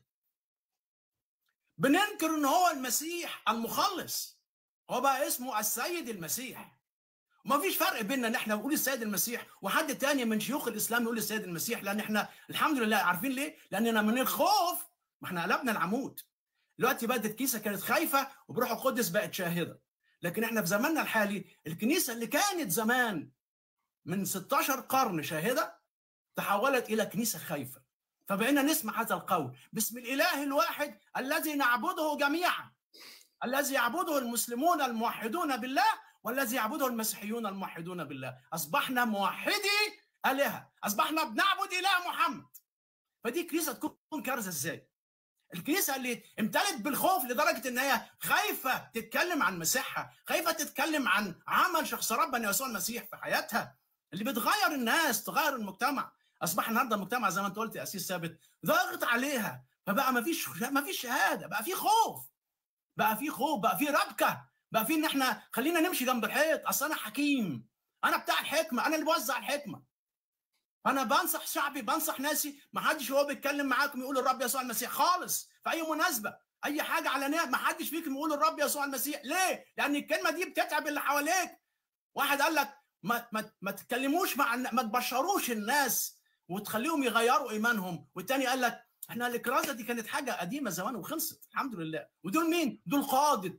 بننكر ان هو المسيح المخلص هو بقى اسمه السيد المسيح ما فيش فرق بيننا ان احنا نقول السيد المسيح وحد تاني من شيوخ الاسلام يقول السيد المسيح لان احنا الحمد لله عارفين ليه؟ لاننا من الخوف ما احنا قلبنا العمود دلوقتي بدت الكنيسه كانت خايفه وبروح القدس بقت شاهده لكن احنا في زماننا الحالي الكنيسه اللي كانت زمان من 16 قرن شاهده تحولت الى كنيسه خايفه فبقينا نسمع هذا القول باسم الاله الواحد الذي نعبده جميعا الذي يعبده المسلمون الموحدون بالله والذي يعبده المسيحيون الموحدون بالله اصبحنا موحدي الهه اصبحنا بنعبد اله محمد فدي كنيسه تكون كارثه ازاي الكنيسه اللي امتلت بالخوف لدرجه ان هي خايفه تتكلم عن مسيحها خايفه تتكلم عن عمل شخص ربنا يسوع المسيح في حياتها اللي بتغير الناس تغير المجتمع اصبح النهارده المجتمع زي ما انت قلت يا اسيس ثابت ضاغط عليها فبقى ما فيش ما فيش شهاده بقى في خوف بقى في خوف بقى في ربكه بقى في ان احنا خلينا نمشي جنب الحيط اصل انا حكيم انا بتاع الحكمه انا اللي بوزع الحكمه انا بنصح شعبي بنصح ناسي ما حدش وهو بيتكلم معاكم يقول الرب يسوع المسيح خالص في اي مناسبه اي حاجه علنيه ما حدش فيكم يقول الرب يسوع المسيح ليه لان الكلمه دي بتتعب اللي حواليك واحد قال لك ما ما ما تتكلموش مع الن- ما تبشروش الناس وتخليهم يغيروا ايمانهم والتاني قال لك احنا الكرازه دي كانت حاجه قديمه زمان وخلصت الحمد لله ودول مين دول قاده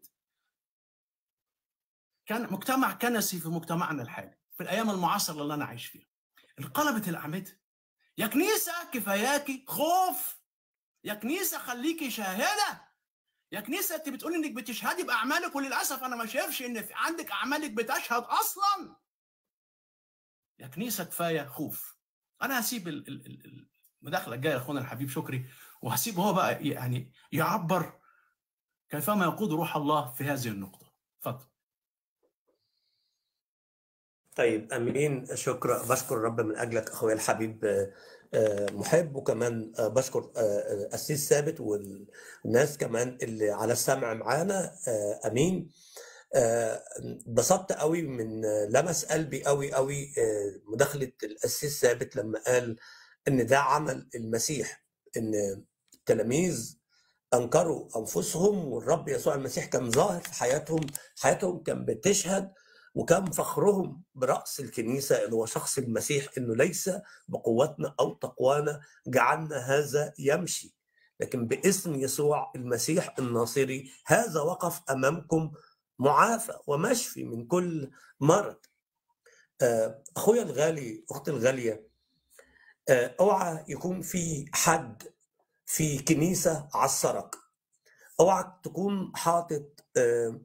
كان مجتمع كنسي في مجتمعنا الحالي في الايام المعاصره اللي انا عايش فيها انقلبت الاعمده يا كنيسه كفاياكي خوف يا كنيسه خليكي شاهده يا كنيسه انت بتقولي انك بتشهدي باعمالك وللاسف انا ما شايفش ان في عندك اعمالك بتشهد اصلا يا كنيسه كفايه خوف انا هسيب ال- ال- ال- المداخله الجايه لاخونا الحبيب شكري وهسيبه هو بقى يعني يعبر كيفما يقود روح الله في هذه النقطه اتفضل طيب امين شكرا بشكر الرب من اجلك اخويا الحبيب آه، آه، محب وكمان آه، بشكر آه، آه، السيس ثابت والناس كمان اللي على السمع معانا آه، امين آه، انبسطت قوي من آه، لمس قلبي قوي قوي آه، مداخله الاسيس ثابت لما قال ان ده عمل المسيح ان التلاميذ انكروا انفسهم والرب يسوع المسيح كان ظاهر في حياتهم حياتهم كان بتشهد وكان فخرهم براس الكنيسه اللي هو شخص المسيح انه ليس بقوتنا او تقوانا جعلنا هذا يمشي لكن باسم يسوع المسيح الناصري هذا وقف امامكم معافى ومشفي من كل مرض آه، اخويا الغالي اختي الغاليه آه، اوعى يكون في حد في كنيسه عصرك اوعى تكون حاطط آه،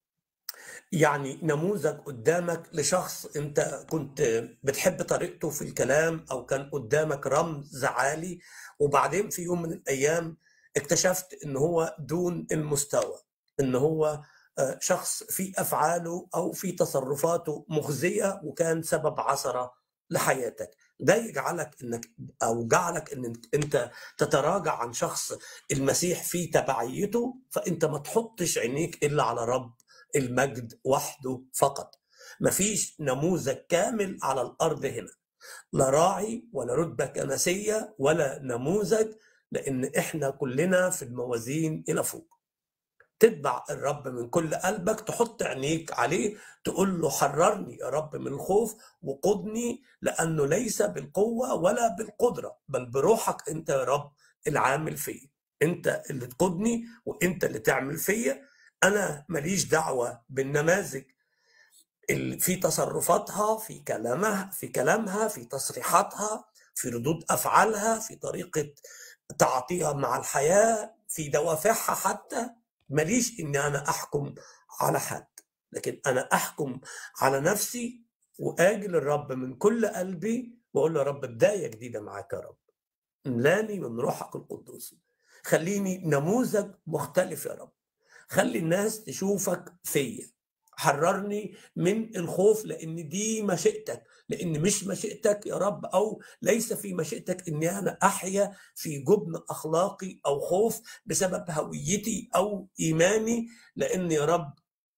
يعني نموذج قدامك لشخص انت كنت بتحب طريقته في الكلام او كان قدامك رمز عالي وبعدين في يوم من الايام اكتشفت ان هو دون المستوى ان هو آه، شخص في افعاله او في تصرفاته مخزيه وكان سبب عثره لحياتك ده يجعلك انك او جعلك ان انت تتراجع عن شخص المسيح في تبعيته فانت ما تحطش عينيك الا على رب المجد وحده فقط مفيش نموذج كامل على الارض هنا لا راعي ولا رتبه كنسيه ولا نموذج لان احنا كلنا في الموازين الى فوق تتبع الرب من كل قلبك تحط عينيك عليه تقول له حررني يا رب من الخوف وقدني لانه ليس بالقوه ولا بالقدره بل بروحك انت يا رب العامل فيا انت اللي تقودني وانت اللي تعمل فيا انا ماليش دعوه بالنماذج اللي في تصرفاتها في كلامها في كلامها في تصريحاتها في ردود افعالها في طريقه تعاطيها مع الحياه في دوافعها حتى ماليش ان انا احكم على حد لكن انا احكم على نفسي واجي للرب من كل قلبي واقول له يا رب بدايه جديده معاك يا رب املاني من روحك القدوس خليني نموذج مختلف يا رب خلي الناس تشوفك فيا حررني من الخوف لان دي مشيئتك لان مش مشيئتك يا رب او ليس في مشيئتك اني انا احيا في جبن اخلاقي او خوف بسبب هويتي او ايماني لان يا رب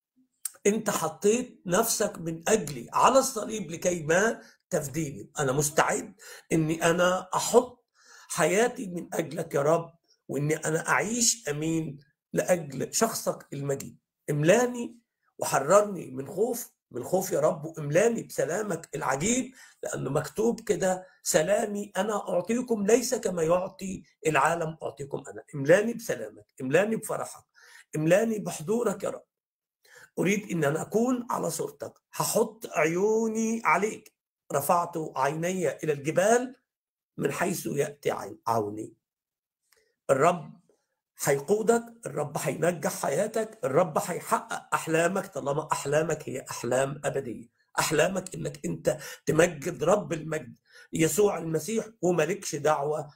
انت حطيت نفسك من اجلي على الصليب لكي ما تفديني انا مستعد اني انا احط حياتي من اجلك يا رب واني انا اعيش امين لاجل شخصك المجيد املاني وحررني من خوف من خوف يا رب واملاني بسلامك العجيب لانه مكتوب كده سلامي انا اعطيكم ليس كما يعطي العالم اعطيكم انا املاني بسلامك املاني بفرحك املاني بحضورك يا رب اريد ان انا اكون على صورتك هحط عيوني عليك رفعت عيني الى الجبال من حيث ياتي عين- عوني الرب هيقودك الرب هينجح حياتك الرب هيحقق احلامك طالما احلامك هي احلام ابديه احلامك انك انت تمجد رب المجد يسوع المسيح ومالكش دعوه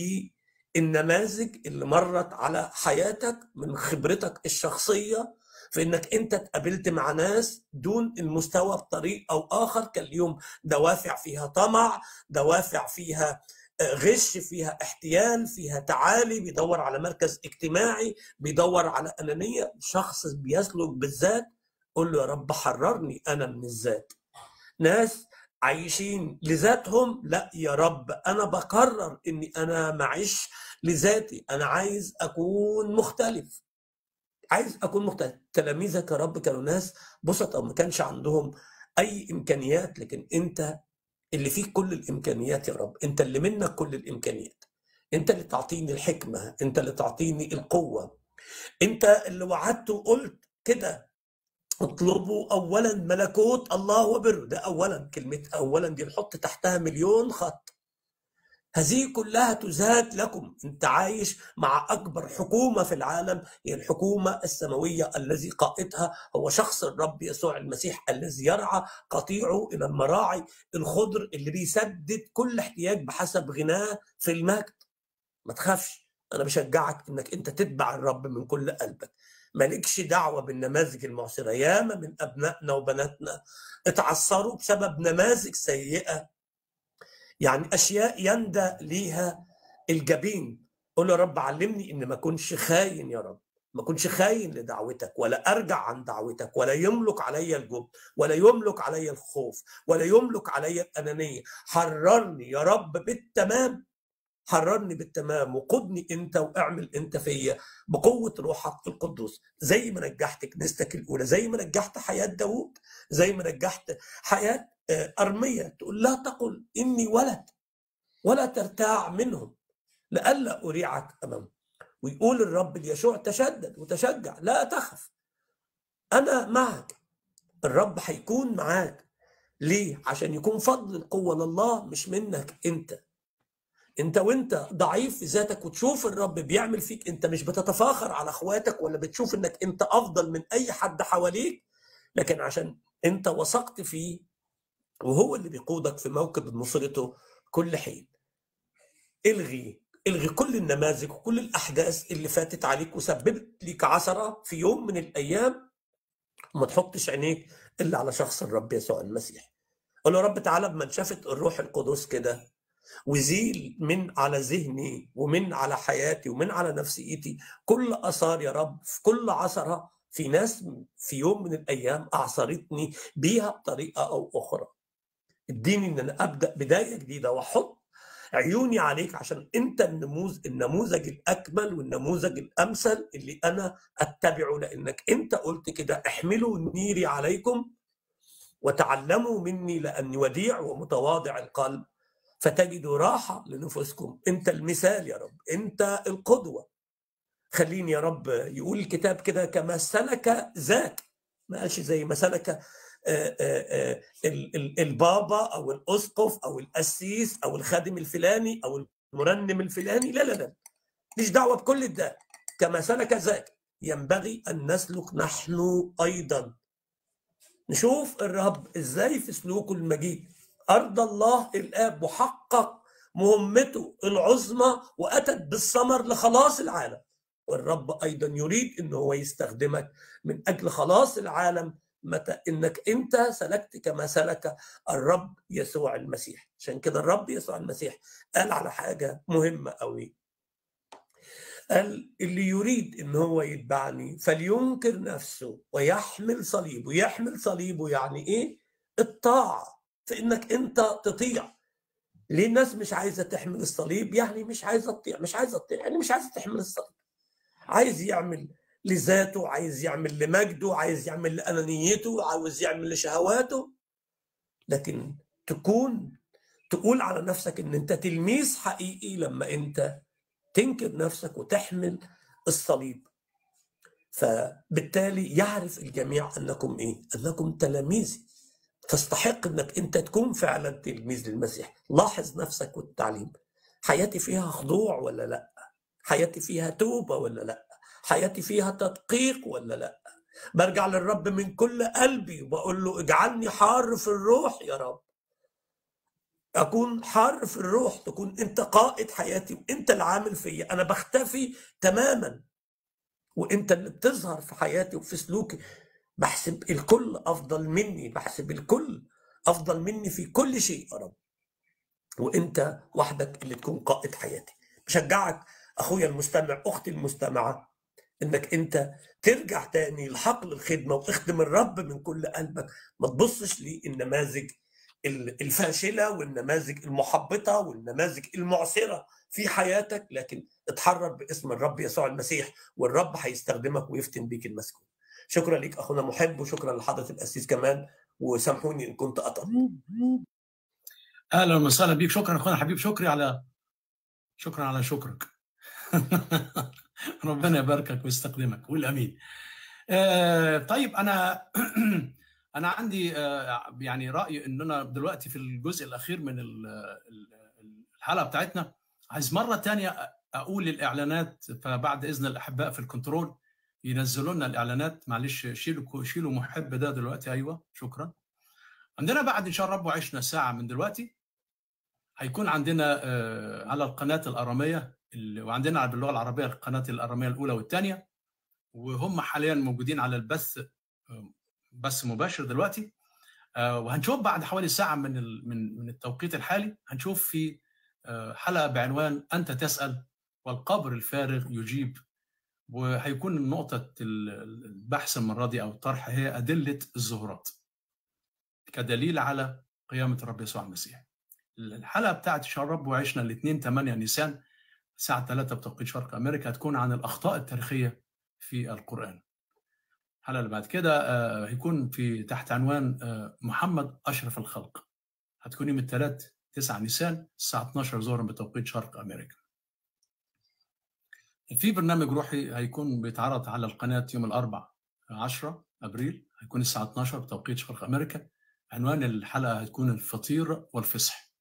بالنماذج اللي مرت على حياتك من خبرتك الشخصيه في انك انت اتقابلت مع ناس دون المستوى بطريق او اخر كان اليوم دوافع فيها طمع دوافع فيها غش فيها احتيال فيها تعالي بيدور على مركز اجتماعي بيدور على انانيه شخص بيسلك بالذات قول له يا رب حررني انا من الذات ناس عايشين لذاتهم لا يا رب انا بقرر اني انا معيش لذاتي انا عايز اكون مختلف عايز اكون مختلف تلاميذك يا رب كانوا ناس بسطة ما كانش عندهم اي امكانيات لكن انت اللي فيك كل الامكانيات يا رب انت اللي منك كل الامكانيات انت اللي تعطيني الحكمه انت اللي تعطيني القوه انت اللي وعدت وقلت كده اطلبوا اولا ملكوت الله وبره ده اولا كلمه اولا دي نحط تحتها مليون خط هذه كلها تزاد لكم انت عايش مع اكبر حكومه في العالم هي الحكومه السماويه الذي قائدها هو شخص الرب يسوع المسيح الذي يرعى قطيعه الى المراعي الخضر اللي بيسدد كل احتياج بحسب غناه في المجد ما تخافش انا بشجعك انك انت تتبع الرب من كل قلبك مالكش دعوة بالنماذج المعسرة ياما من أبنائنا وبناتنا اتعثروا بسبب نماذج سيئة يعني أشياء يندى ليها الجبين قول يا رب علمني إن ما أكونش خاين يا رب ما أكونش خاين لدعوتك ولا أرجع عن دعوتك ولا يملك علي الجبن ولا يملك علي الخوف ولا يملك علي الأنانية حررني يا رب بالتمام حررني بالتمام وقدني انت واعمل انت فيا بقوه روحك القدوس زي ما نجحت كنيستك الاولى زي ما نجحت حياه داوود زي ما نجحت حياه آه، ارميه تقول لا تقل اني ولد ولا ترتاع منهم لئلا اريعك امامهم ويقول الرب ليشوع تشدد وتشجع لا تخف انا معك الرب هيكون معاك ليه عشان يكون فضل القوه لله مش منك انت انت وانت ضعيف في ذاتك وتشوف الرب بيعمل فيك انت مش بتتفاخر على اخواتك ولا بتشوف انك انت افضل من اي حد حواليك لكن عشان انت وثقت فيه وهو اللي بيقودك في موكب نصرته كل حين الغي الغي كل النماذج وكل الاحداث اللي فاتت عليك وسببت ليك عثره في يوم من الايام وما تحطش عينيك الا على شخص الرب يسوع المسيح قول له يا رب تعالى بمنشفه الروح القدس كده وزيل من على ذهني ومن على حياتي ومن على نفسيتي كل اثار يا رب في كل عثره في ناس في يوم من الايام اعصرتني بيها بطريقه او اخرى اديني ان انا ابدا بدايه جديده واحط عيوني عليك عشان انت النموذج النموذج الاكمل والنموذج الامثل اللي انا اتبعه لانك انت قلت كده احملوا نيري عليكم وتعلموا مني لاني وديع ومتواضع القلب فتجدوا راحة لنفوسكم أنت المثال يا رب أنت القدوة خليني يا رب يقول الكتاب كده كما سلك ذاك ما قالش زي ما سلك آه، آه، آه، ال- ال- البابا أو الأسقف أو القسيس أو الخادم الفلاني أو المرنم الفلاني لا لا لا مش دعوة بكل ده كما سلك ذاك ينبغي أن نسلك نحن أيضا نشوف الرب ازاي في سلوكه المجيد ارضى الله الاب وحقق مهمته العظمى واتت بالثمر لخلاص العالم والرب ايضا يريد ان هو يستخدمك من اجل خلاص العالم متى انك انت سلكت كما سلك الرب يسوع المسيح عشان كده الرب يسوع المسيح قال على حاجه مهمه قوي قال اللي يريد ان هو يتبعني فلينكر نفسه ويحمل صليبه يحمل صليبه يعني ايه الطاعه في انك انت تطيع ليه الناس مش عايزه تحمل الصليب يعني مش عايزه تطيع مش عايزه تطيع يعني مش عايزه تحمل الصليب عايز يعمل لذاته عايز يعمل لمجده عايز يعمل لانانيته عاوز يعمل لشهواته لكن تكون تقول على نفسك ان انت تلميذ حقيقي لما انت تنكر نفسك وتحمل الصليب فبالتالي يعرف الجميع انكم ايه انكم تلاميذي تستحق انك انت تكون فعلا تلميذ للمسيح لاحظ نفسك والتعليم حياتي فيها خضوع ولا لا حياتي فيها توبه ولا لا حياتي فيها تدقيق ولا لا برجع للرب من كل قلبي وبقول له اجعلني حار في الروح يا رب اكون حار في الروح تكون انت قائد حياتي وانت اللي عامل فيا انا بختفي تماما وانت اللي بتظهر في حياتي وفي سلوكي بحسب الكل افضل مني بحسب الكل افضل مني في كل شيء يا رب وانت وحدك اللي تكون قائد حياتي بشجعك اخويا المستمع اختي المستمعه انك انت ترجع تاني لحقل الخدمه واخدم الرب من كل قلبك ما تبصش للنماذج ال- الفاشله والنماذج المحبطه والنماذج المعسره في حياتك لكن اتحرر باسم الرب يسوع المسيح والرب هيستخدمك ويفتن بيك المسكون شكرا ليك اخونا محب وشكرا لحضره القسيس كمان وسامحوني ان كنت اطلت اهلا وسهلا بيك شكرا اخونا حبيب شكري على شكرا على شكرك ربنا يباركك ويستخدمك والامين آه طيب انا انا عندي آه يعني راي ان انا دلوقتي في الجزء الاخير من ال- ال- الحلقه بتاعتنا عايز مره تانية اقول الاعلانات فبعد اذن الاحباء في الكنترول ينزلوا لنا الاعلانات معلش شيلوا شيلوا محب ده دلوقتي ايوه شكرا عندنا بعد ان شاء الله رب وعشنا ساعه من دلوقتي هيكون عندنا آه، على القناه الاراميه ال- وعندنا باللغه العربيه القناه الاراميه الاولى والثانيه وهم حاليا موجودين على البث آه، بث مباشر دلوقتي آه، وهنشوف بعد حوالي ساعه من ال- من من التوقيت الحالي هنشوف في آه، حلقه بعنوان انت تسال والقبر الفارغ يجيب وهيكون نقطه ال- البحث المره دي او الطرح هي ادله الظهورات كدليل على قيامه الرب يسوع المسيح الحلقه بتاعت شهر رب وعشنا الاثنين 8 نيسان الساعه 3 بتوقيت شرق امريكا هتكون عن الاخطاء التاريخيه في القران الحلقه اللي بعد كده آه، هيكون في تحت عنوان آه، محمد اشرف الخلق هتكون يوم الثلاث 9 نيسان الساعه 12 ظهرا بتوقيت شرق امريكا في برنامج روحي هيكون بيتعرض على القناه يوم الاربع 10 ابريل هيكون الساعه 12 بتوقيت شرق امريكا عنوان الحلقه هتكون الفطير والفصح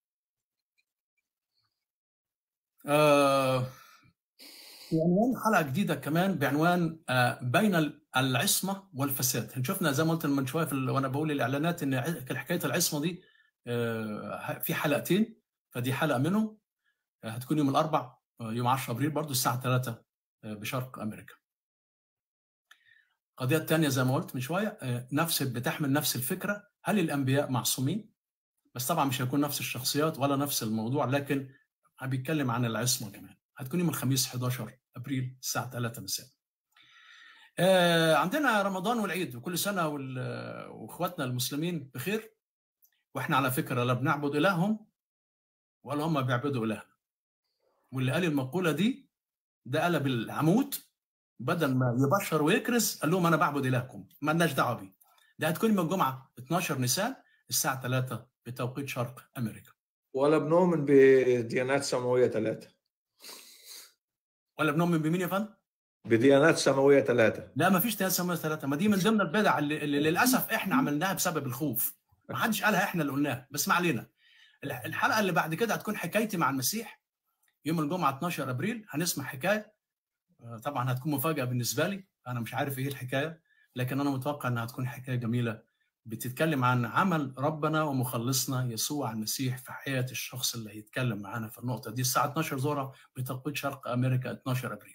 آه، في عنوان حلقه جديده كمان بعنوان آه، بين العصمه والفساد هنشوفنا زي ما قلت من شويه في ال- وانا بقول الاعلانات ان ع- حكايه العصمه دي آه، في حلقتين فدي حلقه منهم آه، هتكون يوم الاربع آه، يوم 10 ابريل برضو الساعه 3 آه، بشرق امريكا القضيه الثانيه زي ما قلت من شويه آه، نفس بتحمل نفس الفكره هل الانبياء معصومين بس طبعا مش هيكون نفس الشخصيات ولا نفس الموضوع لكن بيتكلم عن العصمه كمان هتكون يوم الخميس 11 ابريل الساعه 3 مساء آه، عندنا رمضان والعيد وكل سنه وال- واخواتنا المسلمين بخير واحنا على فكره لا بنعبد الههم ولا هم بيعبدوا الهنا واللي قال المقوله دي ده قلب العمود بدل ما يبشر ويكرز قال لهم انا بعبد الهكم ما لناش دعوه بيه ده هتكون يوم الجمعه 12 نيسان الساعه 3 بتوقيت شرق امريكا ولا بنؤمن بديانات سماويه ثلاثه ولا بنؤمن بمين يا فندم؟ بديانات سماويه ثلاثه لا ما فيش تيار سماوية ثلاثة ما دي من ضمن البدع اللي, اللي للأسف إحنا عملناها بسبب الخوف ما حدش قالها إحنا اللي قلناها بس ما علينا الح- الحلقة اللي بعد كده هتكون حكايتي مع المسيح يوم الجمعة 12 أبريل هنسمع حكاية آه، طبعا هتكون مفاجأة بالنسبة لي أنا مش عارف إيه الحكاية لكن أنا متوقع إنها هتكون حكاية جميلة بتتكلم عن عمل ربنا ومخلصنا يسوع المسيح في حياة الشخص اللي هيتكلم معانا في النقطة دي الساعة 12 ظهرا بتوقيت شرق أمريكا 12 أبريل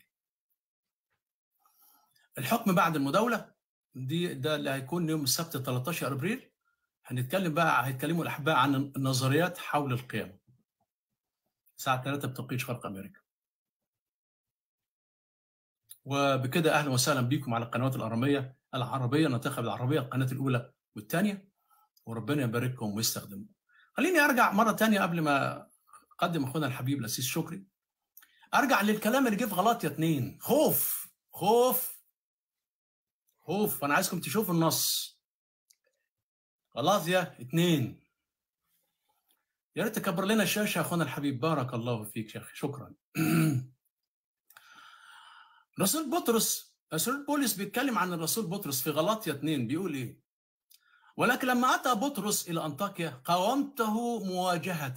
الحكم بعد المداولة دي ده اللي هيكون يوم السبت 13 ابريل هنتكلم بقى هيتكلموا الاحباء عن النظريات حول القيامه الساعه 3 بتوقيت شرق امريكا وبكده اهلا وسهلا بكم على القنوات الاراميه العربيه ننتخب العربيه القناه الاولى والثانيه وربنا يبارككم ويستخدمكم خليني ارجع مره ثانيه قبل ما اقدم اخونا الحبيب الاسيس شكري ارجع للكلام اللي جه في غلطية اتنين خوف خوف خوف وانا عايزكم تشوفوا النص غلاطية اتنين يا ريت تكبر لنا الشاشة يا اخونا الحبيب بارك الله فيك يا اخي شكرا رسول بطرس رسول بولس بيتكلم عن الرسول بطرس في غلاطية اتنين بيقول ايه ولكن لما أتى بطرس إلى أنطاكيا قاومته مواجهة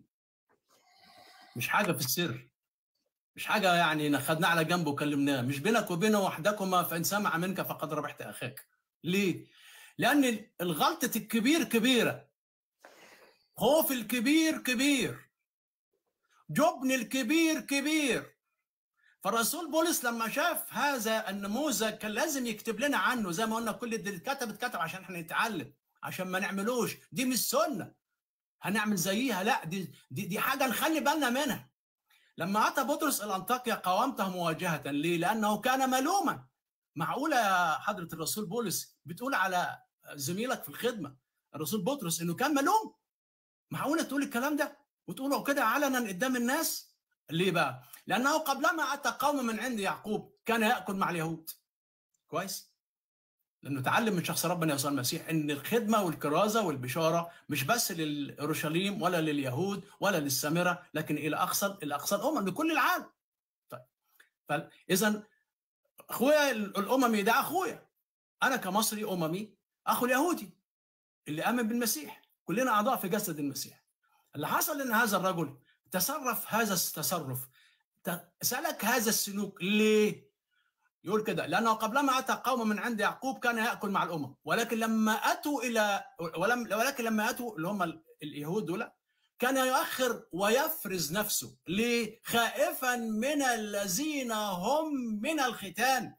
مش حاجة في السر مش حاجة يعني خدناه على جنب وكلمناه مش بينك وبينه وحدكما فإن سمع منك فقد ربحت أخاك ليه؟ لأن الغلطة الكبير كبيرة خوف الكبير كبير جبن الكبير كبير فالرسول بولس لما شاف هذا النموذج كان لازم يكتب لنا عنه زي ما قلنا كل اللي اتكتب اتكتب عشان احنا نتعلم عشان ما نعملوش دي مش سنه هنعمل زيها لا دي دي, دي حاجه نخلي بالنا منها لما اتى بطرس الى انطاكيا قاومته مواجهه ليه؟ لانه كان ملوما معقوله يا حضره الرسول بولس بتقول على زميلك في الخدمه الرسول بطرس انه كان ملوم معقوله تقول الكلام ده وتقوله كده علنا قدام الناس ليه بقى؟ لانه قبلما اتى قوم من عند يعقوب كان ياكل مع اليهود كويس؟ لانه تعلم من شخص ربنا يسوع المسيح ان الخدمه والكرازه والبشاره مش بس للاورشليم ولا لليهود ولا للسامره لكن الى اقصى الى اقصى الامم لكل العالم. طيب فاذا اخويا الاممي ده اخويا انا كمصري اممي اخو اليهودي اللي امن بالمسيح كلنا اعضاء في جسد المسيح. اللي حصل ان هذا الرجل تصرف هذا التصرف سلك هذا السلوك ليه؟ يقول كده لانه قبلما اتى قوم من عند يعقوب كان ياكل مع الامم ولكن لما اتوا الى ولم ولكن لما اتوا اللي هم اليهود دول كان يؤخر ويفرز نفسه ليه؟ خائفا من الذين هم من الختان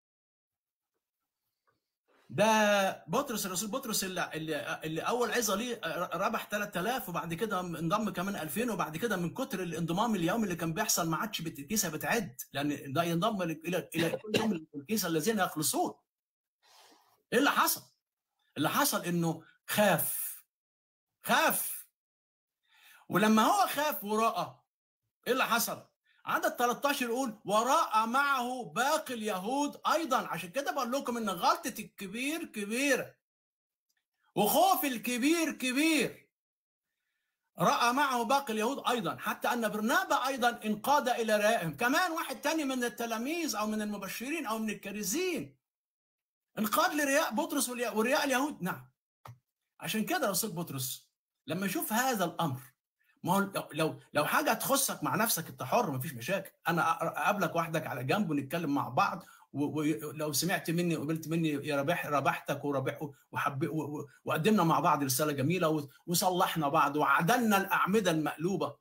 ده بطرس الرسول بطرس اللي, اللي, اللي اول عظه ليه ربح 3000 وبعد كده انضم كمان 2000 وبعد كده من كتر الانضمام اليومي اللي كان بيحصل ما عادش الكيسه بتعد لان ده ينضم الى الى كل يوم الكيسه الذين يخلصون ايه اللي حصل؟ اللي حصل انه خاف خاف ولما هو خاف وراى ايه اللي حصل؟ عدد 13 يقول وراء معه باقي اليهود ايضا عشان كده بقول لكم ان غلطه الكبير كبيره وخوف الكبير كبير راى معه باقي اليهود ايضا حتى ان برنابا ايضا انقاد الى رائهم كمان واحد تاني من التلاميذ او من المبشرين او من الكارزين انقاد لرياء بطرس ورياء اليهود نعم عشان كده رسول بطرس لما يشوف هذا الامر ما هو لو لو حاجه تخصك مع نفسك انت حر مفيش مشاكل انا اقابلك وحدك على جنب ونتكلم مع بعض ولو سمعت مني وقبلت مني يا ربح ربحتك وربح وحب وقدمنا مع بعض رساله جميله وصلحنا بعض وعدلنا الاعمده المقلوبه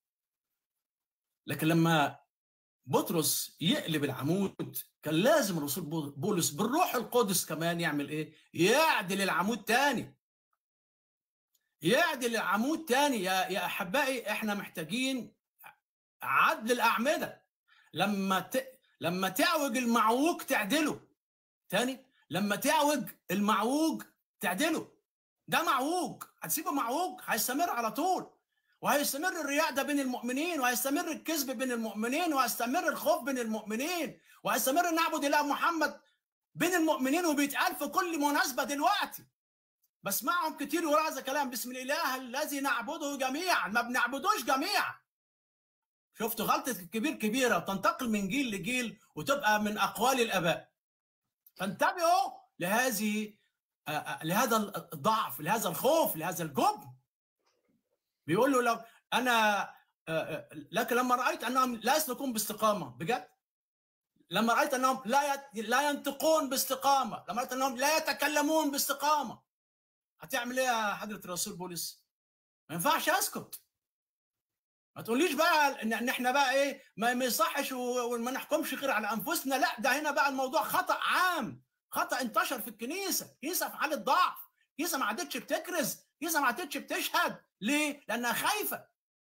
لكن لما بطرس يقلب العمود كان لازم الرسول بولس بالروح القدس كمان يعمل ايه؟ يعدل العمود تاني يعدل العمود تاني يا يا احبائي احنا محتاجين عدل الاعمده لما ت... لما تعوج المعوج تعدله تاني لما تعوج المعوج تعدله ده معوج هتسيبه معوج هيستمر على طول وهيستمر الرياء ده بين المؤمنين وهيستمر الكذب بين المؤمنين وهيستمر الخوف بين المؤمنين وهيستمر نعبد اله محمد بين المؤمنين وبيتقال في كل مناسبه دلوقتي بسمعهم كتير يقولوا هذا كلام بسم الاله الذي نعبده جميعا ما بنعبدوش جميعا شفتوا غلطة الكبير كبيرة وتنتقل من جيل لجيل وتبقى من أقوال الآباء فانتبهوا لهذه لهذا الضعف لهذا الخوف لهذا الجبن بيقول له لو أنا لكن لما رأيت أنهم لا يسلكون باستقامة بجد لما رأيت أنهم لا لا ينطقون باستقامة لما رأيت أنهم لا يتكلمون باستقامة هتعمل ايه يا حضره الرسول بولس؟ ما ينفعش اسكت. ما تقوليش بقى ان احنا بقى ايه ما يصحش وما نحكمش غير على انفسنا لا ده هنا بقى الموضوع خطا عام خطا انتشر في الكنيسه كنيسه في حاله ضعف كنيسه ما عادتش بتكرز كنيسه ما عادتش بتشهد ليه لانها خايفه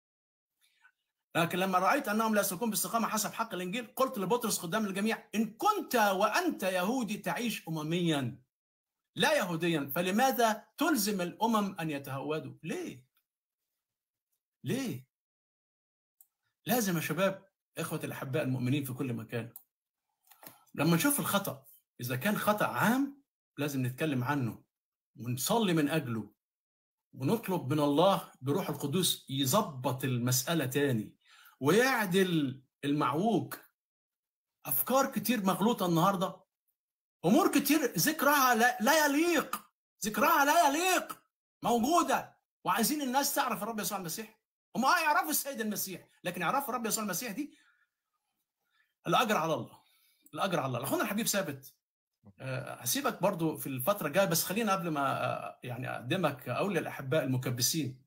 لكن لما رايت انهم لا يسلكون باستقامه حسب حق الانجيل قلت لبطرس قدام الجميع ان كنت وانت يهودي تعيش امميا لا يهوديا فلماذا تلزم الامم ان يتهودوا؟ ليه؟ ليه؟ لازم يا شباب اخوة الاحباء المؤمنين في كل مكان لما نشوف الخطا اذا كان خطا عام لازم نتكلم عنه ونصلي من اجله ونطلب من الله بروح القدوس يظبط المساله تاني ويعدل المعوج افكار كتير مغلوطه النهارده امور كتير ذكرها لا, لا يليق ذكرها لا يليق موجوده وعايزين الناس تعرف الرب يسوع المسيح هم اه يعرفوا السيد المسيح لكن يعرفوا الرب يسوع المسيح دي الاجر على الله الاجر على الله اخونا الحبيب ثابت هسيبك برضو في الفتره الجايه بس خلينا قبل ما يعني اقدمك اقول للاحباء المكبسين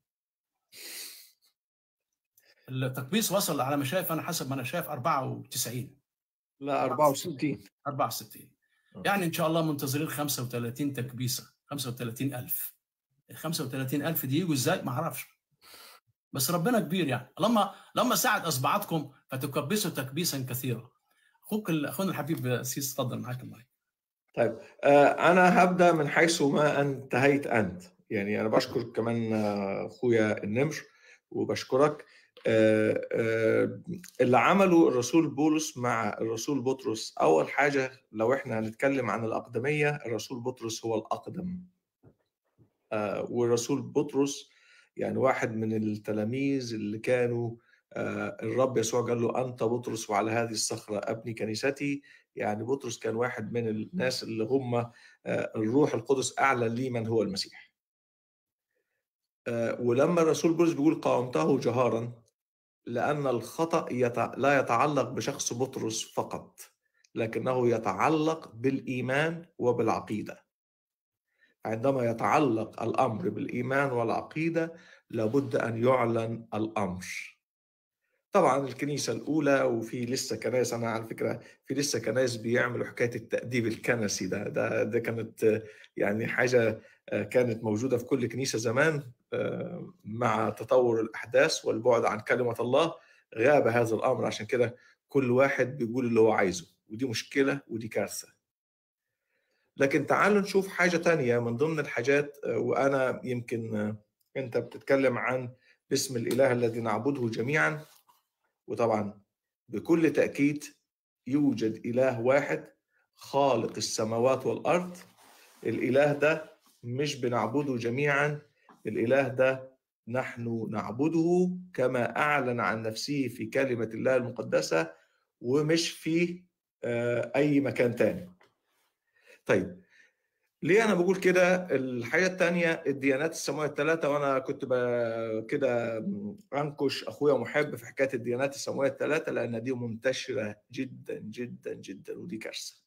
التكبيس وصل على ما شايف انا حسب ما انا شايف 94 لا 64 64 يعني ان شاء الله منتظرين 35 تكبيسه 35000 35000 دي يجوا ازاي ما اعرفش بس ربنا كبير يعني لما لما ساعد اصبعتكم فتكبسوا تكبيسا كثيرا اخوك ال- اخونا الحبيب سيس اتفضل معاك المايك طيب آه، انا هبدا من حيث ما انتهيت انت يعني انا بشكر كمان آه، اخويا النمر وبشكرك آه، آه، اللي عمله الرسول بولس مع الرسول بطرس اول حاجه لو احنا هنتكلم عن الاقدميه الرسول بطرس هو الاقدم آه، والرسول بطرس يعني واحد من التلاميذ اللي كانوا آه، الرب يسوع قال له انت بطرس وعلى هذه الصخره ابني كنيستي يعني بطرس كان واحد من الناس اللي هم آه، الروح القدس اعلن لي من هو المسيح آه، ولما الرسول بولس بيقول قاومته جهارا لان الخطا يتع... لا يتعلق بشخص بطرس فقط لكنه يتعلق بالايمان وبالعقيده عندما يتعلق الامر بالايمان والعقيده لابد ان يعلن الامر طبعا الكنيسه الاولى وفي لسه كنائس انا على فكره في لسه كنائس بيعملوا حكايه التاديب الكنسي ده ده ده كانت آه، يعني حاجه آه، كانت موجوده في كل كنيسه زمان آه، مع تطور الاحداث والبعد عن كلمه الله غاب هذا الامر عشان كده كل واحد بيقول اللي هو عايزه ودي مشكله ودي كارثه لكن تعالوا نشوف حاجه تانية من ضمن الحاجات آه، وانا يمكن آه، انت بتتكلم عن باسم الاله الذي نعبده جميعا وطبعا بكل تأكيد يوجد إله واحد خالق السماوات والأرض الإله ده مش بنعبده جميعا الإله ده نحن نعبده كما أعلن عن نفسه في كلمة الله المقدسة ومش في آه، أي مكان تاني طيب ليه انا بقول كده الحاجه الثانيه الديانات السماويه الثلاثه وانا كنت ب- كده انكش اخويا محب في حكايه الديانات السماويه الثلاثه لان دي منتشره جدا جدا جدا ودي كارثه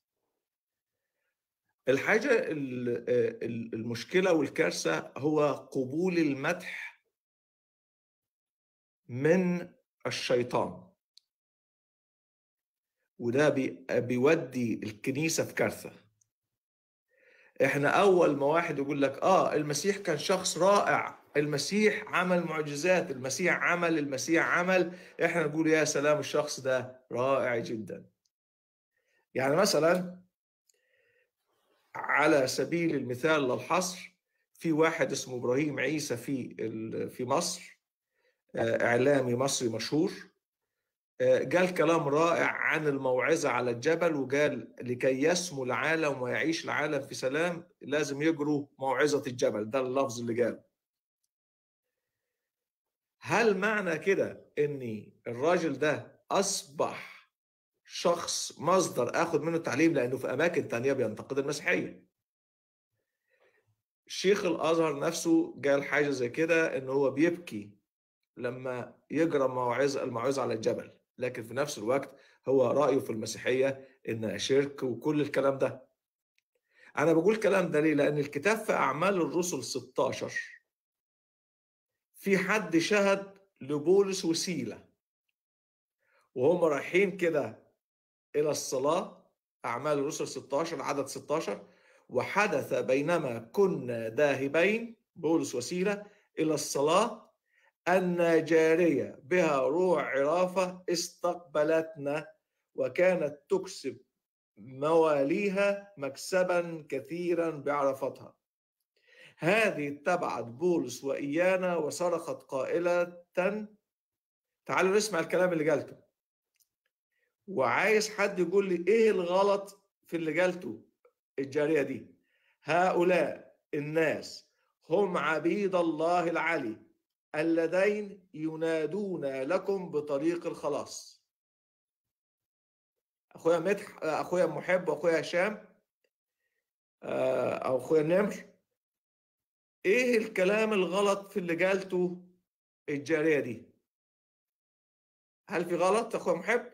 الحاجه ال- ال- المشكله والكارثه هو قبول المدح من الشيطان وده بي- بيودي الكنيسه في كارثه احنا اول ما واحد يقول لك اه المسيح كان شخص رائع المسيح عمل معجزات المسيح عمل المسيح عمل احنا نقول يا سلام الشخص ده رائع جدا يعني مثلا على سبيل المثال للحصر في واحد اسمه ابراهيم عيسى في ال- في مصر آه، اعلامي مصري مشهور آه، قال كلام رائع عن الموعظة على الجبل وقال لكي يسمو العالم ويعيش العالم في سلام لازم يجروا موعظة الجبل ده اللفظ اللي قاله هل معنى كده ان الراجل ده اصبح شخص مصدر اخذ منه تعليم لانه في اماكن تانية بينتقد المسيحية شيخ الازهر نفسه قال حاجة زي كده ان هو بيبكي لما يقرا موعظة الموعظة على الجبل لكن في نفس الوقت هو رأيه في المسيحية إنها شرك وكل الكلام ده أنا بقول الكلام ده ليه؟ لأن الكتاب في أعمال الرسل 16 في حد شهد لبولس وسيلة وهم رايحين كده إلى الصلاة أعمال الرسل 16 عدد 16 وحدث بينما كنا ذاهبين بولس وسيلة إلى الصلاة أن جارية بها روح عرافة استقبلتنا وكانت تكسب مواليها مكسبا كثيرا بعرفتها هذه اتبعت بولس وإيانا وصرخت قائلة تعالوا نسمع الكلام اللي قالته وعايز حد يقول لي ايه الغلط في اللي قالته الجارية دي هؤلاء الناس هم عبيد الله العلي اللذين ينادون لكم بطريق الخلاص اخويا مدح اخويا محب واخويا هشام آه، او اخويا نمر ايه الكلام الغلط في اللي قالته الجاريه دي هل في غلط اخويا محب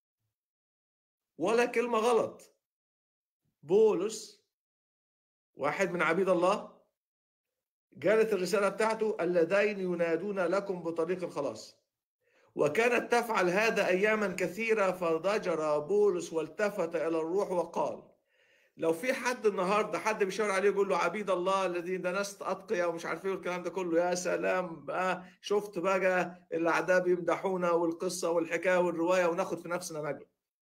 ولا كلمه غلط بولس واحد من عبيد الله قالت الرسالة بتاعته اللذين ينادون لكم بطريق الخلاص وكانت تفعل هذا أياما كثيرة فضجر بولس والتفت إلى الروح وقال لو في حد النهارده حد بيشاور عليه يقول له عبيد الله الذين ده ناس اتقياء ومش عارف ايه والكلام ده كله يا سلام بقى شفت بقى الاعداء بيمدحونا والقصه والحكايه والروايه وناخد في نفسنا مجد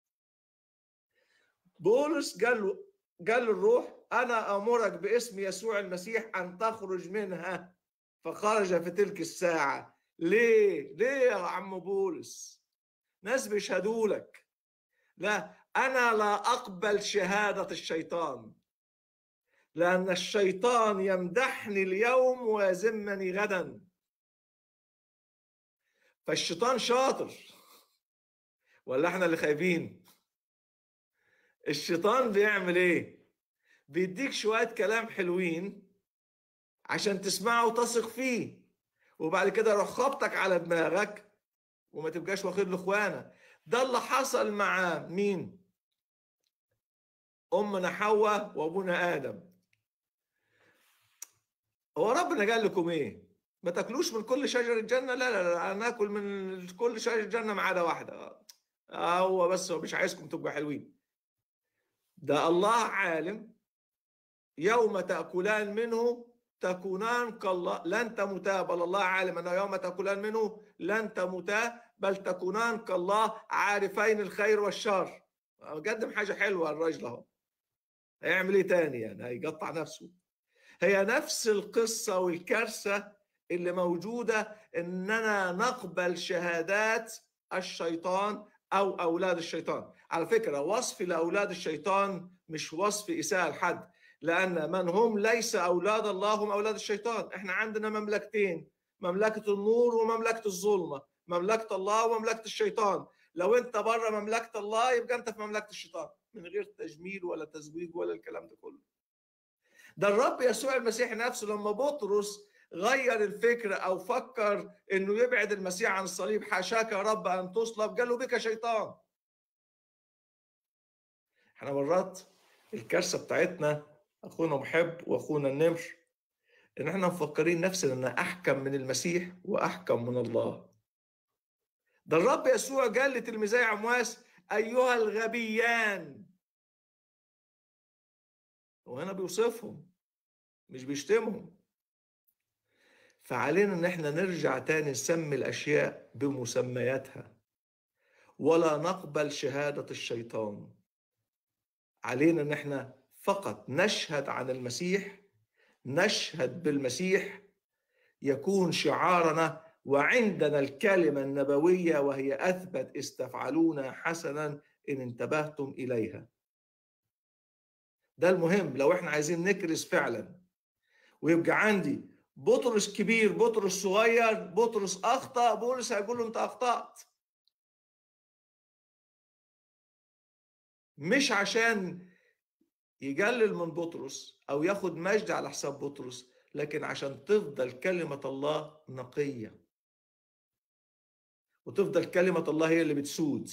بولس قال له قال للروح انا امرك باسم يسوع المسيح ان تخرج منها فخرج في تلك الساعه ليه ليه يا عم بولس ناس بيشهدوا لك لا انا لا اقبل شهاده الشيطان لان الشيطان يمدحني اليوم ويذمني غدا فالشيطان شاطر ولا احنا اللي خايبين الشيطان بيعمل ايه بيديك شويه كلام حلوين عشان تسمعه وتثق فيه وبعد كده يروح خبطك على دماغك وما تبقاش واخد له اخوانه ده اللي حصل مع مين امنا حواء وابونا ادم هو ربنا قال لكم ايه ما تاكلوش من كل شجر الجنه لا لا لا ناكل من كل شجر الجنه ما عدا واحده آه هو بس هو مش عايزكم تبقوا حلوين ده الله عالم يوم تاكلان منه تكونان كالله لن تموتا بل الله عالم انه يوم تاكلان منه لن تموتا بل تكونان كالله عارفين الخير والشر قدم حاجه حلوه الراجل اهو هيعمل ايه تاني يعني هيقطع نفسه هي نفس القصه والكارثه اللي موجوده اننا نقبل شهادات الشيطان او اولاد الشيطان على فكره وصفي لاولاد الشيطان مش وصف اساءه لحد لان من هم ليس اولاد الله هم اولاد الشيطان احنا عندنا مملكتين مملكه النور ومملكه الظلمه مملكه الله ومملكه الشيطان لو انت بره مملكه الله يبقى انت في مملكه الشيطان من غير تجميل ولا تزويج ولا الكلام ده كله ده الرب يسوع المسيح نفسه لما بطرس غير الفكر او فكر انه يبعد المسيح عن الصليب حاشاك يا رب ان تصلب قال له بك شيطان احنا مرات الكارثه بتاعتنا اخونا محب واخونا النمر ان احنا مفكرين نفسنا ان احكم من المسيح واحكم من الله ده الرب يسوع قال لتلميذي عمواس ايها الغبيان وهنا بيوصفهم مش بيشتمهم فعلينا ان احنا نرجع تاني نسمي الاشياء بمسمياتها ولا نقبل شهاده الشيطان علينا ان احنا فقط نشهد عن المسيح نشهد بالمسيح يكون شعارنا وعندنا الكلمه النبويه وهي اثبت استفعلونا حسنا ان انتبهتم اليها ده المهم لو احنا عايزين نكرز فعلا ويبقى عندي بطرس كبير بطرس صغير بطرس اخطا بولس هيقول له انت اخطات مش عشان يقلل من بطرس او ياخد مجد على حساب بطرس لكن عشان تفضل كلمه الله نقيه وتفضل كلمه الله هي اللي بتسود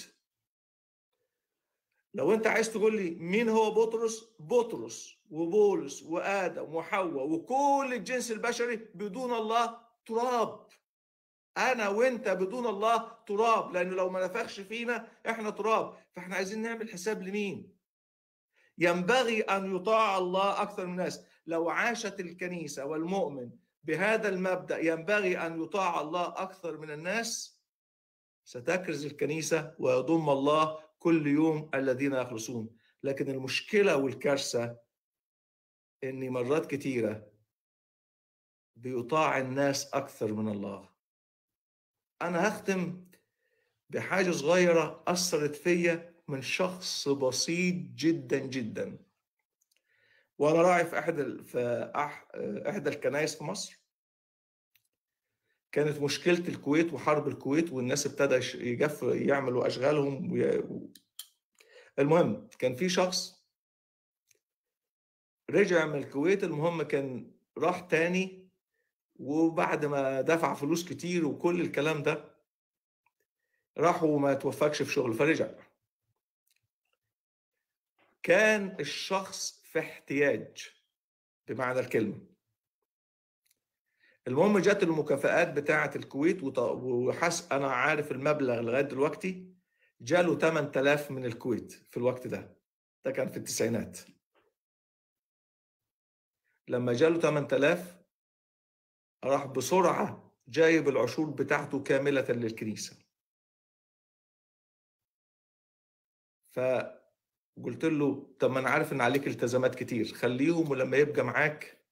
لو انت عايز تقول لي مين هو بطرس بطرس وبولس وادم وحواء وكل الجنس البشري بدون الله تراب انا وانت بدون الله تراب لانه لو ما نفخش فينا احنا تراب فاحنا عايزين نعمل حساب لمين ينبغي ان يطاع الله اكثر من الناس لو عاشت الكنيسه والمؤمن بهذا المبدا ينبغي ان يطاع الله اكثر من الناس ستكرز الكنيسه ويضم الله كل يوم الذين يخلصون لكن المشكله والكارثه اني مرات كتيره بيطاع الناس اكثر من الله انا هختم بحاجه صغيره اثرت فيا من شخص بسيط جدا جدا وانا راعي في احد ال- في أح... احدى الكنائس في مصر كانت مشكله الكويت وحرب الكويت والناس ابتدى يش- يجف يعملوا اشغالهم وي... و- المهم كان في شخص رجع من الكويت المهم كان راح تاني وبعد ما دفع فلوس كتير وكل الكلام ده راح وما توفقش في شغله فرجع كان الشخص في احتياج بمعنى الكلمة المهم جات المكافآت بتاعة الكويت وط- وحس أنا عارف المبلغ لغاية دلوقتي جاله 8000 من الكويت في الوقت ده ده كان في التسعينات لما جاله 8000 راح بسرعه جايب العشور بتاعته كامله للكنيسه فقلت له طب ما انا عارف ان عليك التزامات كتير خليهم ولما يبقى معاك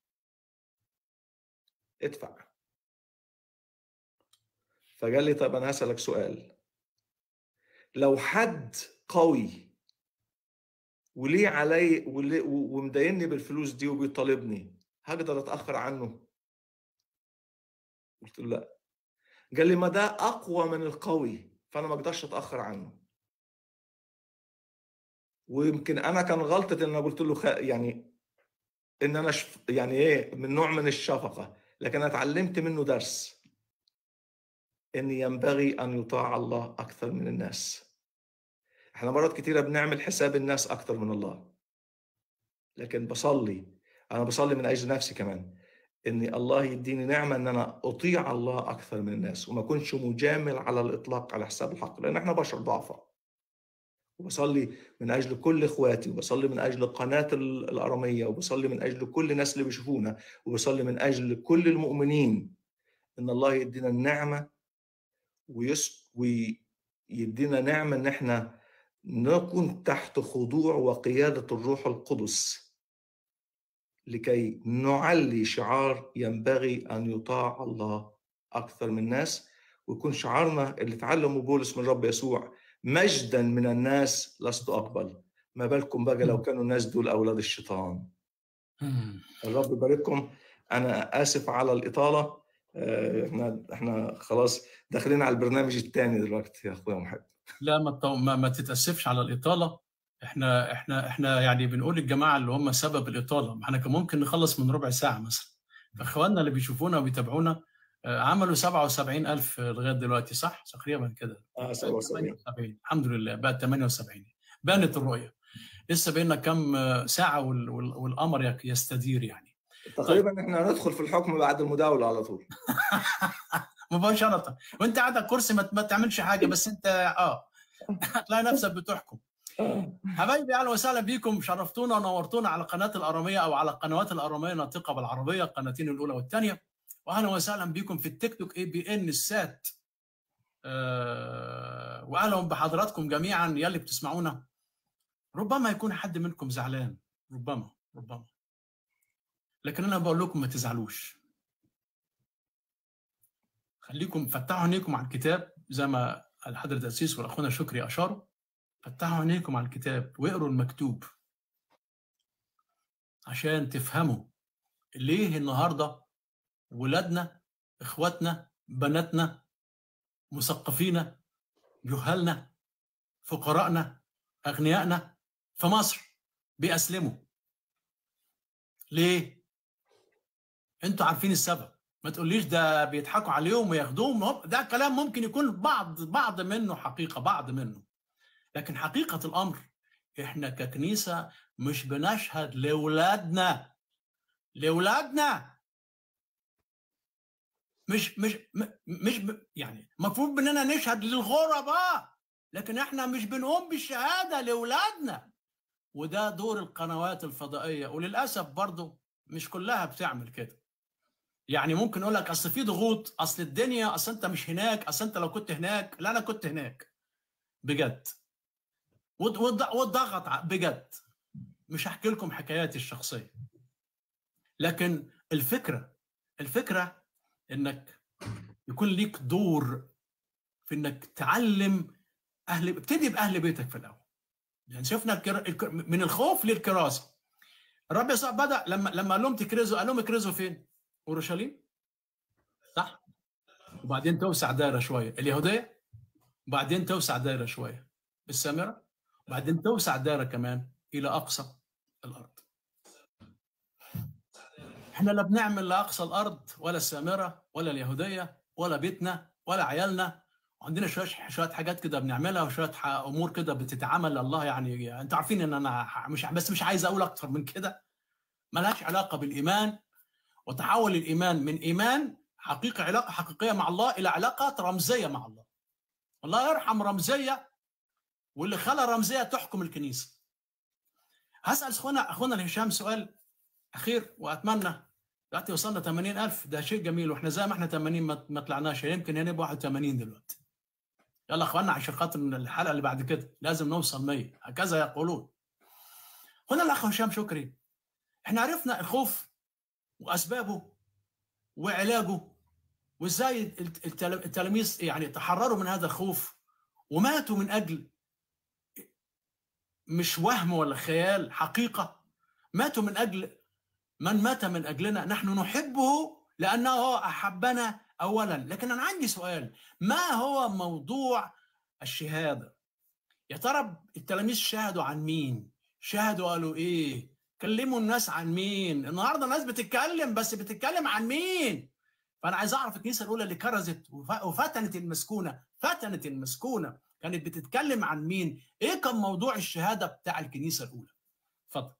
ادفع فقال لي طب انا هسألك سؤال لو حد قوي وليه علي وليه- و- ومدايني بالفلوس دي وبيطالبني هقدر اتاخر عنه قلت له لا قال لي ما ده اقوى من القوي فانا ما اقدرش اتاخر عنه ويمكن انا كان غلطه ان انا قلت له خ... يعني ان انا شف... يعني ايه من نوع من الشفقه لكن انا اتعلمت منه درس ان ينبغي ان يطاع الله اكثر من الناس احنا مرات كتيره بنعمل حساب الناس اكثر من الله لكن بصلي انا بصلي من اجل نفسي كمان ان الله يديني نعمه ان انا اطيع الله اكثر من الناس وما اكونش مجامل على الاطلاق على حساب الحق لان احنا بشر ضعفاء وبصلي من اجل كل اخواتي وبصلي من اجل قناه ال- الاراميه وبصلي من اجل كل الناس اللي بيشوفونا وبصلي من اجل كل المؤمنين ان الله يدينا النعمه ويس ويدينا نعمه ان احنا نكون تحت خضوع وقياده الروح القدس لكي نعلي شعار ينبغي ان يطاع الله اكثر من الناس ويكون شعارنا اللي تعلمه بولس من رب يسوع مجدا من الناس لست اقبل ما بالكم بقى لو كانوا الناس دول اولاد الشيطان مم. الرب يبارككم انا اسف على الاطاله آه، احنا احنا خلاص داخلين على البرنامج الثاني دلوقتي يا اخويا محب لا ما تطو- ما, ما تتاسفش على الاطاله احنا احنا احنا يعني بنقول للجماعه اللي هم سبب الاطاله ما احنا كان ممكن نخلص من ربع ساعه مثلا فاخواننا اللي بيشوفونا وبيتابعونا آه، عملوا 77000 لغايه دلوقتي صح تقريبا كده اه 77 78 الحمد لله بقت 78 بانت الرؤيه لسه بينا كم آه، ساعه وال- وال- والقمر يك- يستدير يعني تقريبا احنا هندخل في الحكم بعد المداوله على طول مباشره وانت قاعد على الكرسي ما ما تعملش حاجه بس انت اه هتلاقي نفسك بتحكم آه. حبايبي اهلا وسهلا بيكم شرفتونا ونورتونا على قناه الاراميه او على القنوات الاراميه ناطقه بالعربيه القناتين الاولى والثانيه واهلا وسهلا بيكم في التيك توك اي بي ان السات آه واهلا بحضراتكم جميعا يلي بتسمعونا ربما يكون حد منكم زعلان ربما ربما لكن انا بقول لكم ما تزعلوش خليكم فتحوا عينيكم على الكتاب زي ما الحضرة الأسيس والأخونا شكري أشاروا فتحوا عينيكم على الكتاب واقروا المكتوب عشان تفهموا ليه النهارده ولادنا اخواتنا بناتنا مثقفينا جهالنا فقراءنا اغنيائنا في مصر بيأسلموا ليه؟ انتوا عارفين السبب ما تقوليش ده بيضحكوا عليهم وياخدوهم هم- ده كلام ممكن يكون بعض بعض منه حقيقه بعض منه لكن حقيقه الامر احنا ككنيسه مش بنشهد لاولادنا لاولادنا مش مش م- مش ب- يعني المفروض اننا نشهد للغرباء لكن احنا مش بنقوم بالشهاده لاولادنا وده دور القنوات الفضائيه وللاسف برضه مش كلها بتعمل كده يعني ممكن اقول لك اصل في ضغوط اصل الدنيا اصل انت مش هناك اصل انت لو كنت هناك لا انا كنت هناك بجد والض- والض- والضغط ع- بجد مش هحكي لكم حكاياتي الشخصيه لكن الفكره الفكره انك يكون ليك دور في انك تعلم اهل ابتدي باهل بيتك في الاول يعني شفنا الكر... الك- من الخوف للكراسه الرب يسوع بدا لما لما قال لهم تكرزوا قال لهم اكرزوا فين؟ اورشليم صح؟ وبعدين توسع دايره شويه اليهوديه وبعدين توسع دايره شويه السامره وبعدين توسع دايره كمان الى اقصى الارض احنا لا بنعمل لا اقصى الارض ولا السامره ولا اليهوديه ولا بيتنا ولا عيالنا وعندنا شويه شويه حاجات كده بنعملها وشويه ح- امور كده بتتعمل لله يعني انتوا عارفين ان انا ح- مش بس مش عايز اقول اكتر من كده ملهاش علاقه بالايمان وتحول الايمان من ايمان حقيقه علاقه حقيقيه مع الله الى علاقات رمزيه مع الله الله يرحم رمزيه واللي خلى رمزيه تحكم الكنيسه هسال اخونا اخونا الهشام سؤال اخير واتمنى دلوقتي وصلنا 80000 ده شيء جميل واحنا زي ما احنا 80 ما ما طلعناش يمكن هنبقى 81 دلوقتي يلا اخوانا عشان خاطر من الحلقه اللي بعد كده لازم نوصل 100 هكذا يقولون هنا الاخ هشام شكري احنا عرفنا الخوف واسبابه وعلاجه وازاي الت- التل- التلاميذ يعني تحرروا من هذا الخوف وماتوا من اجل مش وهم ولا خيال حقيقه ماتوا من اجل من مات من اجلنا نحن نحبه لانه احبنا اولا لكن انا عندي سؤال ما هو موضوع الشهاده يا ترى التلاميذ شهدوا عن مين شهدوا قالوا ايه كلموا الناس عن مين النهارده الناس بتتكلم بس بتتكلم عن مين فانا عايز اعرف الكنيسه الاولى اللي كرزت وف- وفتنت المسكونه فتنت المسكونه كانت بتتكلم عن مين ايه كان موضوع الشهاده بتاع الكنيسه الاولى اتفضل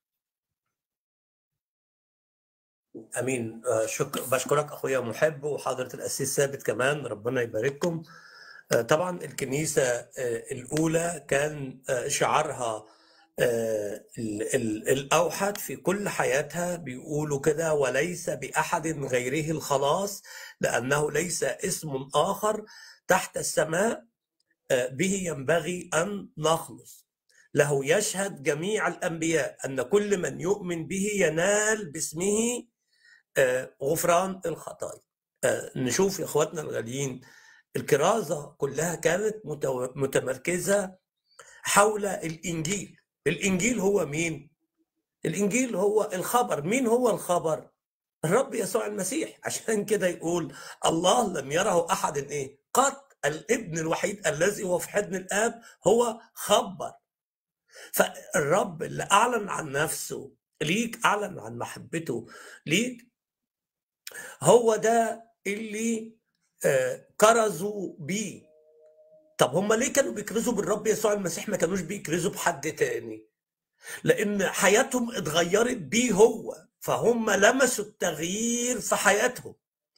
امين آه، شكر بشكرك اخويا محب وحضره الاسيس ثابت كمان ربنا يبارككم آه، طبعا الكنيسه آه، الاولى كان آه، شعارها آه، ال- ال- الاوحد في كل حياتها بيقولوا كده وليس باحد غيره الخلاص لانه ليس اسم اخر تحت السماء آه، به ينبغي ان نخلص له يشهد جميع الانبياء ان كل من يؤمن به ينال باسمه آه، غفران الخطايا آه، نشوف يا اخواتنا الغاليين الكرازه كلها كانت متو- متمركزه حول الانجيل الانجيل هو مين الانجيل هو الخبر مين هو الخبر الرب يسوع المسيح عشان كده يقول الله لم يره احد ايه قط الابن الوحيد الذي هو في حضن الاب هو خبر فالرب اللي اعلن عن نفسه ليك اعلن عن محبته ليك هو ده اللي آه، كرزوا بيه طب هم ليه كانوا بيكرزوا بالرب يسوع المسيح ما كانوش بيكرزوا بحد تاني لان حياتهم اتغيرت بيه هو فهم لمسوا التغيير في حياتهم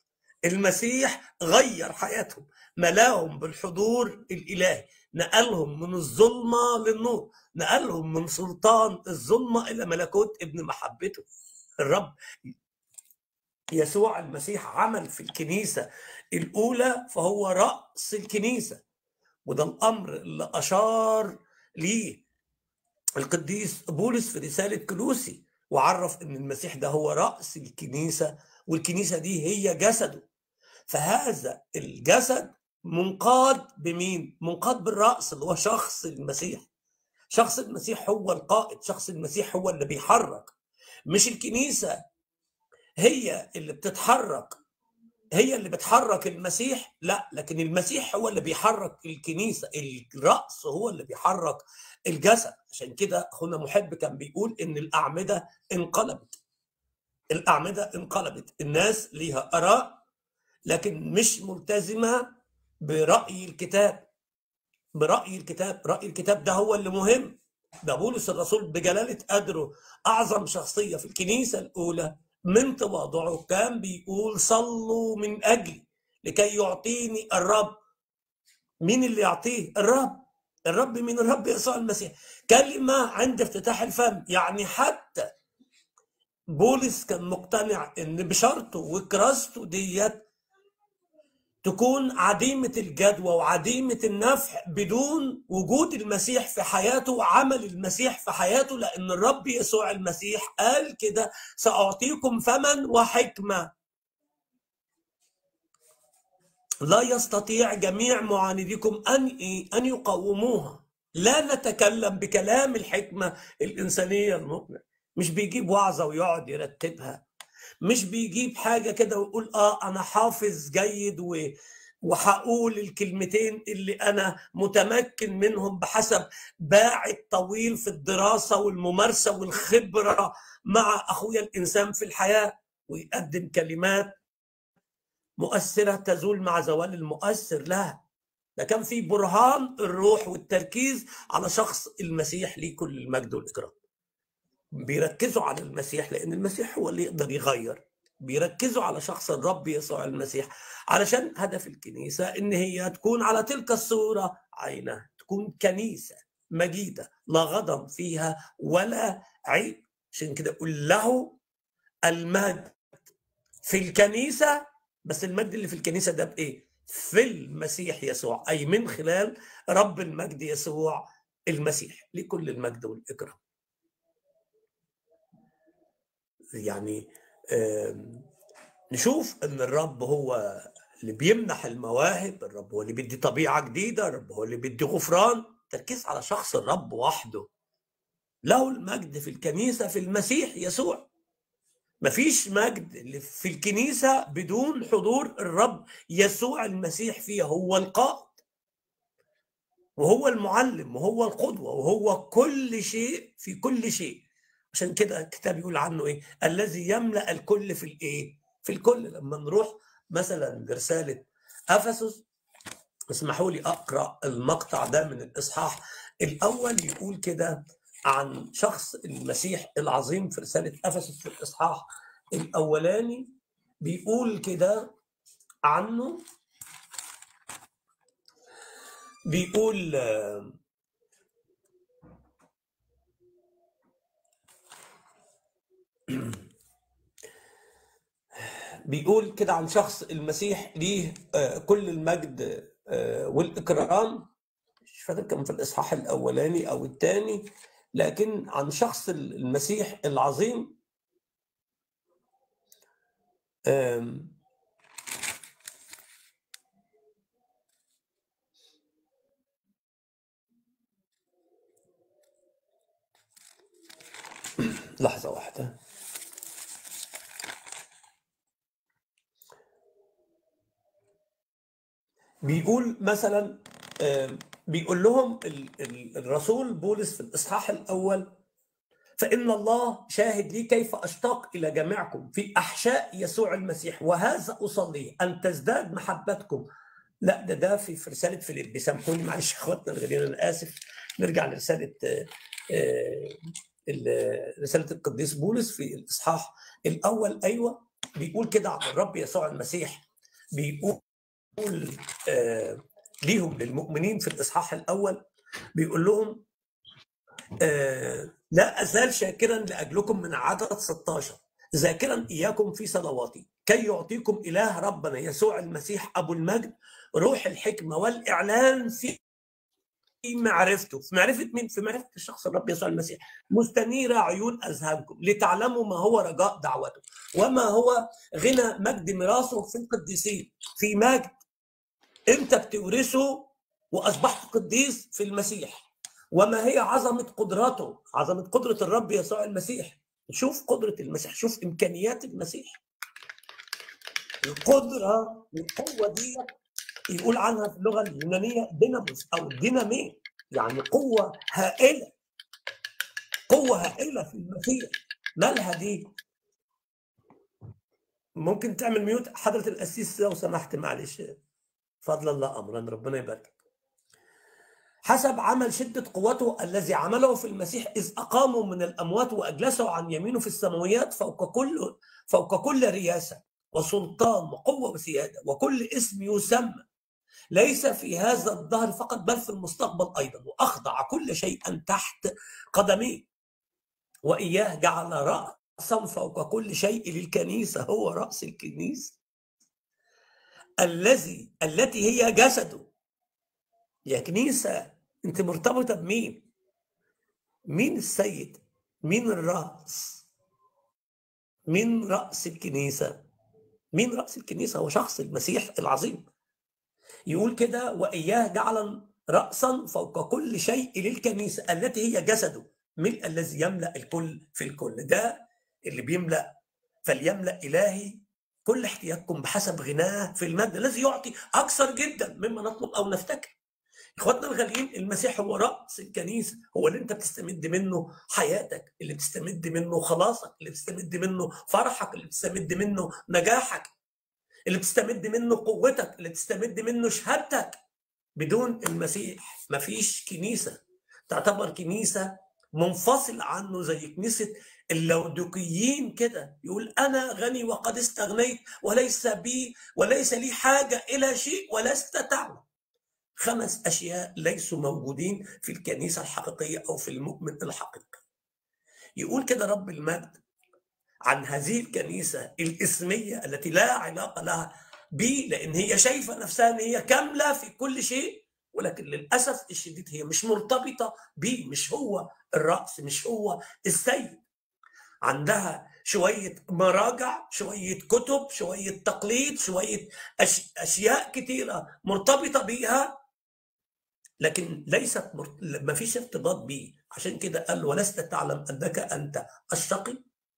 المسيح غير حياتهم ملاهم بالحضور الالهي نقلهم من الظلمه للنور نقلهم من سلطان الظلمه الى ملكوت ابن محبته الرب يسوع المسيح عمل في الكنيسه الاولى فهو راس الكنيسه وده الامر اللي اشار ليه القديس بولس في رساله كلوسي وعرف ان المسيح ده هو راس الكنيسه والكنيسه دي هي جسده فهذا الجسد منقاد بمين؟ منقاد بالراس اللي هو شخص المسيح شخص المسيح هو القائد شخص المسيح هو اللي بيحرك مش الكنيسه هي اللي بتتحرك هي اللي بتحرك المسيح لا لكن المسيح هو اللي بيحرك الكنيسة الرأس هو اللي بيحرك الجسد عشان كده أخونا محب كان بيقول إن الأعمدة انقلبت الأعمدة انقلبت الناس ليها آراء لكن مش ملتزمة برأي الكتاب برأي الكتاب رأي الكتاب ده هو اللي مهم ده بولس الرسول بجلالة قدره أعظم شخصية في الكنيسة الأولى من تواضعه كان بيقول صلوا من أجلي لكي يعطيني الرب مين اللي يعطيه الرب الرب مين الرب يسوع المسيح كلمة عند افتتاح الفم يعني حتى بولس كان مقتنع ان بشرطه وكراسته ديت تكون عديمة الجدوى وعديمة النفع بدون وجود المسيح في حياته وعمل المسيح في حياته لأن الرب يسوع المسيح قال كده سأعطيكم فما وحكمة لا يستطيع جميع معانديكم أن أن يقاوموها لا نتكلم بكلام الحكمة الإنسانية المقنع مش بيجيب وعظة ويقعد يرتبها مش بيجيب حاجة كده ويقول اه انا حافظ جيد و وهقول الكلمتين اللي انا متمكن منهم بحسب باعث طويل في الدراسة والممارسة والخبرة مع اخويا الانسان في الحياة ويقدم كلمات مؤثرة تزول مع زوال المؤثر لا ده كان في برهان الروح والتركيز على شخص المسيح ليه كل المجد والإكرام بيركزوا على المسيح لان المسيح هو اللي يقدر يغير بيركزوا على شخص الرب يسوع المسيح علشان هدف الكنيسه ان هي تكون على تلك الصوره عينها تكون كنيسه مجيده لا غضب فيها ولا عيب عشان كده قل له المجد في الكنيسة بس المجد اللي في الكنيسة ده بإيه؟ في المسيح يسوع أي من خلال رب المجد يسوع المسيح لكل المجد والإكرام يعني آم، نشوف ان الرب هو اللي بيمنح المواهب الرب هو اللي بيدي طبيعة جديدة الرب هو اللي بيدي غفران تركيز على شخص الرب وحده له المجد في الكنيسة في المسيح يسوع مفيش مجد اللي في الكنيسة بدون حضور الرب يسوع المسيح فيها هو القائد وهو المعلم وهو القدوة وهو كل شيء في كل شيء عشان كده الكتاب يقول عنه ايه الذي يملأ الكل في الايه في الكل لما نروح مثلا لرسالة افسس اسمحوا لي اقرا المقطع ده من الاصحاح الاول يقول كده عن شخص المسيح العظيم في رسالة افسس في الاصحاح الاولاني بيقول كده عنه بيقول آه، بيقول كده عن شخص المسيح ليه آه، كل المجد آه، والإكرام مش فاكر كان في الإصحاح الأولاني أو الثاني لكن عن شخص المسيح العظيم آم، لحظة واحدة بيقول مثلا آم، بيقول لهم ال- ال- الرسول بولس في الإصحاح الأول فإن الله شاهد لي كيف أشتاق إلى جميعكم في أحشاء يسوع المسيح وهذا أصلي أن تزداد محبتكم لا ده ده في في رسالة فيليب سامحوني معلش يا اخواتنا الغاليين أنا آسف نرجع لرسالة آه، آه، ال- رسالة القديس بولس في الإصحاح الأول أيوه بيقول كده عن الرب يسوع المسيح بيقول آه، ليهم للمؤمنين في الإصحاح الأول بيقول لهم آه، لا أزال شاكرا لأجلكم من عدد 16 ذاكرا إياكم في صلواتي كي يعطيكم إله ربنا يسوع المسيح أبو المجد روح الحكمة والإعلان في معرفته في معرفة مين؟ في معرفة الشخص الرب يسوع المسيح مستنيرة عيون أذهانكم لتعلموا ما هو رجاء دعوته وما هو غنى مجد ميراثه في القديسين في مجد أنت بتورثه وأصبحت قديس في المسيح وما هي عظمة قدرته عظمة قدرة الرب يسوع المسيح شوف قدرة المسيح شوف إمكانيات المسيح القدرة والقوة دي يقول عنها في اللغة اليونانية ديناموس أو ديناميت يعني قوة هائلة قوة هائلة في المسيح مالها دي ممكن تعمل ميوت حضرة القسيس لو سمحت معلش فضل الله أمرا ربنا يبارك حسب عمل شدة قوته الذي عمله في المسيح إذ أقاموا من الأموات وأجلسوا عن يمينه في السماويات فوق كل فوق كل رياسة وسلطان وقوة وسيادة وكل اسم يسمى ليس في هذا الدهر فقط بل في المستقبل أيضا وأخضع كل شيء تحت قدميه وإياه جعل رأسا فوق كل شيء للكنيسة هو رأس الكنيسة الذي التي هي جسده يا كنيسة أنت مرتبطة بمين؟ مين السيد؟ مين الرأس؟ مين رأس الكنيسة؟ مين رأس الكنيسة؟ هو شخص المسيح العظيم يقول كده وإياه جعل رأسا فوق كل شيء للكنيسة التي هي جسده ملء الذي يملأ الكل في الكل ده اللي بيملأ فليملأ إلهي كل احتياجكم بحسب غناه في المجد الذي يعطي أكثر جدا مما نطلب أو نفتكر اخواتنا الغاليين المسيح هو راس الكنيسه هو اللي انت بتستمد منه حياتك اللي بتستمد منه خلاصك اللي بتستمد منه فرحك اللي بتستمد منه نجاحك اللي بتستمد منه قوتك اللي بتستمد منه شهادتك بدون المسيح مفيش كنيسه تعتبر كنيسه منفصل عنه زي كنيسه اللودقيين كده يقول انا غني وقد استغنيت وليس بي وليس لي حاجه الى شيء ولست تعلم خمس اشياء ليسوا موجودين في الكنيسه الحقيقيه او في المؤمن الحقيقي. يقول كده رب المجد عن هذه الكنيسة الإسمية التي لا علاقة لها بي لأن هي شايفة نفسها أن هي كاملة في كل شيء ولكن للأسف الشديد هي مش مرتبطة بيه مش هو الرأس مش هو السيد عندها شوية مراجع شوية كتب شوية تقليد شوية أش... أشياء كثيرة مرتبطة بيها لكن ليست مر... ما فيش ارتباط بيه عشان كده قال ولست تعلم أنك أنت الشقي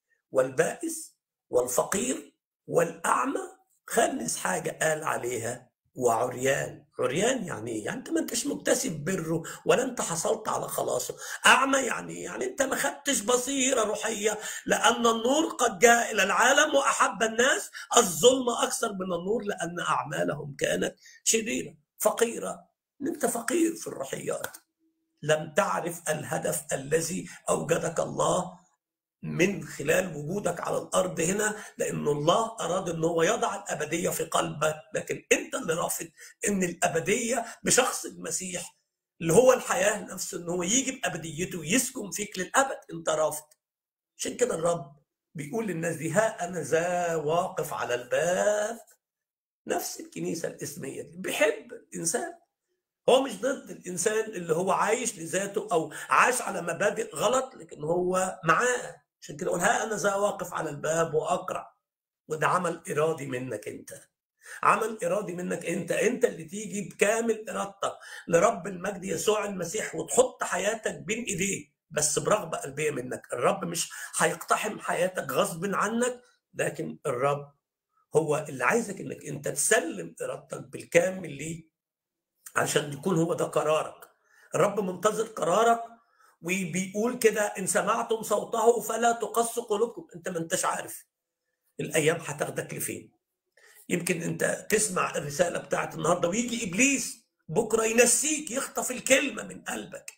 والبائس والفقير والأعمى خامس حاجة قال عليها وعريان عريان يعني ايه؟ يعني انت ما انتش مكتسب بره ولا انت حصلت على خلاصه اعمى يعني إيه؟ يعني انت ما خدتش بصيره روحيه لان النور قد جاء الى العالم واحب الناس الظلم اكثر من النور لان اعمالهم كانت شريره فقيره انت فقير في الروحيات لم تعرف الهدف الذي اوجدك الله من خلال وجودك على الارض هنا لان الله اراد ان هو يضع الابديه في قلبك لكن انت اللي رافض ان الابديه بشخص المسيح اللي هو الحياه نفسه ان هو يجي بابديته ويسكن فيك للابد انت رافض عشان كده الرب بيقول للناس دي ها انا ذا واقف على الباب نفس الكنيسه الاسميه دي بيحب الانسان هو مش ضد الانسان اللي هو عايش لذاته او عاش على مبادئ غلط لكن هو معاه عشان كده يقول ها انا ذا واقف على الباب واقرع وده عمل ارادي منك انت عمل ارادي منك انت انت اللي تيجي بكامل ارادتك لرب المجد يسوع المسيح وتحط حياتك بين ايديه بس برغبه قلبيه منك الرب مش هيقتحم حياتك غصب عنك لكن الرب هو اللي عايزك انك انت تسلم ارادتك بالكامل ليه عشان يكون هو ده قرارك الرب منتظر قرارك وبيقول كده ان سمعتم صوته فلا تقصوا قلوبكم انت ما انتش عارف الايام هتاخدك لفين يمكن انت تسمع الرساله بتاعت النهارده ويجي ابليس بكره ينسيك يخطف الكلمه من قلبك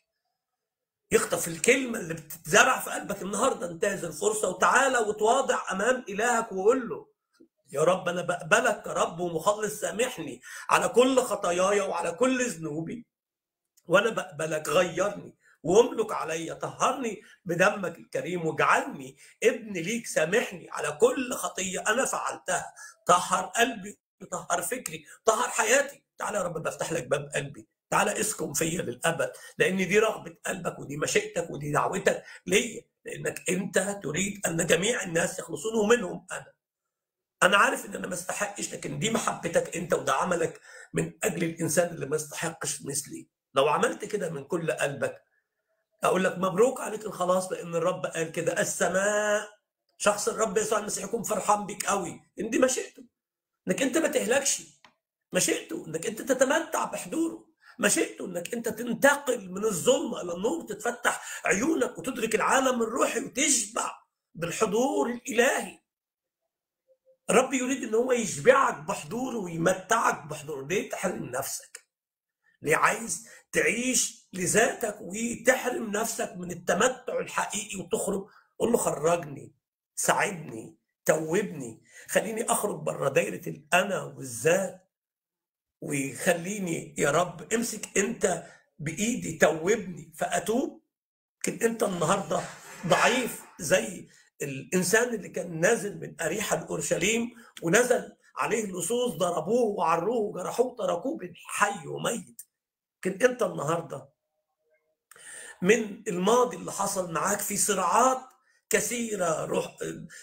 يخطف الكلمه اللي بتتزرع في قلبك النهارده انتهز الفرصه وتعالى وتواضع امام الهك وقول له يا رب انا بقبلك كرب ومخلص سامحني على كل خطاياي وعلى كل ذنوبي وانا بقبلك غيرني واملك عليا طهرني بدمك الكريم واجعلني ابن ليك سامحني على كل خطيه انا فعلتها طهر قلبي طهر فكري طهر حياتي تعالى يا رب بفتح لك باب قلبي تعالى اسكن فيا للابد لان دي رغبه قلبك ودي مشيئتك ودي دعوتك ليا لانك انت تريد ان جميع الناس يخلصون ومنهم انا انا عارف ان انا ما استحقش لكن دي محبتك انت وده عملك من اجل الانسان اللي ما يستحقش مثلي لو عملت كده من كل قلبك اقول لك مبروك عليك الخلاص لان الرب قال كده السماء شخص الرب يسوع المسيح يكون فرحان بيك قوي ان دي مشيئته انك انت ما تهلكش مشيئته انك انت تتمتع بحضوره مشيئته انك انت تنتقل من الظلمه الى النور تتفتح عيونك وتدرك العالم الروحي وتشبع بالحضور الالهي الرب يريد ان هو يشبعك بحضوره ويمتعك بحضوره ليه تحرم نفسك ليه عايز تعيش لذاتك وتحرم نفسك من التمتع الحقيقي وتخرج قول له خرجني ساعدني توبني خليني اخرج بره دايره الانا والذات وخليني يا رب امسك انت بايدي توبني فاتوب لكن انت النهارده ضعيف زي الانسان اللي كان نازل من اريحه لاورشليم ونزل عليه اللصوص ضربوه وعروه وجرحوه تركوه بين حي وميت لكن انت النهارده من الماضي اللي حصل معاك في صراعات كثيرة روح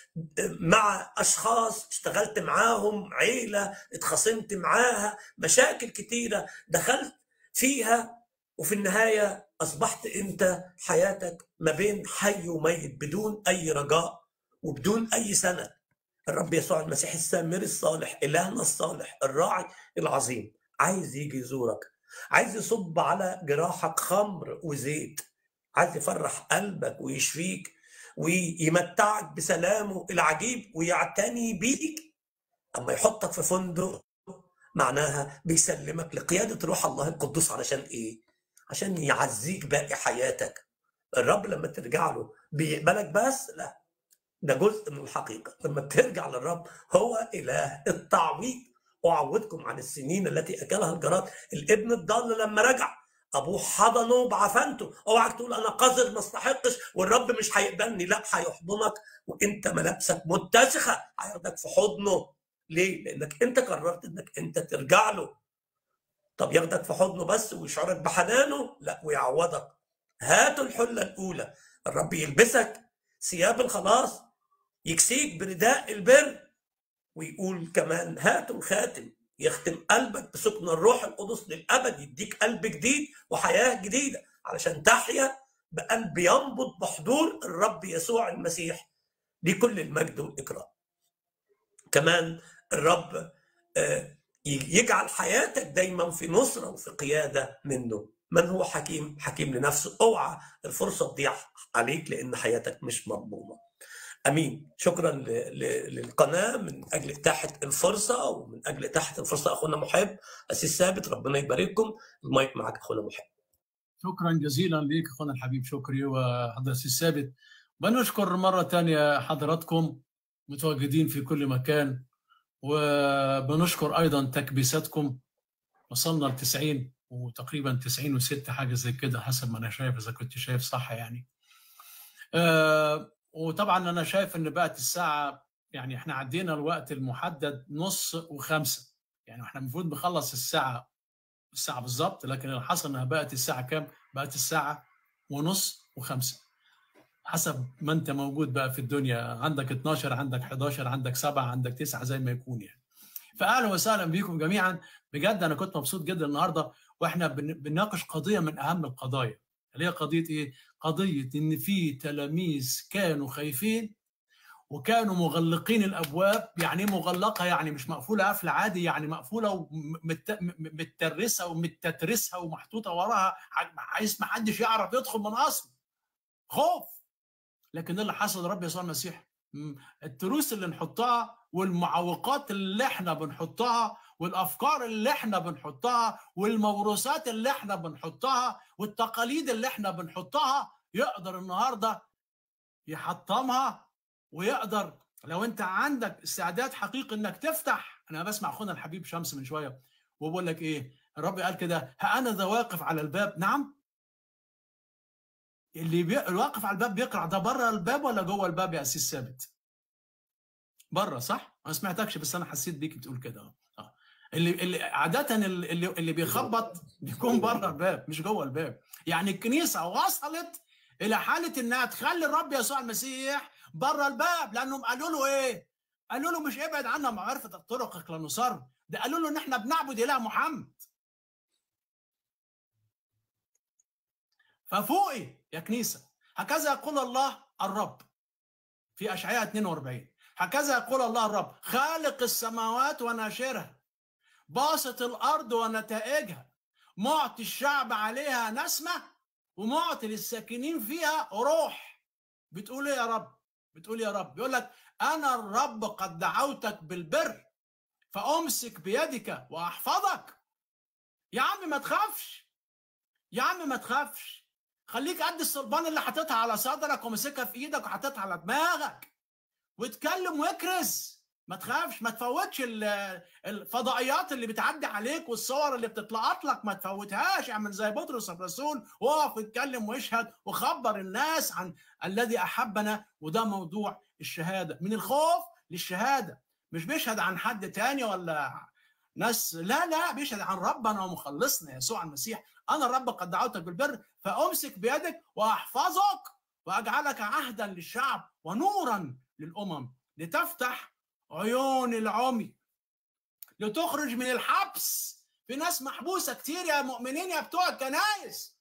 مع أشخاص اشتغلت معاهم عيلة اتخاصمت معاها مشاكل كتيرة دخلت فيها وفي النهاية أصبحت أنت حياتك ما بين حي وميت بدون أي رجاء وبدون أي سند الرب يسوع المسيح السامري الصالح إلهنا الصالح الراعي العظيم عايز يجي يزورك عايز يصب على جراحك خمر وزيت عايز يفرح قلبك ويشفيك ويمتعك بسلامه العجيب ويعتني بيك اما يحطك في فندق معناها بيسلمك لقياده روح الله القدوس علشان ايه؟ عشان يعزيك باقي حياتك الرب لما ترجع له بيقبلك بس لا ده جزء من الحقيقه لما ترجع للرب هو اله التعويض اعوضكم عن السنين التي اكلها الجراد الابن الضال لما رجع ابوه حضنه بعفنته اوعك تقول انا قذر ما استحقش والرب مش هيقبلني لا هيحضنك وانت ملابسك متسخه هياخدك في حضنه ليه؟ لانك انت قررت انك انت ترجع له طب ياخدك في حضنه بس ويشعرك بحنانه لا ويعوضك هاتوا الحله الاولى الرب يلبسك ثياب الخلاص يكسيك برداء البر ويقول كمان هاتوا الخاتم يختم قلبك بسكن الروح القدس للابد يديك قلب جديد وحياه جديده علشان تحيا بقلب ينبض بحضور الرب يسوع المسيح لكل المجد والاكرام. كمان الرب آه، يجعل حياتك دايما في نصره وفي قياده منه. من هو حكيم؟ حكيم لنفسه، اوعى الفرصه تضيع عليك لان حياتك مش مضمونه. امين شكرا ل- ل- للقناه من اجل اتاحه الفرصه ومن اجل اتاحه الفرصه اخونا محب اسيس ثابت ربنا يبارككم المايك معك اخونا محب شكرا جزيلا ليك اخونا الحبيب شكري وحضرتك الثابت بنشكر مرة تانية حضراتكم متواجدين في كل مكان وبنشكر أيضا تكبيساتكم وصلنا ل 90 وتقريبا 90 و6 حاجة زي كده حسب ما أنا شايف إذا كنت شايف صح يعني آه وطبعا أنا شايف إن بقت الساعة يعني إحنا عدينا الوقت المحدد نص وخمسة يعني إحنا المفروض نخلص الساعة الساعة بالظبط لكن اللي حصل إنها بقت الساعة كام؟ بقت الساعة ونص وخمسة حسب ما انت موجود بقى في الدنيا عندك 12 عندك 11 عندك 7 عندك 9 زي ما يكون يعني فاهلا وسهلا بكم جميعا بجد انا كنت مبسوط جدا النهارده واحنا بن- بنناقش قضيه من اهم القضايا اللي هي قضيه ايه؟ قضيه ان في تلاميذ كانوا خايفين وكانوا مغلقين الابواب يعني ايه مغلقه يعني مش مقفوله قفل عادي يعني مقفوله ومترسه ومتترسه ومحطوطه وراها عايز ما حدش يعرف يدخل من اصل خوف لكن اللي حصل رب يسوع المسيح م- التروس اللي نحطها والمعوقات اللي احنا بنحطها والافكار اللي احنا بنحطها والموروثات اللي احنا بنحطها والتقاليد اللي احنا بنحطها يقدر النهارده يحطمها ويقدر لو انت عندك استعداد حقيقي انك تفتح انا بسمع اخونا الحبيب شمس من شويه وبقول لك ايه الرب قال كده ها انا ذا واقف على الباب نعم اللي بي... واقف على الباب بيقرع ده بره الباب ولا جوه الباب يا اسيس ثابت بره صح انا ما سمعتكش بس انا حسيت بيك بتقول كده اه اللي اللي عاده اللي اللي بيخبط بيكون بره الباب مش جوه الباب يعني الكنيسه وصلت الى حاله انها تخلي الرب يسوع المسيح بره الباب لانهم قالوا له ايه قالوا له مش ابعد عنا معرفه طرقك لنصر ده قالوا له ان احنا بنعبد اله محمد ففوقي يا كنيسه هكذا يقول الله الرب في اشعياء 42 هكذا يقول الله الرب خالق السماوات وناشرها باسط الارض ونتائجها معطي الشعب عليها نسمه ومعطي للساكنين فيها روح بتقول ايه يا رب بتقول يا رب بيقول لك انا الرب قد دعوتك بالبر فامسك بيدك واحفظك يا عم ما تخافش يا عم ما تخافش خليك قد الصلبان اللي حاططها على صدرك ومسكها في ايدك وحاططها على دماغك واتكلم واكرز ما تخافش ما تفوتش ال- الفضائيات اللي بتعدي عليك والصور اللي بتطلعت لك ما تفوتهاش اعمل زي بطرس الرسول وقف واتكلم واشهد وخبر الناس عن الذي احبنا وده موضوع الشهاده من الخوف للشهاده مش بيشهد عن حد تاني ولا ناس لا لا بيشهد عن ربنا ومخلصنا يسوع المسيح انا الرب قد دعوتك بالبر فامسك بيدك واحفظك واجعلك عهدا للشعب ونورا للامم لتفتح عيون العمي لتخرج من الحبس في ناس محبوسه كتير يا مؤمنين يا بتوع الكنايس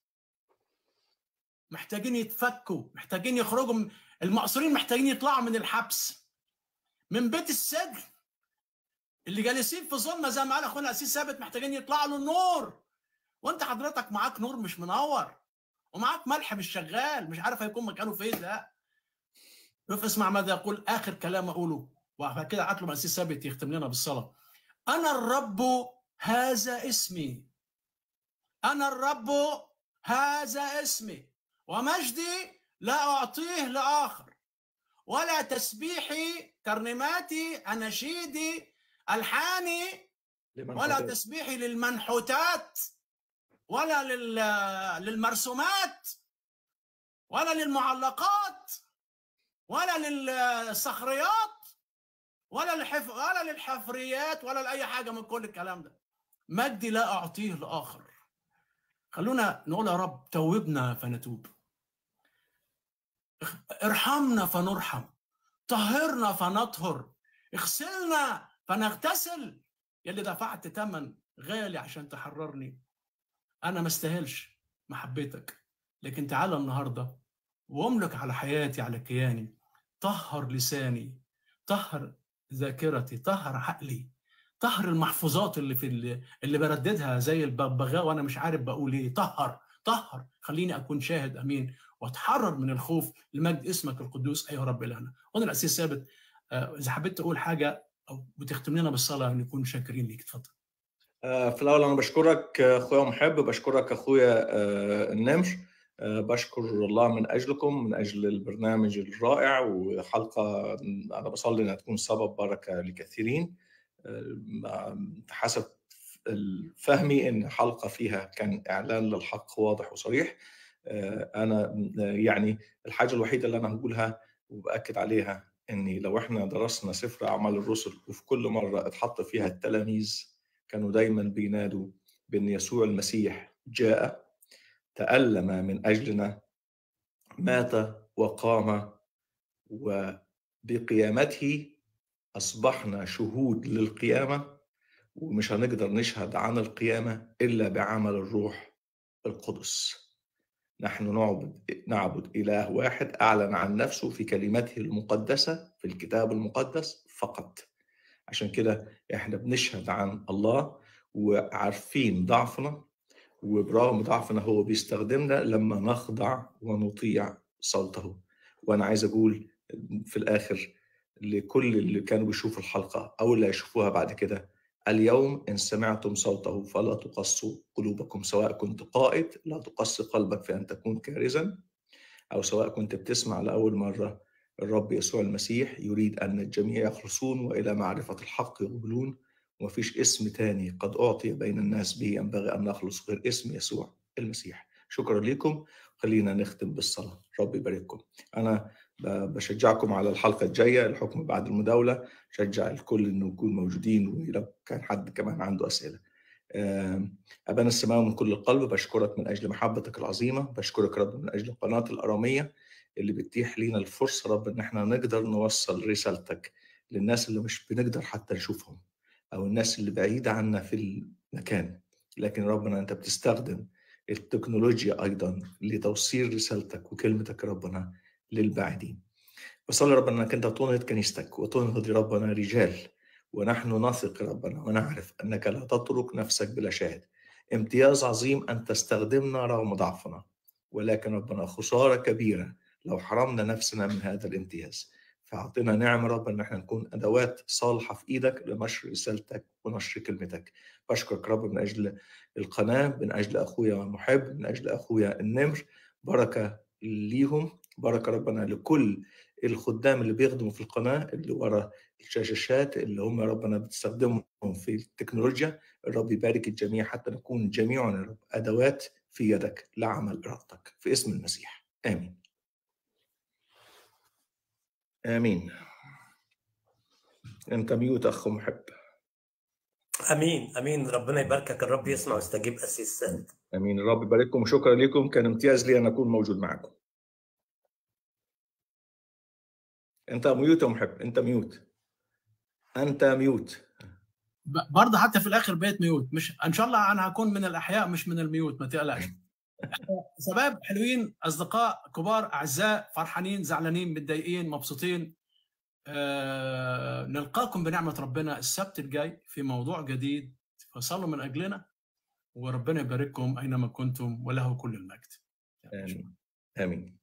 محتاجين يتفكوا محتاجين يخرجوا من- المأسورين محتاجين يطلعوا من الحبس من بيت السجن اللي جالسين في ظلمه زي ما قال اخونا اسيس ثابت محتاجين يطلعوا للنور وانت حضرتك معاك نور مش منور ومعاك ملح مش شغال مش عارف هيكون مكانه فين لا شوف اسمع ماذا يقول اخر كلام اقوله وبعد كده عطله من اسيس ثابت يختم لنا بالصلاه انا الرب هذا اسمي انا الرب هذا اسمي ومجدي لا اعطيه لاخر ولا تسبيحي ترنيماتي اناشيدي الحاني لمن ولا حدث. تسبيحي للمنحوتات ولا لل- للمرسومات ولا للمعلقات ولا للصخريات ولا للحف... ولا للحفريات ولا لاي حاجه من كل الكلام ده مجدي لا اعطيه لاخر خلونا نقول يا رب توبنا فنتوب ارحمنا فنرحم طهرنا فنطهر اغسلنا فنغتسل يلي دفعت ثمن غالي عشان تحررني انا ما استاهلش محبتك لكن تعالى النهارده واملك على حياتي على كياني طهر لساني طهر ذاكرتي طهر عقلي طهر المحفوظات اللي في اللي, اللي برددها زي الببغاء وانا مش عارف بقول ايه طهر طهر خليني اكون شاهد امين واتحرر من الخوف لمجد اسمك القدوس ايها رب الهنا وانا الاسيس ثابت آه، اذا حبيت تقول حاجه او بتختم لنا بالصلاه نكون شاكرين ليك اتفضل آه، في الأول أنا بشكرك آه، أخويا محب بشكرك أخويا آه، النمر آه، بشكر الله من أجلكم من أجل البرنامج الرائع وحلقة أنا بصلي إنها تكون سبب بركة لكثيرين آه، حسب فهمي إن حلقة فيها كان إعلان للحق واضح وصريح آه، أنا آه، يعني الحاجة الوحيدة اللي أنا هقولها وبأكد عليها إني لو إحنا درسنا سفر أعمال الرسل وفي كل مرة اتحط فيها التلاميذ كانوا دايما بينادوا بان يسوع المسيح جاء تألم من اجلنا مات وقام وبقيامته اصبحنا شهود للقيامه ومش هنقدر نشهد عن القيامه الا بعمل الروح القدس نحن نعبد نعبد اله واحد اعلن عن نفسه في كلمته المقدسه في الكتاب المقدس فقط عشان كده احنا بنشهد عن الله وعارفين ضعفنا وبرغم ضعفنا هو بيستخدمنا لما نخضع ونطيع صوته وانا عايز اقول في الاخر لكل اللي كانوا بيشوفوا الحلقه او اللي هيشوفوها بعد كده اليوم ان سمعتم صوته فلا تقصوا قلوبكم سواء كنت قائد لا تقص قلبك في ان تكون كارزا او سواء كنت بتسمع لاول مره الرب يسوع المسيح يريد أن الجميع يخلصون وإلى معرفة الحق يقبلون ومفيش اسم تاني قد أعطي بين الناس به ينبغي أن نخلص غير اسم يسوع المسيح شكرا لكم خلينا نختم بالصلاة رب يبارككم أنا ب- بشجعكم على الحلقة الجاية الحكم بعد المداولة شجع الكل أنه يكون موجودين ولو كان حد كمان عنده أسئلة آم، أبانا السماء من كل القلب بشكرك من أجل محبتك العظيمة بشكرك رب من أجل قناة الأرامية اللي بتتيح لينا الفرصة رب إن إحنا نقدر نوصل رسالتك للناس اللي مش بنقدر حتى نشوفهم أو الناس اللي بعيدة عنا في المكان لكن ربنا أنت بتستخدم التكنولوجيا أيضا لتوصيل رسالتك وكلمتك ربنا للبعيدين بصلي ربنا أنك أنت تنهض كنيستك وتنهض ربنا رجال ونحن نثق ربنا ونعرف أنك لا تترك نفسك بلا شاهد امتياز عظيم أن تستخدمنا رغم ضعفنا ولكن ربنا خسارة كبيرة لو حرمنا نفسنا من هذا الامتياز فأعطنا نعمة رب أن احنا نكون أدوات صالحة في إيدك لنشر رسالتك ونشر كلمتك بشكرك رب من أجل القناة من أجل أخويا المحب من أجل أخويا النمر بركة ليهم بركة ربنا لكل الخدام اللي بيخدموا في القناة اللي ورا الشاشات اللي هم ربنا بتستخدمهم في التكنولوجيا الرب يبارك الجميع حتى نكون جميعنا يا رب أدوات في يدك لعمل إرادتك في اسم المسيح آمين آمين أنت ميوت أخ محب امين امين ربنا يباركك الرب يسمع ويستجيب اسيس ثابت امين الرب يبارككم وشكرا لكم كان امتياز لي ان اكون موجود معكم انت ميوت يا محب انت ميوت انت ميوت ب- برضه حتى في الاخر بقيت ميوت مش ان شاء الله انا هكون من الاحياء مش من الميوت ما تقلقش شباب حلوين اصدقاء كبار اعزاء فرحانين زعلانين متضايقين مبسوطين آه نلقاكم بنعمه ربنا السبت الجاي في موضوع جديد فصلوا من اجلنا وربنا يبارككم اينما كنتم وله كل المجد امين امين